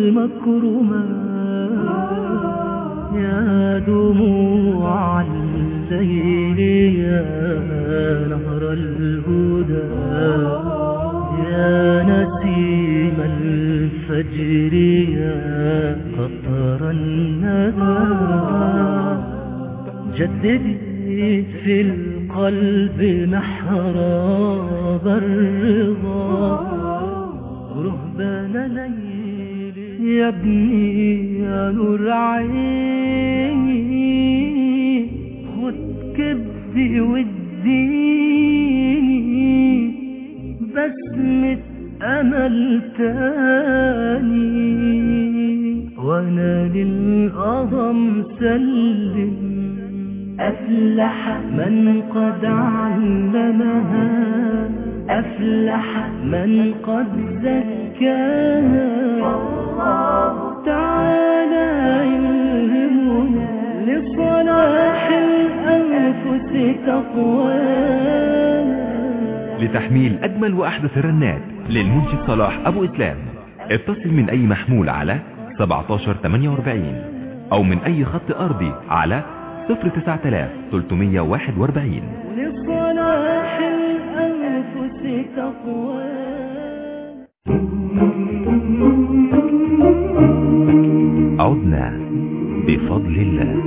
المكرمات يا دموع الليل يا نهر الهدى يا نسيم الفجر يا قطر الندى جددي في القلب محراب الرضا رهبان ليل يا ابني يا نور عيني خد كبدي واديني بسمة أمل تاني وانا للقضم سلم أفلح من قد علمها أفلح من قد زكاها الله تعالى يلهمنا لصلاح الأنفس تقوانا لتحميل أجمل وأحدث الرنات للمنشد صلاح أبو إسلام اتصل من أي محمول على 1748 أو من أي خط أرضي على 09341 لصلاح الأنفس تقوانا عدنا بفضل الله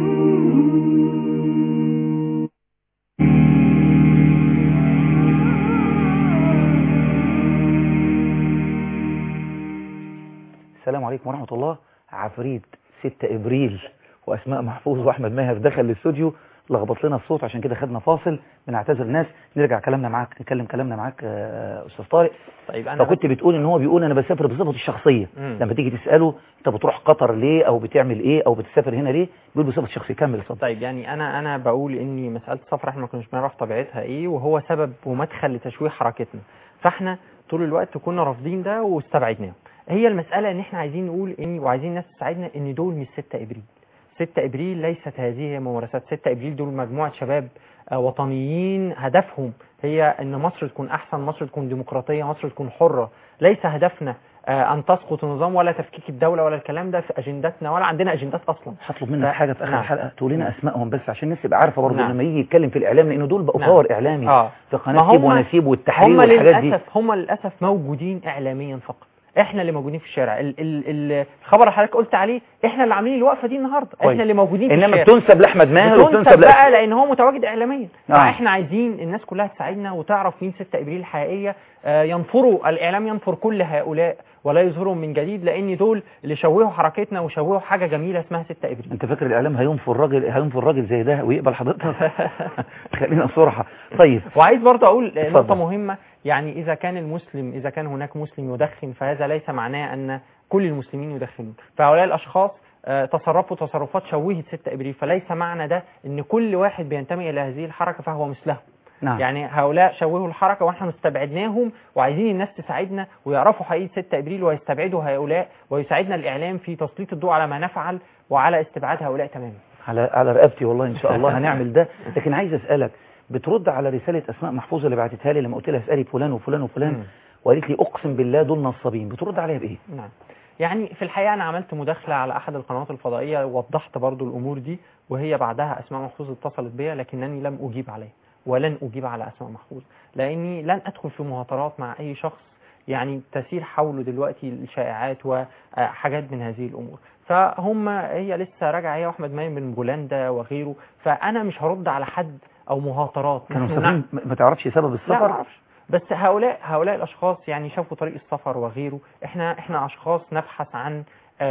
السلام عليكم ورحمة الله عفريت 6 ابريل واسماء محفوظ واحمد ماهر دخل الاستوديو لخبط لنا الصوت عشان كده خدنا فاصل بنعتذر الناس نرجع كلامنا معاك نتكلم كلامنا معاك آه، استاذ طارق طيب انا فكنت بتقول ان هو بيقول انا بسافر بصفتي الشخصيه مم. لما تيجي تساله انت بتروح قطر ليه او بتعمل ايه او بتسافر هنا ليه بيقول بصفتي الشخصيه كمل اتفضل طيب يعني انا انا بقول ان مساله السفر احنا ما كناش بنعرف طبيعتها ايه وهو سبب ومدخل لتشويه حركتنا فاحنا طول الوقت كنا رافضين ده واستبعدناه هي المساله ان احنا عايزين نقول ان وعايزين الناس تساعدنا ان دول مش 6 ابريل 6 ابريل ليست هذه هي ممارسات 6 ابريل دول مجموعه شباب آه، وطنيين هدفهم هي ان مصر تكون احسن مصر تكون ديمقراطيه مصر تكون حره ليس هدفنا آه، ان تسقط النظام ولا تفكيك الدوله ولا الكلام ده في اجنداتنا ولا عندنا اجندات اصلا هطلب منك ف- حاجه في اخر نعم. الحلقه تقول لنا اسمائهم بس عشان الناس تبقى عارفه برضه نعم. لما يجي يتكلم في الاعلام لان دول بقوا نعم. باور اعلامي اه في ما قناه سيب هم- ونسيب والتحرير هم والحاجات دي للاسف هم للاسف موجودين اعلاميا فقط احنا اللي موجودين في الشارع ال ال ال الخبر اللي حضرتك قلت عليه احنا اللي عاملين الوقفه دي النهارده كويس. احنا اللي موجودين في انما الشارع بتنسب لاحمد ماهر وبتنسب بتنسب لا بقى لان هو متواجد اعلاميا آه. فاحنا عايزين الناس كلها تساعدنا وتعرف مين 6 ابريل الحقيقيه آه، ينفروا الاعلام ينفر كل هؤلاء ولا يظهرهم من جديد لان دول اللي شوهوا حركتنا وشوهوا حاجه جميله اسمها 6 ابريل انت فاكر الاعلام هينفر راجل هينفر راجل زي ده ويقبل حضرتك خلينا صراحه طيب وعايز برضه اقول اتفضل. نقطة مهمة يعني إذا كان المسلم إذا كان هناك مسلم يدخن فهذا ليس معناه أن كل المسلمين يدخنون فهؤلاء الأشخاص آه، تصرفوا تصرفات شوهت 6 إبريل فليس معنى ده أن كل واحد بينتمي إلى هذه الحركة فهو مثله نعم يعني هؤلاء شوهوا الحركة واحنا استبعدناهم وعايزين الناس تساعدنا ويعرفوا حقيقة 6 ابريل ويستبعدوا هؤلاء ويساعدنا الاعلام في تسليط الضوء على ما نفعل وعلى استبعاد هؤلاء تماما على على رقبتي والله ان شاء الله هنعمل ده لكن عايز اسالك بترد على رساله اسماء محفوظه اللي بعتتها لي لما قلت لها اسالي فلان وفلان وفلان مم. وقالت لي اقسم بالله دول نصابين بترد عليها بايه نعم يعني في الحقيقة أنا عملت مداخلة على أحد القنوات الفضائية ووضحت برضو الأمور دي وهي بعدها أسماء محفوظ اتصلت بيا لكنني لم أجيب عليها ولن أجيب على أسماء محفوظ لأني لن أدخل في مهاترات مع أي شخص يعني تسير حوله دلوقتي الشائعات وحاجات من هذه الأمور فهم هي لسه راجعة هي وأحمد مايم من بولندا وغيره فأنا مش هرد على حد أو مهاترات كانوا نحن مسافرين ما ما تعرفش سبب لا السفر ما اعرفش بس هؤلاء هؤلاء الاشخاص يعني شافوا طريق السفر وغيره احنا احنا اشخاص نبحث عن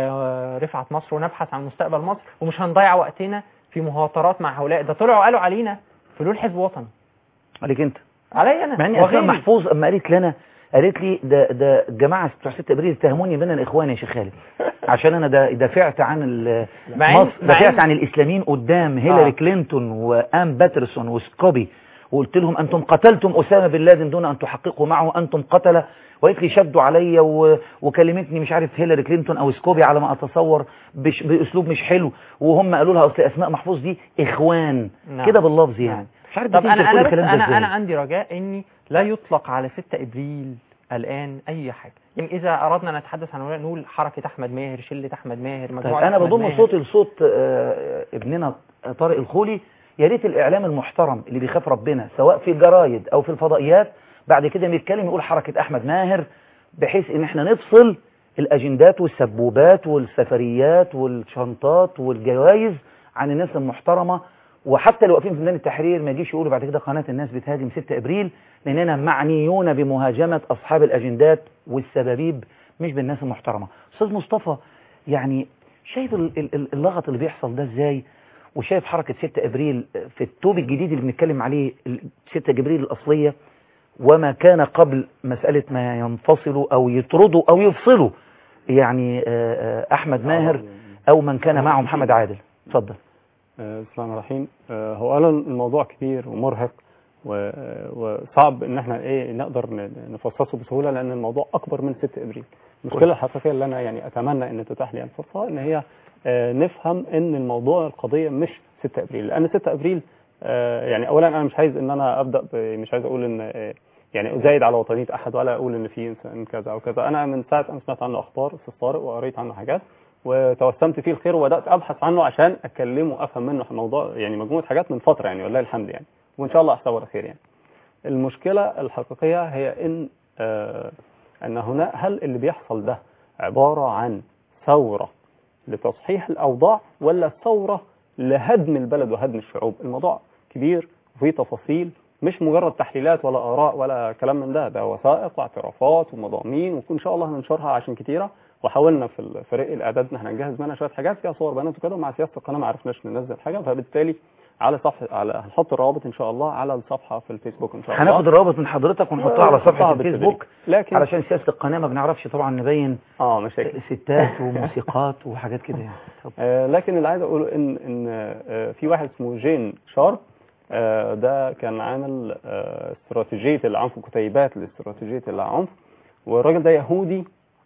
آه، رفعه مصر ونبحث عن مستقبل مصر ومش هنضيع وقتنا في مهاترات مع هؤلاء ده طلعوا قالوا علينا فلول حزب وطني عليك انت عليا انا مع ان اسماء وغيري. محفوظ اما قالت لنا قالت لي ده ده الجماعه بتوع 6 ابريل اتهموني بين الاخوان يا شيخ خالد عشان انا دا دافعت عن ال- مع إن- مصر مع دافعت إن- عن الاسلاميين قدام هيلاري آه. كلينتون وام باترسون وسكوبي وقلت لهم انتم قتلتم اسامه بن لادن دون ان تحققوا معه انتم قتله وقالت لي شدوا عليا و... وكلمتني مش عارف هيلاري كلينتون او سكوبي على ما اتصور بش... باسلوب مش حلو وهم قالوا لها اصل اسماء محفوظ دي اخوان نعم. كده باللفظ يعني نعم. مش عارف طب بتنكر انا كل انا بس الكلام ده انا إزاي. انا عندي رجاء اني لا يطلق على 6 ابريل الان اي حاجه يعني اذا اردنا نتحدث عن هؤلاء نقول حركه احمد ماهر شله احمد ماهر طيب مجموعه انا أحمد بضم ماهر. صوتي لصوت آه، ابننا طارق الخولي يا ريت الاعلام المحترم اللي بيخاف ربنا سواء في الجرايد او في الفضائيات بعد كده بيتكلم يقول حركه احمد ماهر بحيث ان احنا نفصل الاجندات والسبوبات والسفريات والشنطات والجوائز عن الناس المحترمه وحتى اللي واقفين في ميدان التحرير ما يجيش يقولوا بعد كده قناه الناس بتهاجم 6 ابريل لاننا معنيون بمهاجمه اصحاب الاجندات والسبابيب مش بالناس المحترمه استاذ مصطفى يعني شايف ال- ال- ال- اللغط اللي بيحصل ده ازاي وشايف حركة 6 ابريل في التوب الجديد اللي بنتكلم عليه ال- 6 ابريل الاصلية وما كان قبل مسألة ما ينفصلوا او يطردوا او يفصلوا يعني آه، آه، احمد ماهر او من كان معه محمد عادل اتفضل آه، بسم الله الرحمن الرحيم آه، هو اولا الموضوع كبير ومرهق و- وصعب ان احنا ايه نقدر ن- نفصصه بسهوله لان الموضوع اكبر من 6 ابريل المشكله الحقيقيه اللي انا يعني اتمنى ان تتاح لي الفرصه ان هي آه، نفهم ان الموضوع القضيه مش 6 ابريل لان 6 ابريل آه، يعني اولا انا مش عايز ان انا ابدا ب- مش عايز اقول ان آه، يعني ازايد على وطنيه احد ولا اقول ان في انسان كذا او كذا انا من ساعه انا سمعت عنه اخبار استاذ طارق وقريت عنه حاجات وتوسمت فيه الخير وبدات ابحث عنه عشان اكلمه وافهم منه موضوع يعني مجموعه حاجات من فتره يعني والله الحمد يعني وان شاء الله احسبه خير يعني المشكله الحقيقيه هي ان آه ان هنا هل اللي بيحصل ده عباره عن ثوره لتصحيح الاوضاع ولا ثوره لهدم البلد وهدم الشعوب الموضوع كبير وفيه تفاصيل مش مجرد تحليلات ولا اراء ولا كلام من ده ده وثائق واعترافات ومضامين وان شاء الله هننشرها عشان كتيره وحاولنا في فريق الاعداد ان احنا نجهز منها شويه حاجات فيها صور بيانات وكده ومع سياسه القناه ما عرفناش ننزل حاجه فبالتالي على صفحه على هنحط الروابط ان شاء الله على الصفحه في الفيسبوك ان شاء الله هناخد الروابط من حضرتك ونحطها على ونحطها صفحه بالتدريج. الفيسبوك لكن علشان سياسه القناه ما بنعرفش طبعا نبين اه مشاكل ستات وموسيقات وحاجات كده يعني طب. آه، لكن اللي عايز اقوله ان ان آه، في واحد اسمه جين شارب آه، ده كان عامل آه، استراتيجيه العنف كتيبات لاستراتيجيه العنف والراجل ده يهودي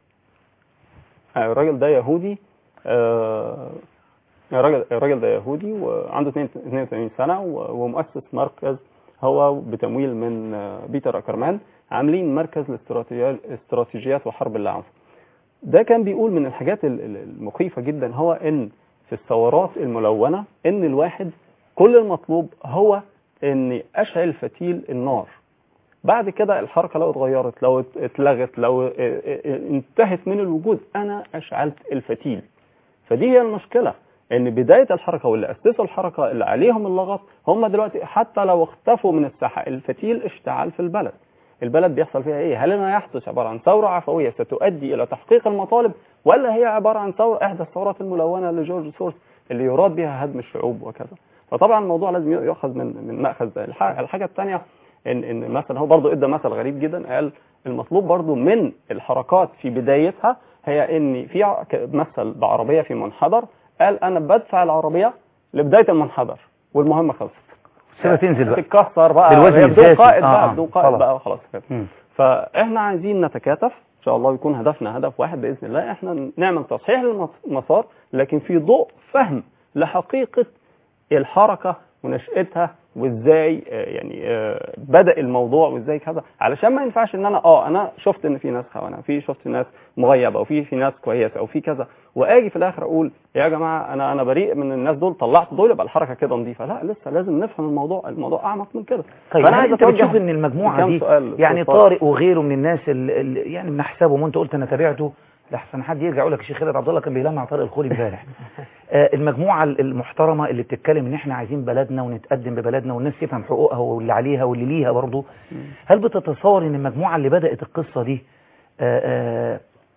آه، الراجل ده يهودي آه، الراجل الراجل ده يهودي وعنده 82 سنه و- ومؤسس مركز هو بتمويل من آه، بيتر اكرمان عاملين مركز لاستراتيجيات استراتيجيات وحرب العنف ده كان بيقول من الحاجات ال- ال- المخيفة جدا هو ان في الثورات الملونة ان الواحد كل المطلوب هو ان اشعل فتيل النار بعد كده الحركة لو اتغيرت لو ات- اتلغت لو اه- اه- اه- انتهت من الوجود انا اشعلت الفتيل فدي هي المشكلة ان بداية الحركة واللي اسسوا الحركة اللي عليهم اللغط هم دلوقتي حتى لو اختفوا من الساحة الفتيل اشتعل في البلد البلد بيحصل فيها ايه هل ما يحدث عبارة عن ثورة عفوية ستؤدي الى تحقيق المطالب ولا هي عبارة عن ثورة احدى الثورات الملونة لجورج سورس اللي يراد بها هدم الشعوب وكذا فطبعا الموضوع لازم يؤخذ من من مأخذ ده الح- الحاجة الثانية ان ان مثلا هو برضه ادى مثل غريب جدا قال المطلوب برضه من الحركات في بدايتها هي ان في ع- ك- مثل بعربية في منحدر قال انا بدفع العربية لبداية المنحدر والمهمة خلصت سيبها تنزل بقى تتكسر بقى بالوزن هي بدون الذاتي. قائد آه، بقى آه، بدون قائد خلاص. بقى خلاص كده مم. فاحنا عايزين نتكاتف ان شاء الله يكون هدفنا هدف واحد باذن الله احنا نعمل تصحيح للمسار لكن في ضوء فهم لحقيقه الحركه ونشاتها وازاي آه، يعني آه، بدا الموضوع وازاي كذا علشان ما ينفعش ان انا اه انا شفت ان في ناس خونه في شفت ناس مغيبه او في في ناس كويسه او في كذا واجي في الاخر اقول يا جماعه انا انا بريء من الناس دول طلعت دول يبقى الحركه كده نظيفه لا لسه لازم نفهم الموضوع الموضوع اعمق من كده طيب فأنا هل عايز انت أتوجه بتشوف ان المجموعه بكام دي سؤال يعني اتفضل. طارق وغيره من الناس اللي يعني بنحسبهم وانت قلت انا تابعته لحسن حد يرجع يقول لك الشيخ خالد عبد الله كان بيلمع طارق الخولي امبارح آه، المجموعه المحترمه اللي بتتكلم ان احنا عايزين بلدنا ونتقدم ببلدنا والناس تفهم حقوقها واللي عليها واللي ليها برضه هل بتتصور ان المجموعه اللي بدات القصه دي آه، آه،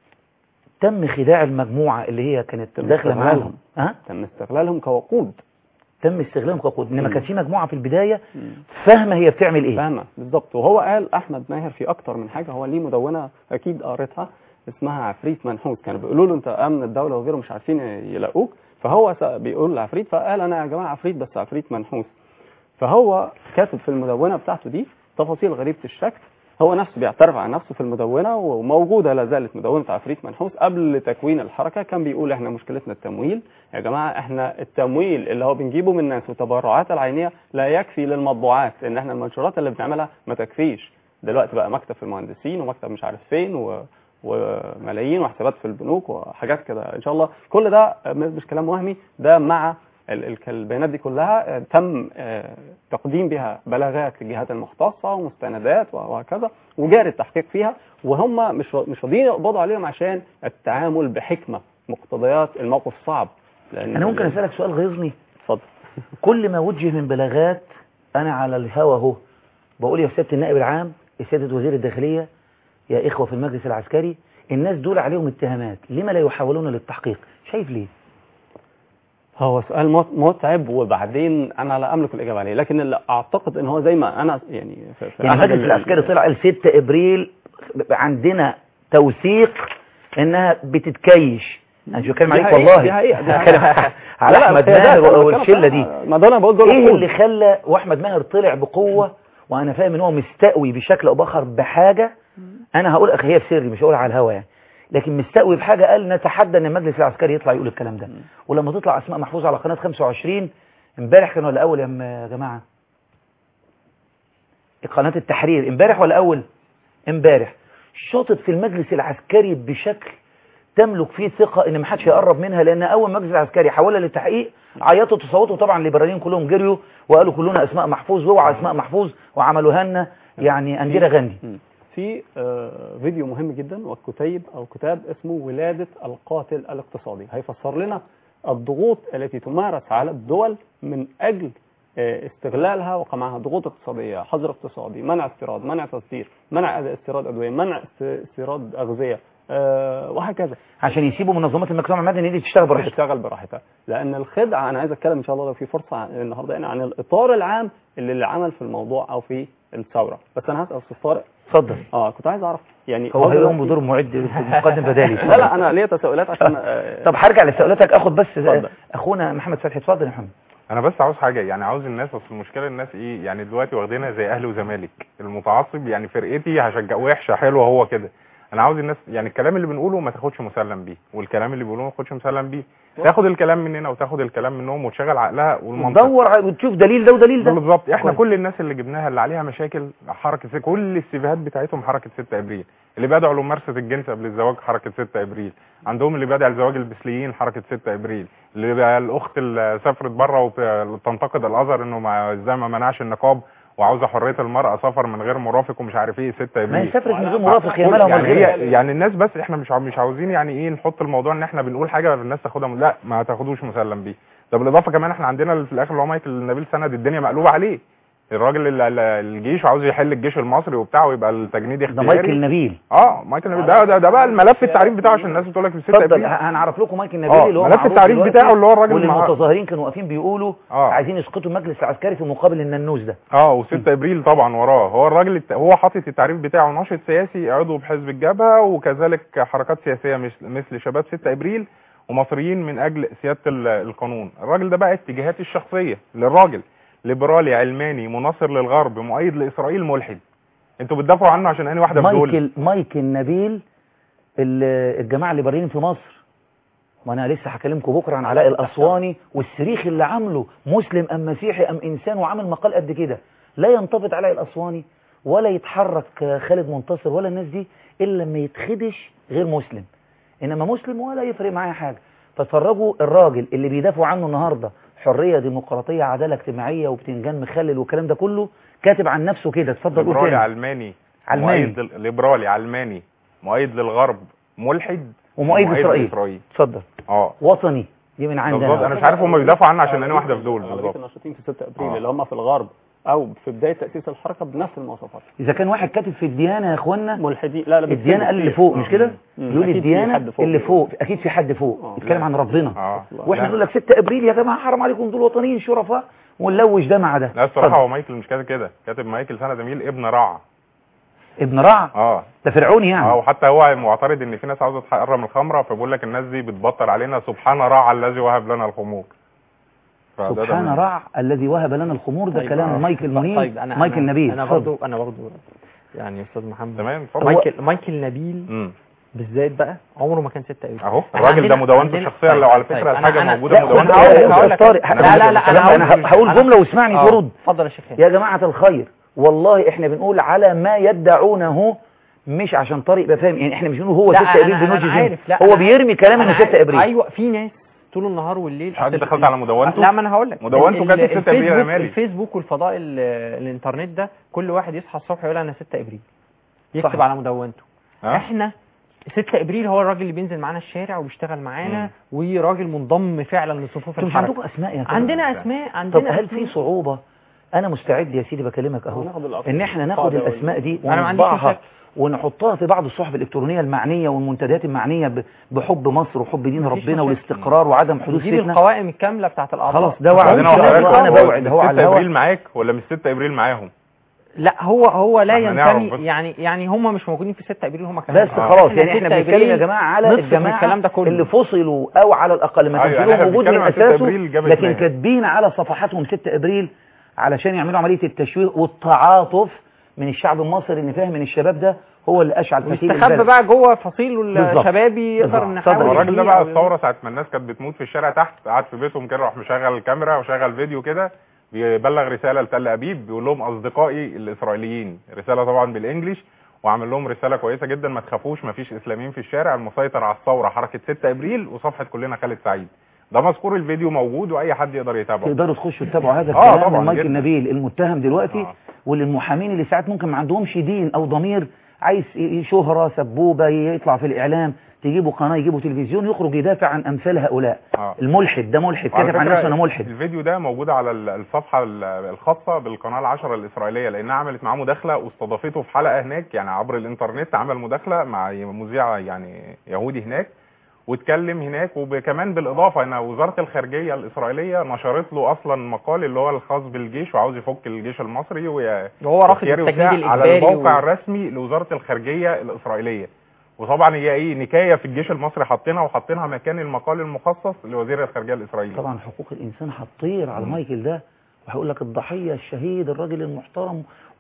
تم خداع المجموعه اللي هي كانت تم داخله استغلالهم. معاهم ها تم استغلالهم كوقود تم استغلالهم كقود انما مم. كانت في مجموعه في البدايه فاهمه هي بتعمل ايه فاهمة بالظبط وهو قال احمد ماهر في اكتر من حاجه هو ليه مدونه اكيد قريتها اسمها عفريت منحوس كانوا بيقولوا له انت امن الدوله وغيره مش عارفين يلاقوك فهو س- بيقول لعفريت فقال انا يا جماعه عفريت بس عفريت منحوس فهو كاتب في المدونه بتاعته دي تفاصيل غريبه الشكل هو نفسه بيعترف عن نفسه في المدونه وموجوده لا زالت مدونه عفريت منحوس قبل تكوين الحركه كان بيقول احنا مشكلتنا التمويل يا جماعه احنا التمويل اللي هو بنجيبه من الناس والتبرعات العينيه لا يكفي للمطبوعات ان احنا المنشورات اللي بنعملها ما تكفيش دلوقتي بقى مكتب في المهندسين ومكتب مش عارف فين و... وملايين وحسابات في البنوك وحاجات كده ان شاء الله كل ده مش كلام وهمي ده مع ال- ال- البيانات دي كلها آه، تم آه، تقديم بها بلاغات للجهات المختصه ومستندات وهكذا وجاري التحقيق فيها وهم مش مش راضيين يقبضوا عليهم عشان التعامل بحكمه مقتضيات الموقف صعب لان انا ممكن اسالك سؤال غيظني اتفضل كل ما وجه من بلاغات انا على الهوا اهو بقول يا سياده النائب العام يا سياده وزير الداخليه يا اخوه في المجلس العسكري الناس دول عليهم اتهامات لما لا يحاولون للتحقيق شايف ليه هو سؤال مت- متعب وبعدين انا لا املك الاجابه عليه لكن اللي اعتقد ان هو زي ما انا يعني في في يعني أحد المجلس ال- العسكري طلع قال 6 ابريل عندنا توثيق انها بتتكيش انا مش بتكلم دي عليك حقيقة، والله دي حقيقة، دي بتكلم حقيقة. على لا، لا، احمد بس هي ده، ماهر أنا بتكلم والشله دي فعلا. ما دول انا بقول دول ايه وقود. اللي خلى واحمد ماهر طلع بقوه وانا فاهم ان هو مستقوي بشكل او باخر بحاجه انا هقول اخي هي في سري مش هقولها على الهوا يعني لكن مستقوي بحاجه قال نتحدى ان المجلس العسكري يطلع يقول الكلام ده ولما تطلع اسماء محفوظه على قناه 25 امبارح كان ولا اول يا م- يا جماعه قناه التحرير امبارح ولا اول امبارح شاطت في المجلس العسكري بشكل تملك فيه ثقة ان محدش يقرب منها لان اول مجلس العسكري حولها للتحقيق عيطوا تصوتوا طبعا الليبراليين كلهم جريوا وقالوا كلنا اسماء محفوظ واوعى اسماء محفوظ وعملوها لنا يعني انديرا غاندي مم. في آه، فيديو مهم جدا وكتيب او كتاب اسمه ولادة القاتل الاقتصادي هيفسر لنا الضغوط التي تمارس على الدول من اجل آه، استغلالها وقمعها ضغوط اقتصادية حظر اقتصادي منع استيراد منع تصدير منع استيراد ادوية منع است- استيراد اغذية آه، وهكذا عشان يسيبوا منظمات المجتمع المدني دي تشتغل براحتها تشتغل براحتها لان الخدعه انا عايز اتكلم ان شاء الله لو في فرصه عن- النهارده يعني عن الاطار العام اللي اللي عمل في الموضوع او في الثوره بس انا هسال استاذ طارق اتفضل اه كنت عايز اعرف يعني هو هيقوم دلوقتي- بدور معد مقدم بدالي لا لا انا ليا تساؤلات عشان آه، طب هرجع لسؤالاتك اخد بس اتفضل. اخونا محمد فتحي اتفضل يا محمد انا بس عاوز حاجه يعني عاوز الناس اصل المشكله الناس ايه يعني دلوقتي واخدينها زي اهلي وزمالك المتعصب يعني فرقتي هشجع وحشه حلوه هو كده انا عاوز الناس يعني الكلام اللي بنقوله ما تاخدش مسلم بيه والكلام اللي بيقولوه ما تاخدش مسلم بيه تاخد الكلام مننا وتاخد الكلام منهم وتشغل عقلها والمنطق تدور ع- وتشوف دليل ده ودليل ده بالظبط احنا كويس. كل الناس اللي جبناها اللي عليها مشاكل حركه ست- كل السيفيهات بتاعتهم حركه 6 ابريل اللي بيدعوا لممارسه الجنس قبل الزواج حركه 6 ابريل عندهم اللي بيدعي لزواج البسليين حركه 6 ابريل اللي بقى الاخت اللي سافرت بره وتنتقد الازهر انه ما ازاي ما منعش النقاب وعاوزه حريه المراه سفر من غير مرافق ومش عارف ايه 6 ابريل ما هي سافرت من غير مرافق يا مالها يعني ومال هي يعني الناس بس احنا مش عاو- مش عاوزين يعني ايه نحط الموضوع ان احنا بنقول حاجه الناس تاخدها من لا ما تاخدوش مسلم بيه ده بالاضافه كمان احنا عندنا اللي في الاخر اللي هو مايكل نبيل سند الدنيا مقلوبه عليه الراجل اللي اللي- الجيش وعاوز يحل الجيش المصري وبتاع ويبقى التجنيد ده اختياري مايكل نبيل اه مايكل نبيل ده ده, ده بقى الملف التعريف بتاعه عشان الناس بتقول لك في 6 اتفضل ابريل ه- هنعرف لكم مايكل نبيل آه، اللي هو ملف معروف التعريف دلوقتي بتاعه اللي هو الراجل واللي مع- المتظاهرين كانوا واقفين بيقولوا آه. عايزين يسقطوا المجلس العسكري في مقابل الننوس ده اه و6 ابريل طبعا وراه هو الراجل الت- هو حاطط التعريف بتاعه ناشط سياسي عضو بحزب الجبهه وكذلك حركات سياسيه مثل مثل شباب 6 ابريل ومصريين من اجل سياده ال- القانون الراجل ده بقى اتجاهاتي الشخصيه للراجل ليبرالي علماني مناصر للغرب مؤيد لاسرائيل ملحد انتوا بتدافعوا عنه عشان انهي واحده في دول مايكل مايكل نبيل ال- الجماعه الليبراليين في مصر وانا لسه هكلمكم بكره عن علاء الاسواني والصريخ اللي عامله مسلم ام مسيحي ام انسان وعامل مقال قد كده لا ينتفض علاء الاسواني ولا يتحرك خالد منتصر ولا الناس دي الا لما يتخدش غير مسلم انما مسلم ولا يفرق معايا حاجه فاتفرجوا الراجل اللي بيدافعوا عنه النهارده حريه ديمقراطيه عداله اجتماعيه وبتنجان مخلل والكلام ده كله كاتب عن نفسه كده اتفضل قول ليبرالي تاني علماني علماني. مؤيد لل- ليبرالي علماني مؤيد للغرب ملحد ومؤيد لإسرائيل. لإسرائيل اتفضل اه وطني دي من عندنا بالظبط انا مش عارف هم بيدافعوا عنه عشان انهي واحده في دول أغلبية بالظبط الناشطين في 6 ابريل آه. اللي هم في الغرب او في بدايه تاسيس الحركه بنفس المواصفات اذا كان واحد كاتب في الديانه يا اخوانا ملحدين لا لا بكتير الديانه قال اللي بكتير. فوق مش كده مم. يقول أكيد في الديانه حد فوق. اللي فوق اكيد في حد فوق آه. يتكلم عن ربنا اه واحنا لا. نقول لك 6 ابريل يا جماعه حرام عليكم دول وطنيين شرفاء ونلوش ده مع ده لا الصراحه اتفضل. هو مايكل مش كاتب كده كاتب مايكل سنه جميل ابن رع ابن رع اه ده فرعوني يعني اه وحتى هو معترض ان في ناس عاوزه تحرم الخمره فبيقول لك الناس دي بتبطل علينا سبحان رع الذي وهب لنا الخمور فده ده سبحان من- رع الذي وهب لنا الخمور ده طيب، كلام آه. مايكل منير طيب انا مايكل أنا نبيل انا اتفضل. برضو انا برضو يعني استاذ محمد تمام اتفضل مايكل مايكل نبيل امم بالذات بقى عمره ما كان 6 ابريل اهو إحنا الراجل ده عندنا- مدونته عندنا- الشخصيه لو على طيب، فكره طيب، الحاجه أنا- أنا- موجوده لا مدونته خد هقول لك- بالك هقول يا لك- طارق لا، لا، لا، أنا انا هقول- هقول أنا- جمله واسمعني آه، ترد اتفضل يا شيخ يا جماعه الخير والله احنا بنقول على ما يدعونه مش عشان طارق يبقى فاهم يعني احنا مش بنقول هو لا، 6 أنا- ابريل أنا بنوجه عارف، لا، هو أنا بيرمي كلام أنا انه 6 عارف. ابريل ايوه في ناس طول النهار والليل حضرتك أصل- دخلت على مدونته؟ لا ما انا هقول لك مدونته ال- كانت ال- 6 أبريل يا الفيسبوك- مالي. الفيسبوك والفضاء ال- الانترنت ده كل واحد يصحى الصبح يقول انا 6 ابريل يكتب صحيح. على مدونته ها؟ احنا 6 ابريل هو الراجل اللي بينزل معانا الشارع وبيشتغل معانا وراجل منضم فعلا لصفوف انتوا مش الحركه عندكم اسماء يا ترى؟ عندنا اسماء طب عندنا هل أسماء. في صعوبة انا مستعد يا سيدي بكلمك اهو ناخد الأفكار. ان احنا ناخد قاعدة الاسماء دي أنا ما عنديش ونطبعها مشاكل. ونحطها في بعض الصحف الالكترونيه المعنيه والمنتديات المعنيه ب- بحب مصر وحب دين مفيش ربنا مشاكل. والاستقرار وعدم حدوث نجيب فتنه القوائم الكامله بتاعت الاعضاء خلاص ده وعد وبعدين إن شاء هو الله حضرتك انا هو بوعد من هو على 6 الهواء ابريل معاك ولا من 6 ابريل معاهم لا هو هو لا احنا نعرف ينتمي بس. يعني يعني هم مش موجودين في 6 ابريل هم كمان بس خلاص يعني احنا 6 بنتكلم يا أبريل جماعه على نصف من الجماعه الكلام ده كله. اللي فصلوا او على الاقل ما أيوة، كانش يعني لهم احنا وجود من بنتكلم عن 6 اساسه أبريل جاب لكن اثنين. كاتبين على صفحاتهم 6 ابريل علشان يعملوا عمليه التشويه والتعاطف من الشعب المصري ان فاهم ان الشباب ده هو اللي اشعل فتيل ويستخبى البلد بقى جوه فصيله بالظبط. الشبابي يقدر بالظبط. نحاول اتفضل. الراجل ده نحميه بقى أو- الثوره ساعه ما الناس كانت بتموت في الشارع تحت قعد في بيتهم كده راح مشغل الكاميرا وشغل فيديو كده بيبلغ رساله لتل ابيب بيقول لهم اصدقائي الاسرائيليين رساله طبعا بالانجلش وعمل لهم رساله كويسه جدا ما تخافوش ما فيش اسلاميين في الشارع المسيطر على الثوره حركه 6 ابريل وصفحه كلنا خالد سعيد ده مذكور الفيديو موجود واي حد يقدر يتابعه تقدروا تخشوا تتابعوا هذا آه، الكلام طبعاً من مايكل جداً. نبيل المتهم دلوقتي آه. وللمحامين اللي ساعات ممكن ما عندهمش دين او ضمير عايز ي- شهرة سبوبة يطلع في الاعلام تجيبوا قناة يجيبوا تلفزيون يخرج يدافع عن امثال هؤلاء آه. الملحد ده ملحد وعلى كاتب عن فكرة نفسه انا ملحد الفيديو ده موجود على ال- الصفحه ال- الخاصه بالقناه العشرة الاسرائيليه لانها عملت معاه مداخله واستضافته في حلقه هناك يعني عبر الانترنت عمل مداخله مع مذيع يعني يهودي هناك واتكلم هناك وكمان بالاضافه ان وزاره الخارجيه الاسرائيليه نشرت له اصلا مقال اللي هو الخاص بالجيش وعاوز يفك الجيش المصري وي- وهو رافض واختياري التجنيد وبتاع على الاجباري الموقع و- الرسمي لوزاره الخارجيه الاسرائيليه وطبعا هي ايه نكايه في الجيش المصري حاطينها وحاطينها مكان المقال المخصص لوزير الخارجيه الاسرائيلي طبعا حقوق الانسان هتطير على مايكل ده وهيقول لك الضحيه الشهيد الراجل المحترم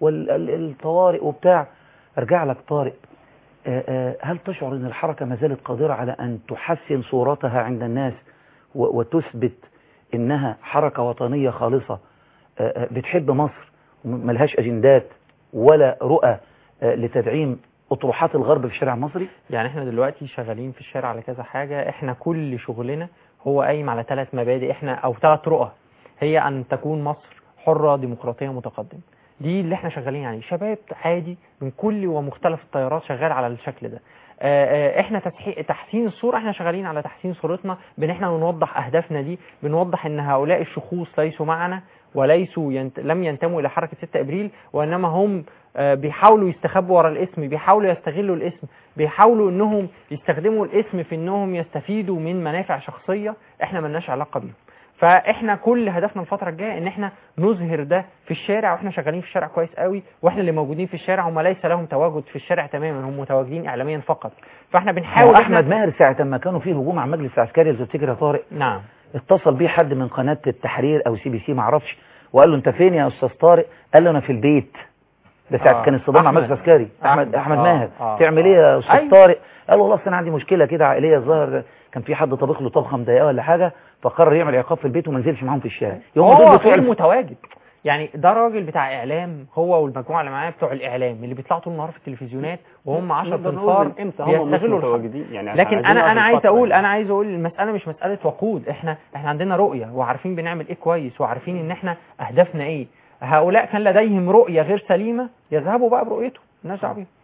والطوارئ وبتاع ارجع لك طارق آه، آه، هل تشعر ان الحركه ما زالت قادره على ان تحسن صورتها عند الناس و- وتثبت انها حركه وطنيه خالصه آه، آه، بتحب مصر وملهاش اجندات ولا رؤى آه، لتدعيم اطروحات الغرب في الشارع المصري يعني احنا دلوقتي شغالين في الشارع على كذا حاجة احنا كل شغلنا هو قايم على ثلاث مبادئ احنا او ثلاث رؤى هي ان تكون مصر حرة ديمقراطية متقدمة دي اللي احنا شغالين عليه شباب عادي من كل ومختلف التيارات شغال على الشكل ده آه، آه، احنا تسحي- تحسين الصورة احنا شغالين على تحسين صورتنا بان احنا نوضح اهدافنا دي بنوضح ان هؤلاء الشخوص ليسوا معنا وليسوا ينت... لم ينتموا الى حركة 6 ابريل وانما هم آه، بيحاولوا يستخبوا ورا الاسم بيحاولوا يستغلوا الاسم بيحاولوا انهم يستخدموا الاسم في انهم يستفيدوا من منافع شخصية احنا ملناش علاقة بيهم فاحنا كل هدفنا الفترة الجاية ان احنا نظهر ده في الشارع واحنا شغالين في الشارع كويس قوي واحنا اللي موجودين في الشارع هم ليس لهم تواجد في الشارع تماما هم متواجدين اعلاميا فقط فاحنا بنحاول هو إحنا- احمد ماهر ساعه ما كانوا في هجوم على المجلس العسكري لو تفتكر يا طارق نعم اتصل بيه حد من قناه التحرير او سي بي سي معرفش وقال له انت فين يا استاذ طارق قال له انا في البيت ده ساعه آه. كان الصدام مع أحمد. المجلس العسكري احمد أحمد. احمد آه. ماهر آه. تعمل ايه يا استاذ أيوة. طارق قال والله أصل انا عندي مشكله كده عائليه الظاهر كان في حد طبخ له طبخه مضايقاه ولا حاجه فقرر يعمل عقاب في البيت وما نزلش معاهم في الشارع يوم هو دول بتوع غير الف- متواجد يعني ده راجل بتاع اعلام هو والمجموعه اللي معاه بتوع الاعلام اللي بيطلعوا طول النهار في التلفزيونات وهم 10 نقدر نقول تنفار من امتى هم مش بيستغلوا الحرب. متواجدين يعني لكن عايزين انا نعرف انا عايز الفترة اقول يعني. انا عايز اقول المساله مش مساله وقود احنا احنا عندنا رؤيه وعارفين بنعمل ايه كويس وعارفين ان احنا اهدافنا ايه هؤلاء كان لديهم رؤيه غير سليمه يذهبوا بقى برؤيتهم الناس دعوه بيهم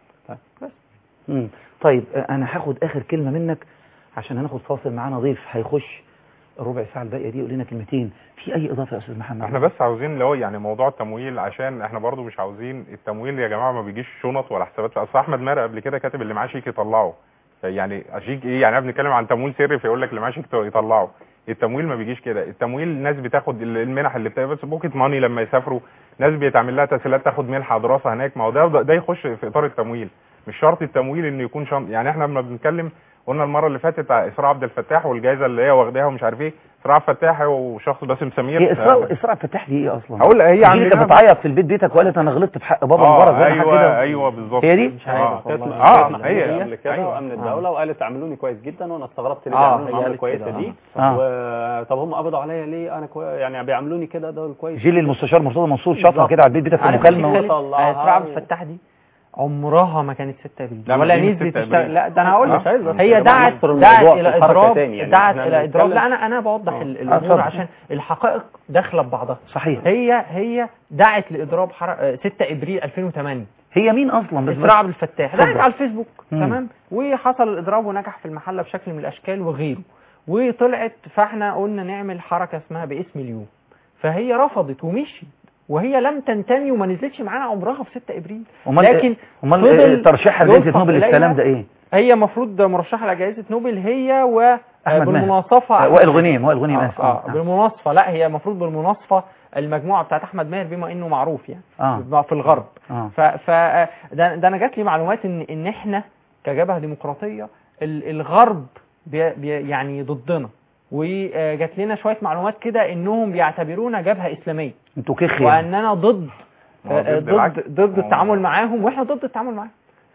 مم. طيب آه، انا هاخد اخر كلمه منك عشان هناخد فاصل معانا ضيف هيخش الربع ساعه الباقيه دي يقول لنا كلمتين في اي اضافه يا استاذ محمد احنا بس عاوزين اللي هو يعني موضوع التمويل عشان احنا برضو مش عاوزين التمويل يا جماعه ما بيجيش شنط ولا حسابات اصل احمد مارق قبل كده كاتب اللي معاه شيك يطلعه يعني شيك ايه يعني احنا بنتكلم عن تمويل سري فيقول لك اللي معاه شيك يطلعه التمويل ما بيجيش كده التمويل ناس بتاخد ال- المنح اللي بتبقى بس بوكيت ماني لما يسافروا ناس بيتعمل لها تسهيلات تاخد منحه دراسه هناك ما هو ده ده يخش في اطار التمويل مش شرط التمويل انه يكون شنط يعني احنا لما بنتكلم قلنا المره اللي فاتت على اسراء عبد الفتاح والجائزه اللي هي واخداها ومش عارف ايه اسراء عبد الفتاح وشخص باسم سمير هي اسراء اسراء فتح دي ايه اصلا هقول هي دي اللي عندنا كانت بتعيط في البيت بيتك وقالت انا غلطت في حق بابا آه، مبارك زي ما حد ايوه كده. ايوه بالظبط هي دي مش عارف آه. والله. اه كانت هي هي قبل كده أيوة. وامن آه. الدوله وقالت عاملوني كويس جدا وانا استغربت ليه آه، بيعملوني هي معامله قالت كويسه كده، دي آه. و... طب هم قبضوا عليا ليه انا كوي... يعني بيعاملوني كده ده كويس جيل المستشار مرتضى منصور شافها بالظبط. كده على البيت بيتك في عارف مكالمه الشيخ و... خالد طلعها اسراء عبد و- الفتاح دي عمرها ما كانت 6 ابريل لا، ولا ما هي نزلت 6 تشتغل أبريل. لا ده انا هقول آه، لك مش عايز بس هي يا جماعة دعت نحصر دعت الموضوع في الى حركة اضراب تاني يعني. دعت إحنا الى اضراب بنتكلم- لا انا انا بوضح آه. ال- آه، الامور اتفضل. عشان الحقائق داخله ببعضها صحيح هي هي دعت لاضراب حر... آه، 6 ابريل 2008 هي مين اصلا بس اسراء عبد الفتاح اتفضل. دعت على الفيسبوك مم. تمام وحصل الاضراب ونجح في المحله بشكل من الاشكال وغيره وطلعت فاحنا قلنا نعمل حركه اسمها باسم اليوم فهي رفضت ومشيت وهي لم تنتمي وما نزلتش معانا عمرها في 6 ابريل امال لكن امال فضل ترشيحها لجائزه يلصق نوبل إليها للسلام ده ايه هي مفروض مرشحه لجائزه نوبل هي و أحمد ماهر. بالمناصفه آه، وائل غنيم وائل غنيم آه, آسف. آه آه. بالمناصفه لا هي المفروض بالمناصفه المجموعه بتاعت احمد ماهر بما انه معروف يعني اه في الغرب اه ف, ف آه، ده, ده انا جات لي معلومات ان ان احنا كجبهه ديمقراطيه ال- الغرب بي بي يعني ضدنا وجات لنا شويه معلومات كده انهم بيعتبرونا جبهه اسلاميه انتوا كخ يعني واننا ضد ما هو آه، ضد العكس. ضد ضد ما هو- التعامل معاهم واحنا ضد التعامل معاهم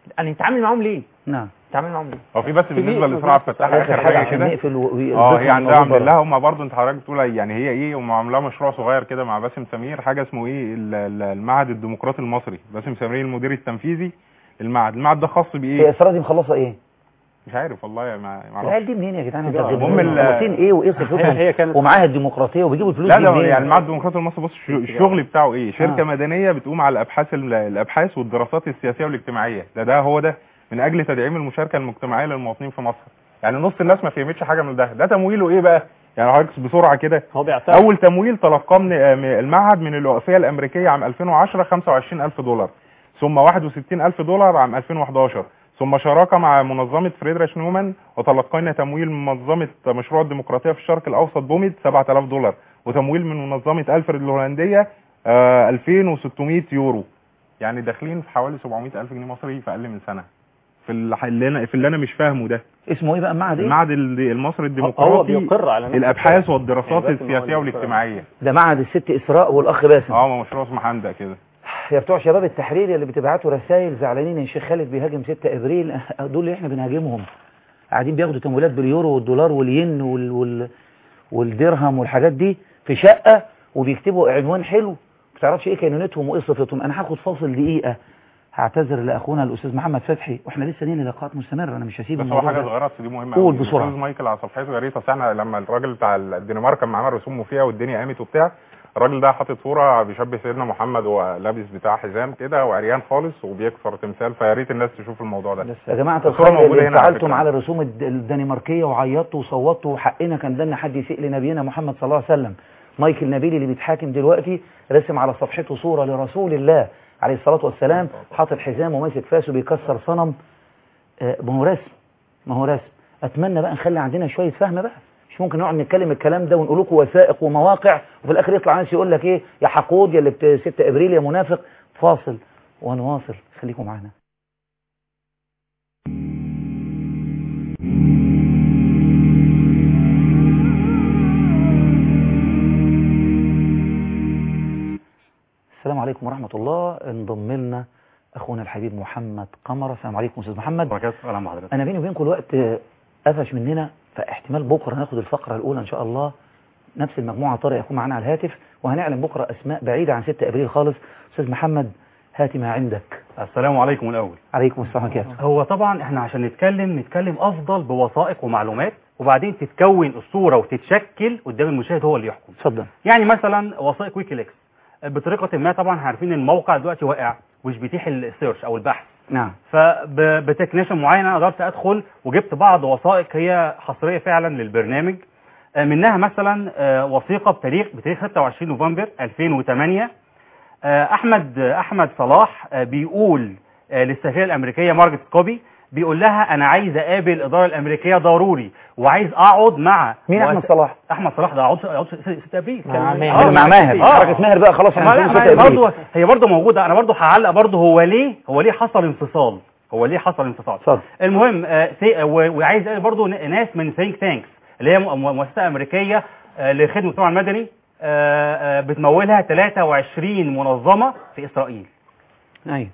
انا نتعامل معاهم ليه نعم نتعامل معاهم ليه هو في بس بالنسبه لاسراء عبد الفتاح آخر اخر حاجة حاجه عشان كده نقفل و- و- اه الضيف هي عندها الموجود عاملين بره. لها هم برضه انت حضرتك بتقول يعني هي ايه هم عاملين لها مشروع صغير كده مع باسم سمير حاجه اسمه ايه ال- ال- المعهد الديمقراطي المصري باسم سمير المدير التنفيذي المعهد المعهد ده خاص هي بايه اسراء دي مخلصه ايه مش عارف والله ما ما العيال اعرفش دي منين يا جدعان انت المهم بتجيبوا ال- مخلصين ايه وايه هي- هي صفتهم كانت- ومعاها الديمقراطيه وبيجيبوا الفلوس لا دي ده منين يعني المعهد الديمقراطي المصري بص الش- الشغل بتاعه ايه شركه آه. مدنيه بتقوم على الابحاث ال- الابحاث والدراسات السياسيه والاجتماعيه ده ده هو ده من اجل تدعيم المشاركه المجتمعيه للمواطنين في مصر يعني نص الناس ما فهمتش حاجه من ده ده تمويله ايه بقى يعني حضرتك بسرعه كده هو بيعتمد اول تمويل تلقاه من آه، من المعهد من الوقفيه الامريكيه عام 2010 25000 دولار ثم 61000 دولار عام 2011 ثم شراكه مع منظمه فريدريش نومان وتلقينا تمويل من منظمه مشروع الديمقراطيه في الشرق الاوسط بوميد 7000 دولار وتمويل من منظمه الفريد الهولنديه آه، 2600 يورو يعني داخلين في حوالي 700000 جنيه مصري في اقل من سنه في الح- اللي انا في اللي انا مش فاهمه ده اسمه ايه بقى المعهد ايه المعهد ال- المصري هو الديمقراطي بيقر على نفسه الابحاث والدراسات يعني بس إن هو السياسيه بيقر. والاجتماعيه ده معهد الست اسراء والاخ باسم اه ما مشروع اسمه حمدة كده يا بتوع شباب التحرير اللي بتبعتوا رسائل زعلانين ان شيخ خالد بيهاجم 6 ابريل دول اللي احنا بنهاجمهم قاعدين بياخدوا تمويلات باليورو والدولار والين وال... وال... والدرهم والحاجات دي في شقه وبيكتبوا عنوان حلو ما تعرفش ايه كينونتهم وايه صفتهم انا هاخد فاصل دقيقه هعتذر لاخونا الاستاذ محمد فتحي واحنا لسه لينا لقاءات مستمره انا مش هسيب بس هو الموضوع حاجه ده. صغيره بس دي مهمه قول أوي. بسرعة. الاستاذ مايكل على صفحته يا ريت أصل احنا لما الراجل بتاع الدنمارك كان معانا رسوم مفيها والدنيا قامت وبتاع الراجل ده حاطط صوره بيشبه سيدنا محمد ولابس بتاع حزام كده وعريان خالص وبيكسر تمثال فيا ريت الناس تشوف الموضوع ده يا جماعة الصورة الخير موجودة اللي هنا على انفعلتم فكرة. على الرسوم الد- الدنماركية وعيطتوا وصوتوا وحقنا كان ده ان حد يسيء لنبينا محمد صلى الله عليه وسلم مايكل نبيل اللي بيتحاكم دلوقتي رسم على صفحته صورة لرسول الله عليه الصلاة والسلام حاطط حزام وماسك فاس وبيكسر صنم آه، ما هو رسم ما هو رسم اتمنى بقى نخلي عندنا شوية فهم بقى مش ممكن نقعد نتكلم الكلام ده ونقول لكم وثائق ومواقع وفي الاخر يطلع ناس يقول لك ايه يا حقود يا اللي بت 6 ابريل يا منافق فاصل ونواصل خليكم معانا السلام عليكم ورحمة الله انضم لنا أخونا الحبيب محمد قمر السلام عليكم أستاذ محمد بركات السلام مع حضرتك أنا بيني وبينكم الوقت آه، قفش مننا فاحتمال بكرة ناخد الفقرة الأولى إن شاء الله نفس المجموعة طارق يكون معانا على الهاتف وهنعلن بكرة أسماء بعيدة عن 6 أبريل خالص أستاذ محمد هات ما عندك السلام عليكم الاول عليكم السلام عليكم هو طبعا احنا عشان نتكلم نتكلم افضل بوثائق ومعلومات وبعدين تتكون الصوره وتتشكل قدام المشاهد هو اللي يحكم اتفضل يعني مثلا وثائق ويكيليكس بطريقه ما طبعا عارفين ان الموقع دلوقتي واقع مش بيتيح السيرش او البحث نعم فبتكنيشن معين انا قدرت ادخل وجبت بعض وثائق هي حصريه فعلا للبرنامج آه، منها مثلا آه، وثيقه بتاريخ بتاريخ 26 نوفمبر 2008 آه، احمد آه، احمد صلاح آه، بيقول آه، للسفيره الامريكيه مارجت كوبي بيقول لها انا عايز اقابل الاداره الامريكيه ضروري وعايز اقعد مع مين أحمد صلاح؟ احمد صلاح ده عضو عضو 6 ابريل مع كان- ماهر. آه، مع ماهر. آه. حركة ماهر بقى خلاص ما احنا لا هنقول ما 6 أبريل. برضه هي برضه موجوده انا برضه هعلق برضه هو ليه هو ليه حصل انفصال هو ليه حصل انفصال اتفضل المهم آه سي و- وعايز اقول برضه ن- ناس من ثينك تانكس اللي هي م- مؤسسه امريكيه آه لخدمه المجتمع المدني آه آه بتمولها 23 منظمه في اسرائيل ايوه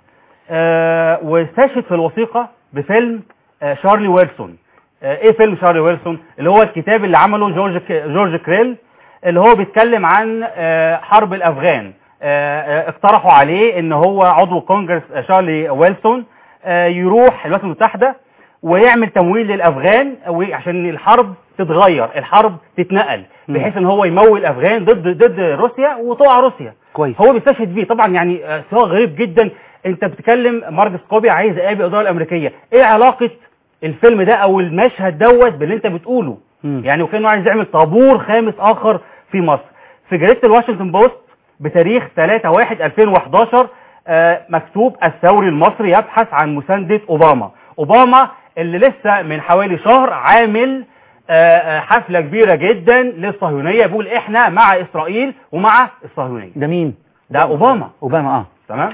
آه واستشهد في الوثيقه بفيلم آه شارلي ويلسون آه ايه فيلم شارلي ويلسون اللي هو الكتاب اللي عمله جورج ك- جورج كريل اللي هو بيتكلم عن آه حرب الافغان آه آه اقترحوا عليه ان هو عضو كونجرس آه شارلي ويلسون آه يروح الولايات المتحده ويعمل تمويل للافغان عشان الحرب تتغير الحرب تتنقل بحيث ان هو يمول الافغان ضد ضد روسيا وتقع روسيا كويس هو بيستشهد بيه طبعا يعني آه، سواء غريب جدا انت بتتكلم مارجس كوبي عايز يقابل الاداره الامريكيه ايه علاقه الفيلم ده او المشهد دوت باللي انت بتقوله يعني وكانه عايز يعمل طابور خامس اخر في مصر في جريده الواشنطن بوست بتاريخ 3 1 2011 آه، مكتوب الثوري المصري يبحث عن مسانده اوباما اوباما اللي لسه من حوالي شهر عامل آه، آه، حفله كبيره جدا للصهيونيه بيقول احنا مع اسرائيل ومع الصهيونيه ده مين ده اوباما اوباما اه تمام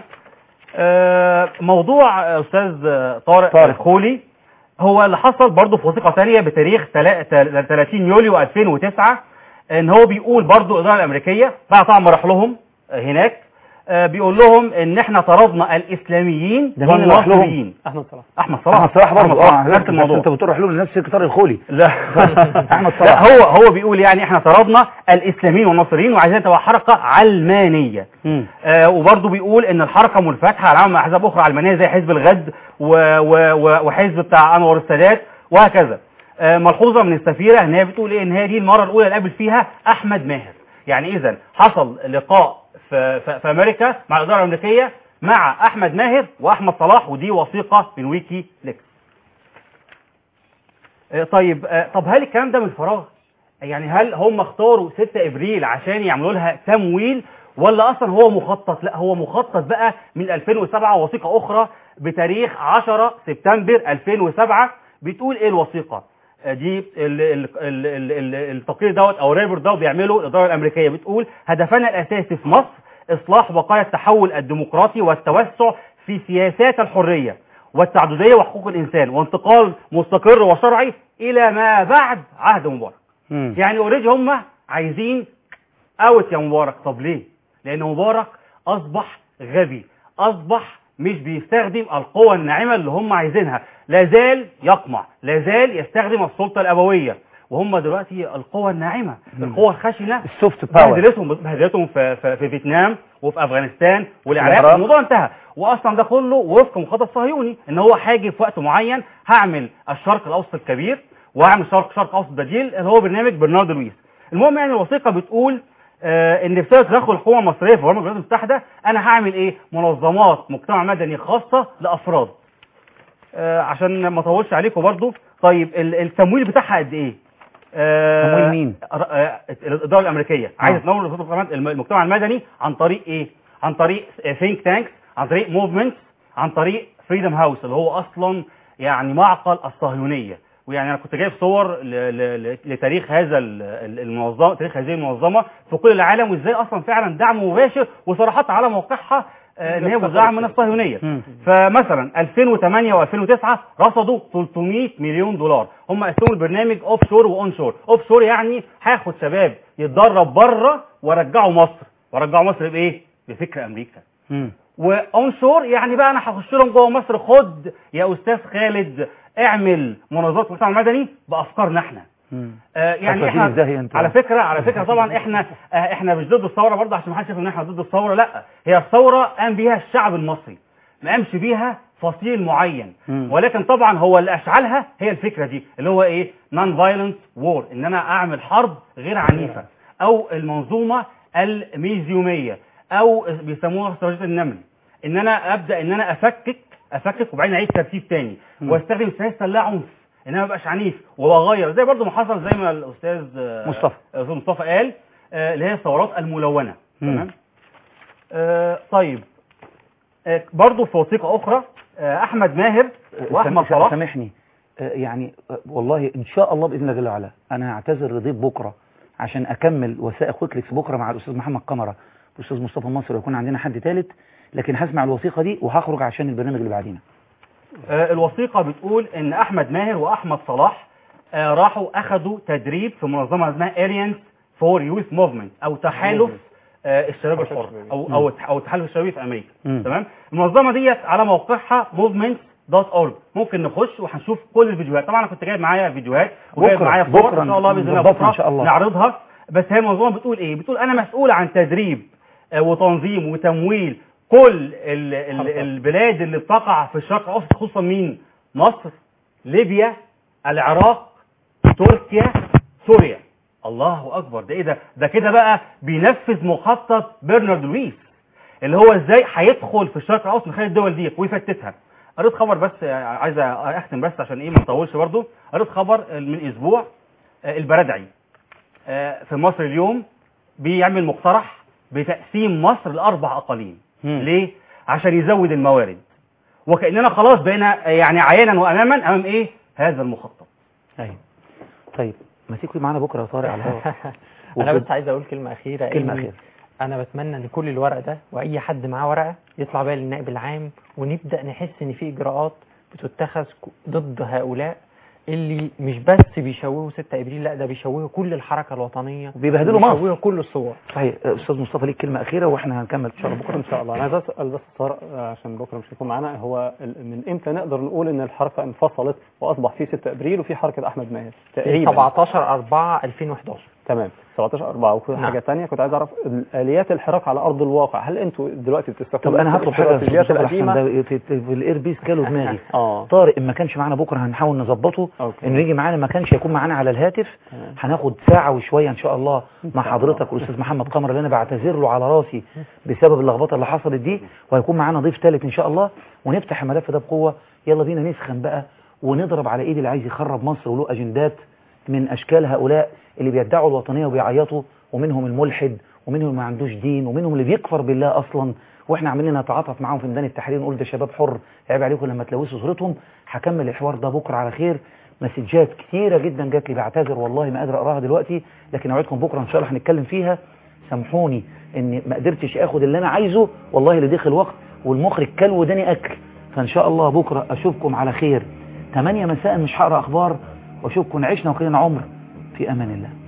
آه، موضوع آه، استاذ آه، طارق, طارق. الخولي هو اللي حصل برضه في وثيقه ثانيه بتاريخ تلا- تل- 30 يوليو 2009 ان هو بيقول برضه الاداره الامريكيه بعد طبعا ما راح لهم آه، هناك آه، بيقول لهم ان احنا طردنا الاسلاميين ده مين اللي راح لهم؟ والناصريين احمد صلاح احمد صلاح احمد صلاح برضه اه نفس بس الموضوع انت بتروح له لنفس السكرتير الخولي لا احمد لا صلاح هو هو بيقول يعني احنا طردنا الاسلاميين والناصريين وعايزين تبقى حركه علمانيه مم. آه وبرضه بيقول ان الحركه منفتحه على عمل احزاب اخرى علمانيه زي حزب الغد و و و وحزب بتاع انور السادات وهكذا آه ملحوظه من السفيره ان هي بتقول ايه ان هي دي المره الاولى اللي قابل فيها احمد ماهر يعني اذا حصل لقاء في, في, في امريكا مع الاداره الامريكيه مع احمد ماهر واحمد صلاح ودي وثيقه من ويكي ليكس آه، طيب آه، طب هل الكلام ده من فراغ يعني هل هم اختاروا 6 ابريل عشان يعملوا لها تمويل ولا اصلا هو مخطط لا هو مخطط بقى من 2007 وثيقه اخرى بتاريخ 10 سبتمبر 2007 بتقول ايه الوثيقه آه، دي ال- ال- ال- ال- ال- التقرير دوت او الريبورت دوت بيعمله الاداره الامريكيه بتقول هدفنا الاساسي في مصر اصلاح بقايا التحول الديمقراطي والتوسع في سياسات الحريه والتعدديه وحقوق الانسان وانتقال مستقر وشرعي الى ما بعد عهد مبارك مم. يعني اوريدي هم عايزين اوت يا مبارك طب ليه لان مبارك اصبح غبي اصبح مش بيستخدم القوة الناعمة اللي هم عايزينها لا زال يقمع لا زال يستخدم السلطة الأبوية وهم دلوقتي القوة الناعمة القوة الخشنة السوفت باور بهدلتهم بهدلتهم في, في, في فيتنام وفي افغانستان والعراق العراق. الموضوع انتهى واصلا ده كله وفق مخطط صهيوني ان هو هاجي في وقت معين هعمل الشرق الاوسط الكبير وهعمل شرق شرق اوسط بديل اللي هو برنامج برناردو لويس المهم يعني الوثيقه بتقول آه ان بسبب تدخل الحكومه المصريه في برامج الولايات المتحده انا هعمل ايه منظمات مجتمع مدني خاصه لافراد آه عشان ما اطولش عليكم برضو طيب ال- التمويل بتاعها قد ايه آه تمويل مين؟ آه، الاداره الامريكيه عايزه تنور المجتمع المدني عن طريق ايه عن طريق ثينك تانكس عن طريق موفمنتس عن طريق فريدم هاوس اللي هو اصلا يعني معقل الصهيونيه ويعني انا كنت جايب صور ل- ل- ل- لتاريخ هذا ال- ال- المنظمه تاريخ هذه المنظمه في كل العالم وازاي اصلا فعلا دعم مباشر وصراحات على موقعها آه، ان هي مزعمه من الصهيونيه مم. فمثلا 2008 و2009 رصدوا 300 مليون دولار هم قسموا البرنامج اوف شور واون شور اوف شور يعني هاخد شباب يتدرب بره وارجعه مصر وارجعه مصر بايه بفكر امريكا مم. واون شور يعني بقى انا هخش لهم جوه مصر خد يا استاذ خالد اعمل منظمات مجتمع مدني بافكارنا احنا مم. آه يعني هتوديني احنا في داهية انت. على فكره على فكره طبعا احنا آه احنا مش ضد الثوره برضه عشان ما حدش يفهم ان احنا ضد الثوره لا هي الثوره قام بيها الشعب المصري ما قامش بيها فصيل معين مم. ولكن طبعا هو اللي اشعلها هي الفكره دي اللي هو ايه نون فايلنت وور ان انا اعمل حرب غير عنيفه او المنظومه الميزيوميه او بيسموها استراتيجيه النمل ان انا ابدا ان انا افكك افكك وبعدين اعيد ترتيب تاني مم. واستخدم سياسه اللا عنف ان انا ما ابقاش عنيف واغير زي برضو ما حصل زي ما الاستاذ آه، مصطفى. الاستاذ مصطفى قال آه، اللي هي الثورات الملونه مم. تمام آه، طيب آه، برضو في وثيقه اخرى آه، احمد ماهر واحمد سام- صلاح سامحني آه، يعني آه، والله ان شاء الله باذن الله جل وعلا انا هعتذر لضيف بكره عشان اكمل وثائق ويكليكس بكره مع الاستاذ محمد قمره والاستاذ مصطفى مصر ويكون عندنا حد ثالث لكن هسمع الوثيقه دي وهخرج عشان البرنامج اللي بعدينا آه، الوثيقة بتقول ان احمد ماهر واحمد صلاح آه، راحوا اخذوا تدريب في منظمة اسمها Alliance for Youth Movement او تحالف آه، الشباب الحر او او او التحالف الشبابي في امريكا مم. تمام المنظمة ديت على موقعها movement.org ممكن نخش وهنشوف كل الفيديوهات طبعا انا كنت جايب معايا فيديوهات وجايب بكرة- معايا صور بكرة ان شاء الله باذن الله نظبطها بكره إن شاء الله. نعرضها بس هي المنظمة بتقول ايه بتقول انا مسؤول عن تدريب آه، وتنظيم وتمويل كل ال ال البلاد اللي بتقع في الشرق الاوسط خصوصا مين مصر ليبيا العراق تركيا سوريا الله اكبر ده ايه ده ده كده بقى بينفذ مخطط برنارد لويس اللي هو ازاي هيدخل في الشرق الاوسط من خلال الدول دي ويفتتها قريت خبر بس آه، عايز اختم بس عشان ايه ما نطولش برضه قريت خبر من اسبوع آه، البرادعي آه، في مصر اليوم بيعمل مقترح بتقسيم مصر لاربع اقاليم مم. ليه عشان يزود الموارد وكاننا خلاص بقينا آه، يعني عيانا واماما امام ايه هذا المخطط ايوه طيب ما تيجي معانا بكره يا طارق على الهواء انا وفي- بس عايز اقول كلمه اخيره كلمة إني أخيرة. انا بتمنى ان كل الورق ده واي حد معاه ورقه يطلع بيها للنائب العام ونبدا نحس ان في اجراءات بتتخذ ك- ضد هؤلاء اللي مش بس بيشوهوا 6 ابريل لا ده بيشوهوا كل الحركه الوطنيه وبيبهدلوا مصر. بيشوهوا كل الصور صحيح استاذ مصطفى ليك كلمه اخيره واحنا هنكمل ان شاء الله بكره ان شاء الله انا عايز اسال بس طارق آه، عشان بكره مش هيكون معانا هو ال- من امتى نقدر نقول ان الحركه انفصلت واصبح في 6 ابريل وفي حركه احمد ماهر تقريبا 17 4 2011 تمام 17 4 وفي نعم. حاجه ثانيه كنت عايز اعرف اليات الحراك على ارض الواقع هل انتوا دلوقتي طب بتستخدموا انا هطلب حاجه يا أستاذ الاستراتيجيات مصطفى عشان القديمه ده في, في, في الايربيس كالوا دماغي اه طارق إن ما كانش معانا بكره هنحاول نظبطه أوكي. انه يجي معانا ما كانش هيكون معانا على الهاتف تمام. هناخد ساعه وشويه ان شاء الله مع شاء حضرتك والاستاذ محمد قمر اللي انا بعتذر له على راسي بسبب اللخبطه اللي حصلت دي وهيكون معانا ضيف ثالث ان شاء الله ونفتح الملف ده بقوه يلا بينا نسخن بقى ونضرب على ايد اللي عايز يخرب مصر وله اجندات من اشكال هؤلاء اللي بيدعوا الوطنيه وبيعيطوا ومنهم الملحد ومنهم اللي ما عندوش دين ومنهم اللي بيكفر بالله اصلا واحنا عاملين نتعاطف معاهم في ميدان التحرير نقول ده شباب حر عيب عليكم لما تلوثوا صورتهم هكمل الحوار ده بكره على خير مسجات كتيره جدا جات لي بعتذر والله ما قادر اقراها دلوقتي لكن اوعدكم بكره ان شاء الله هنتكلم فيها سامحوني ان ما قدرتش اخد اللي انا عايزه والله اللي دخل وقت والمخرج كل وداني اكل فان شاء الله بكره اشوفكم على خير 8 مساء مش هقرا اخبار واشوفكم عشنا وكلنا عمر في امان الله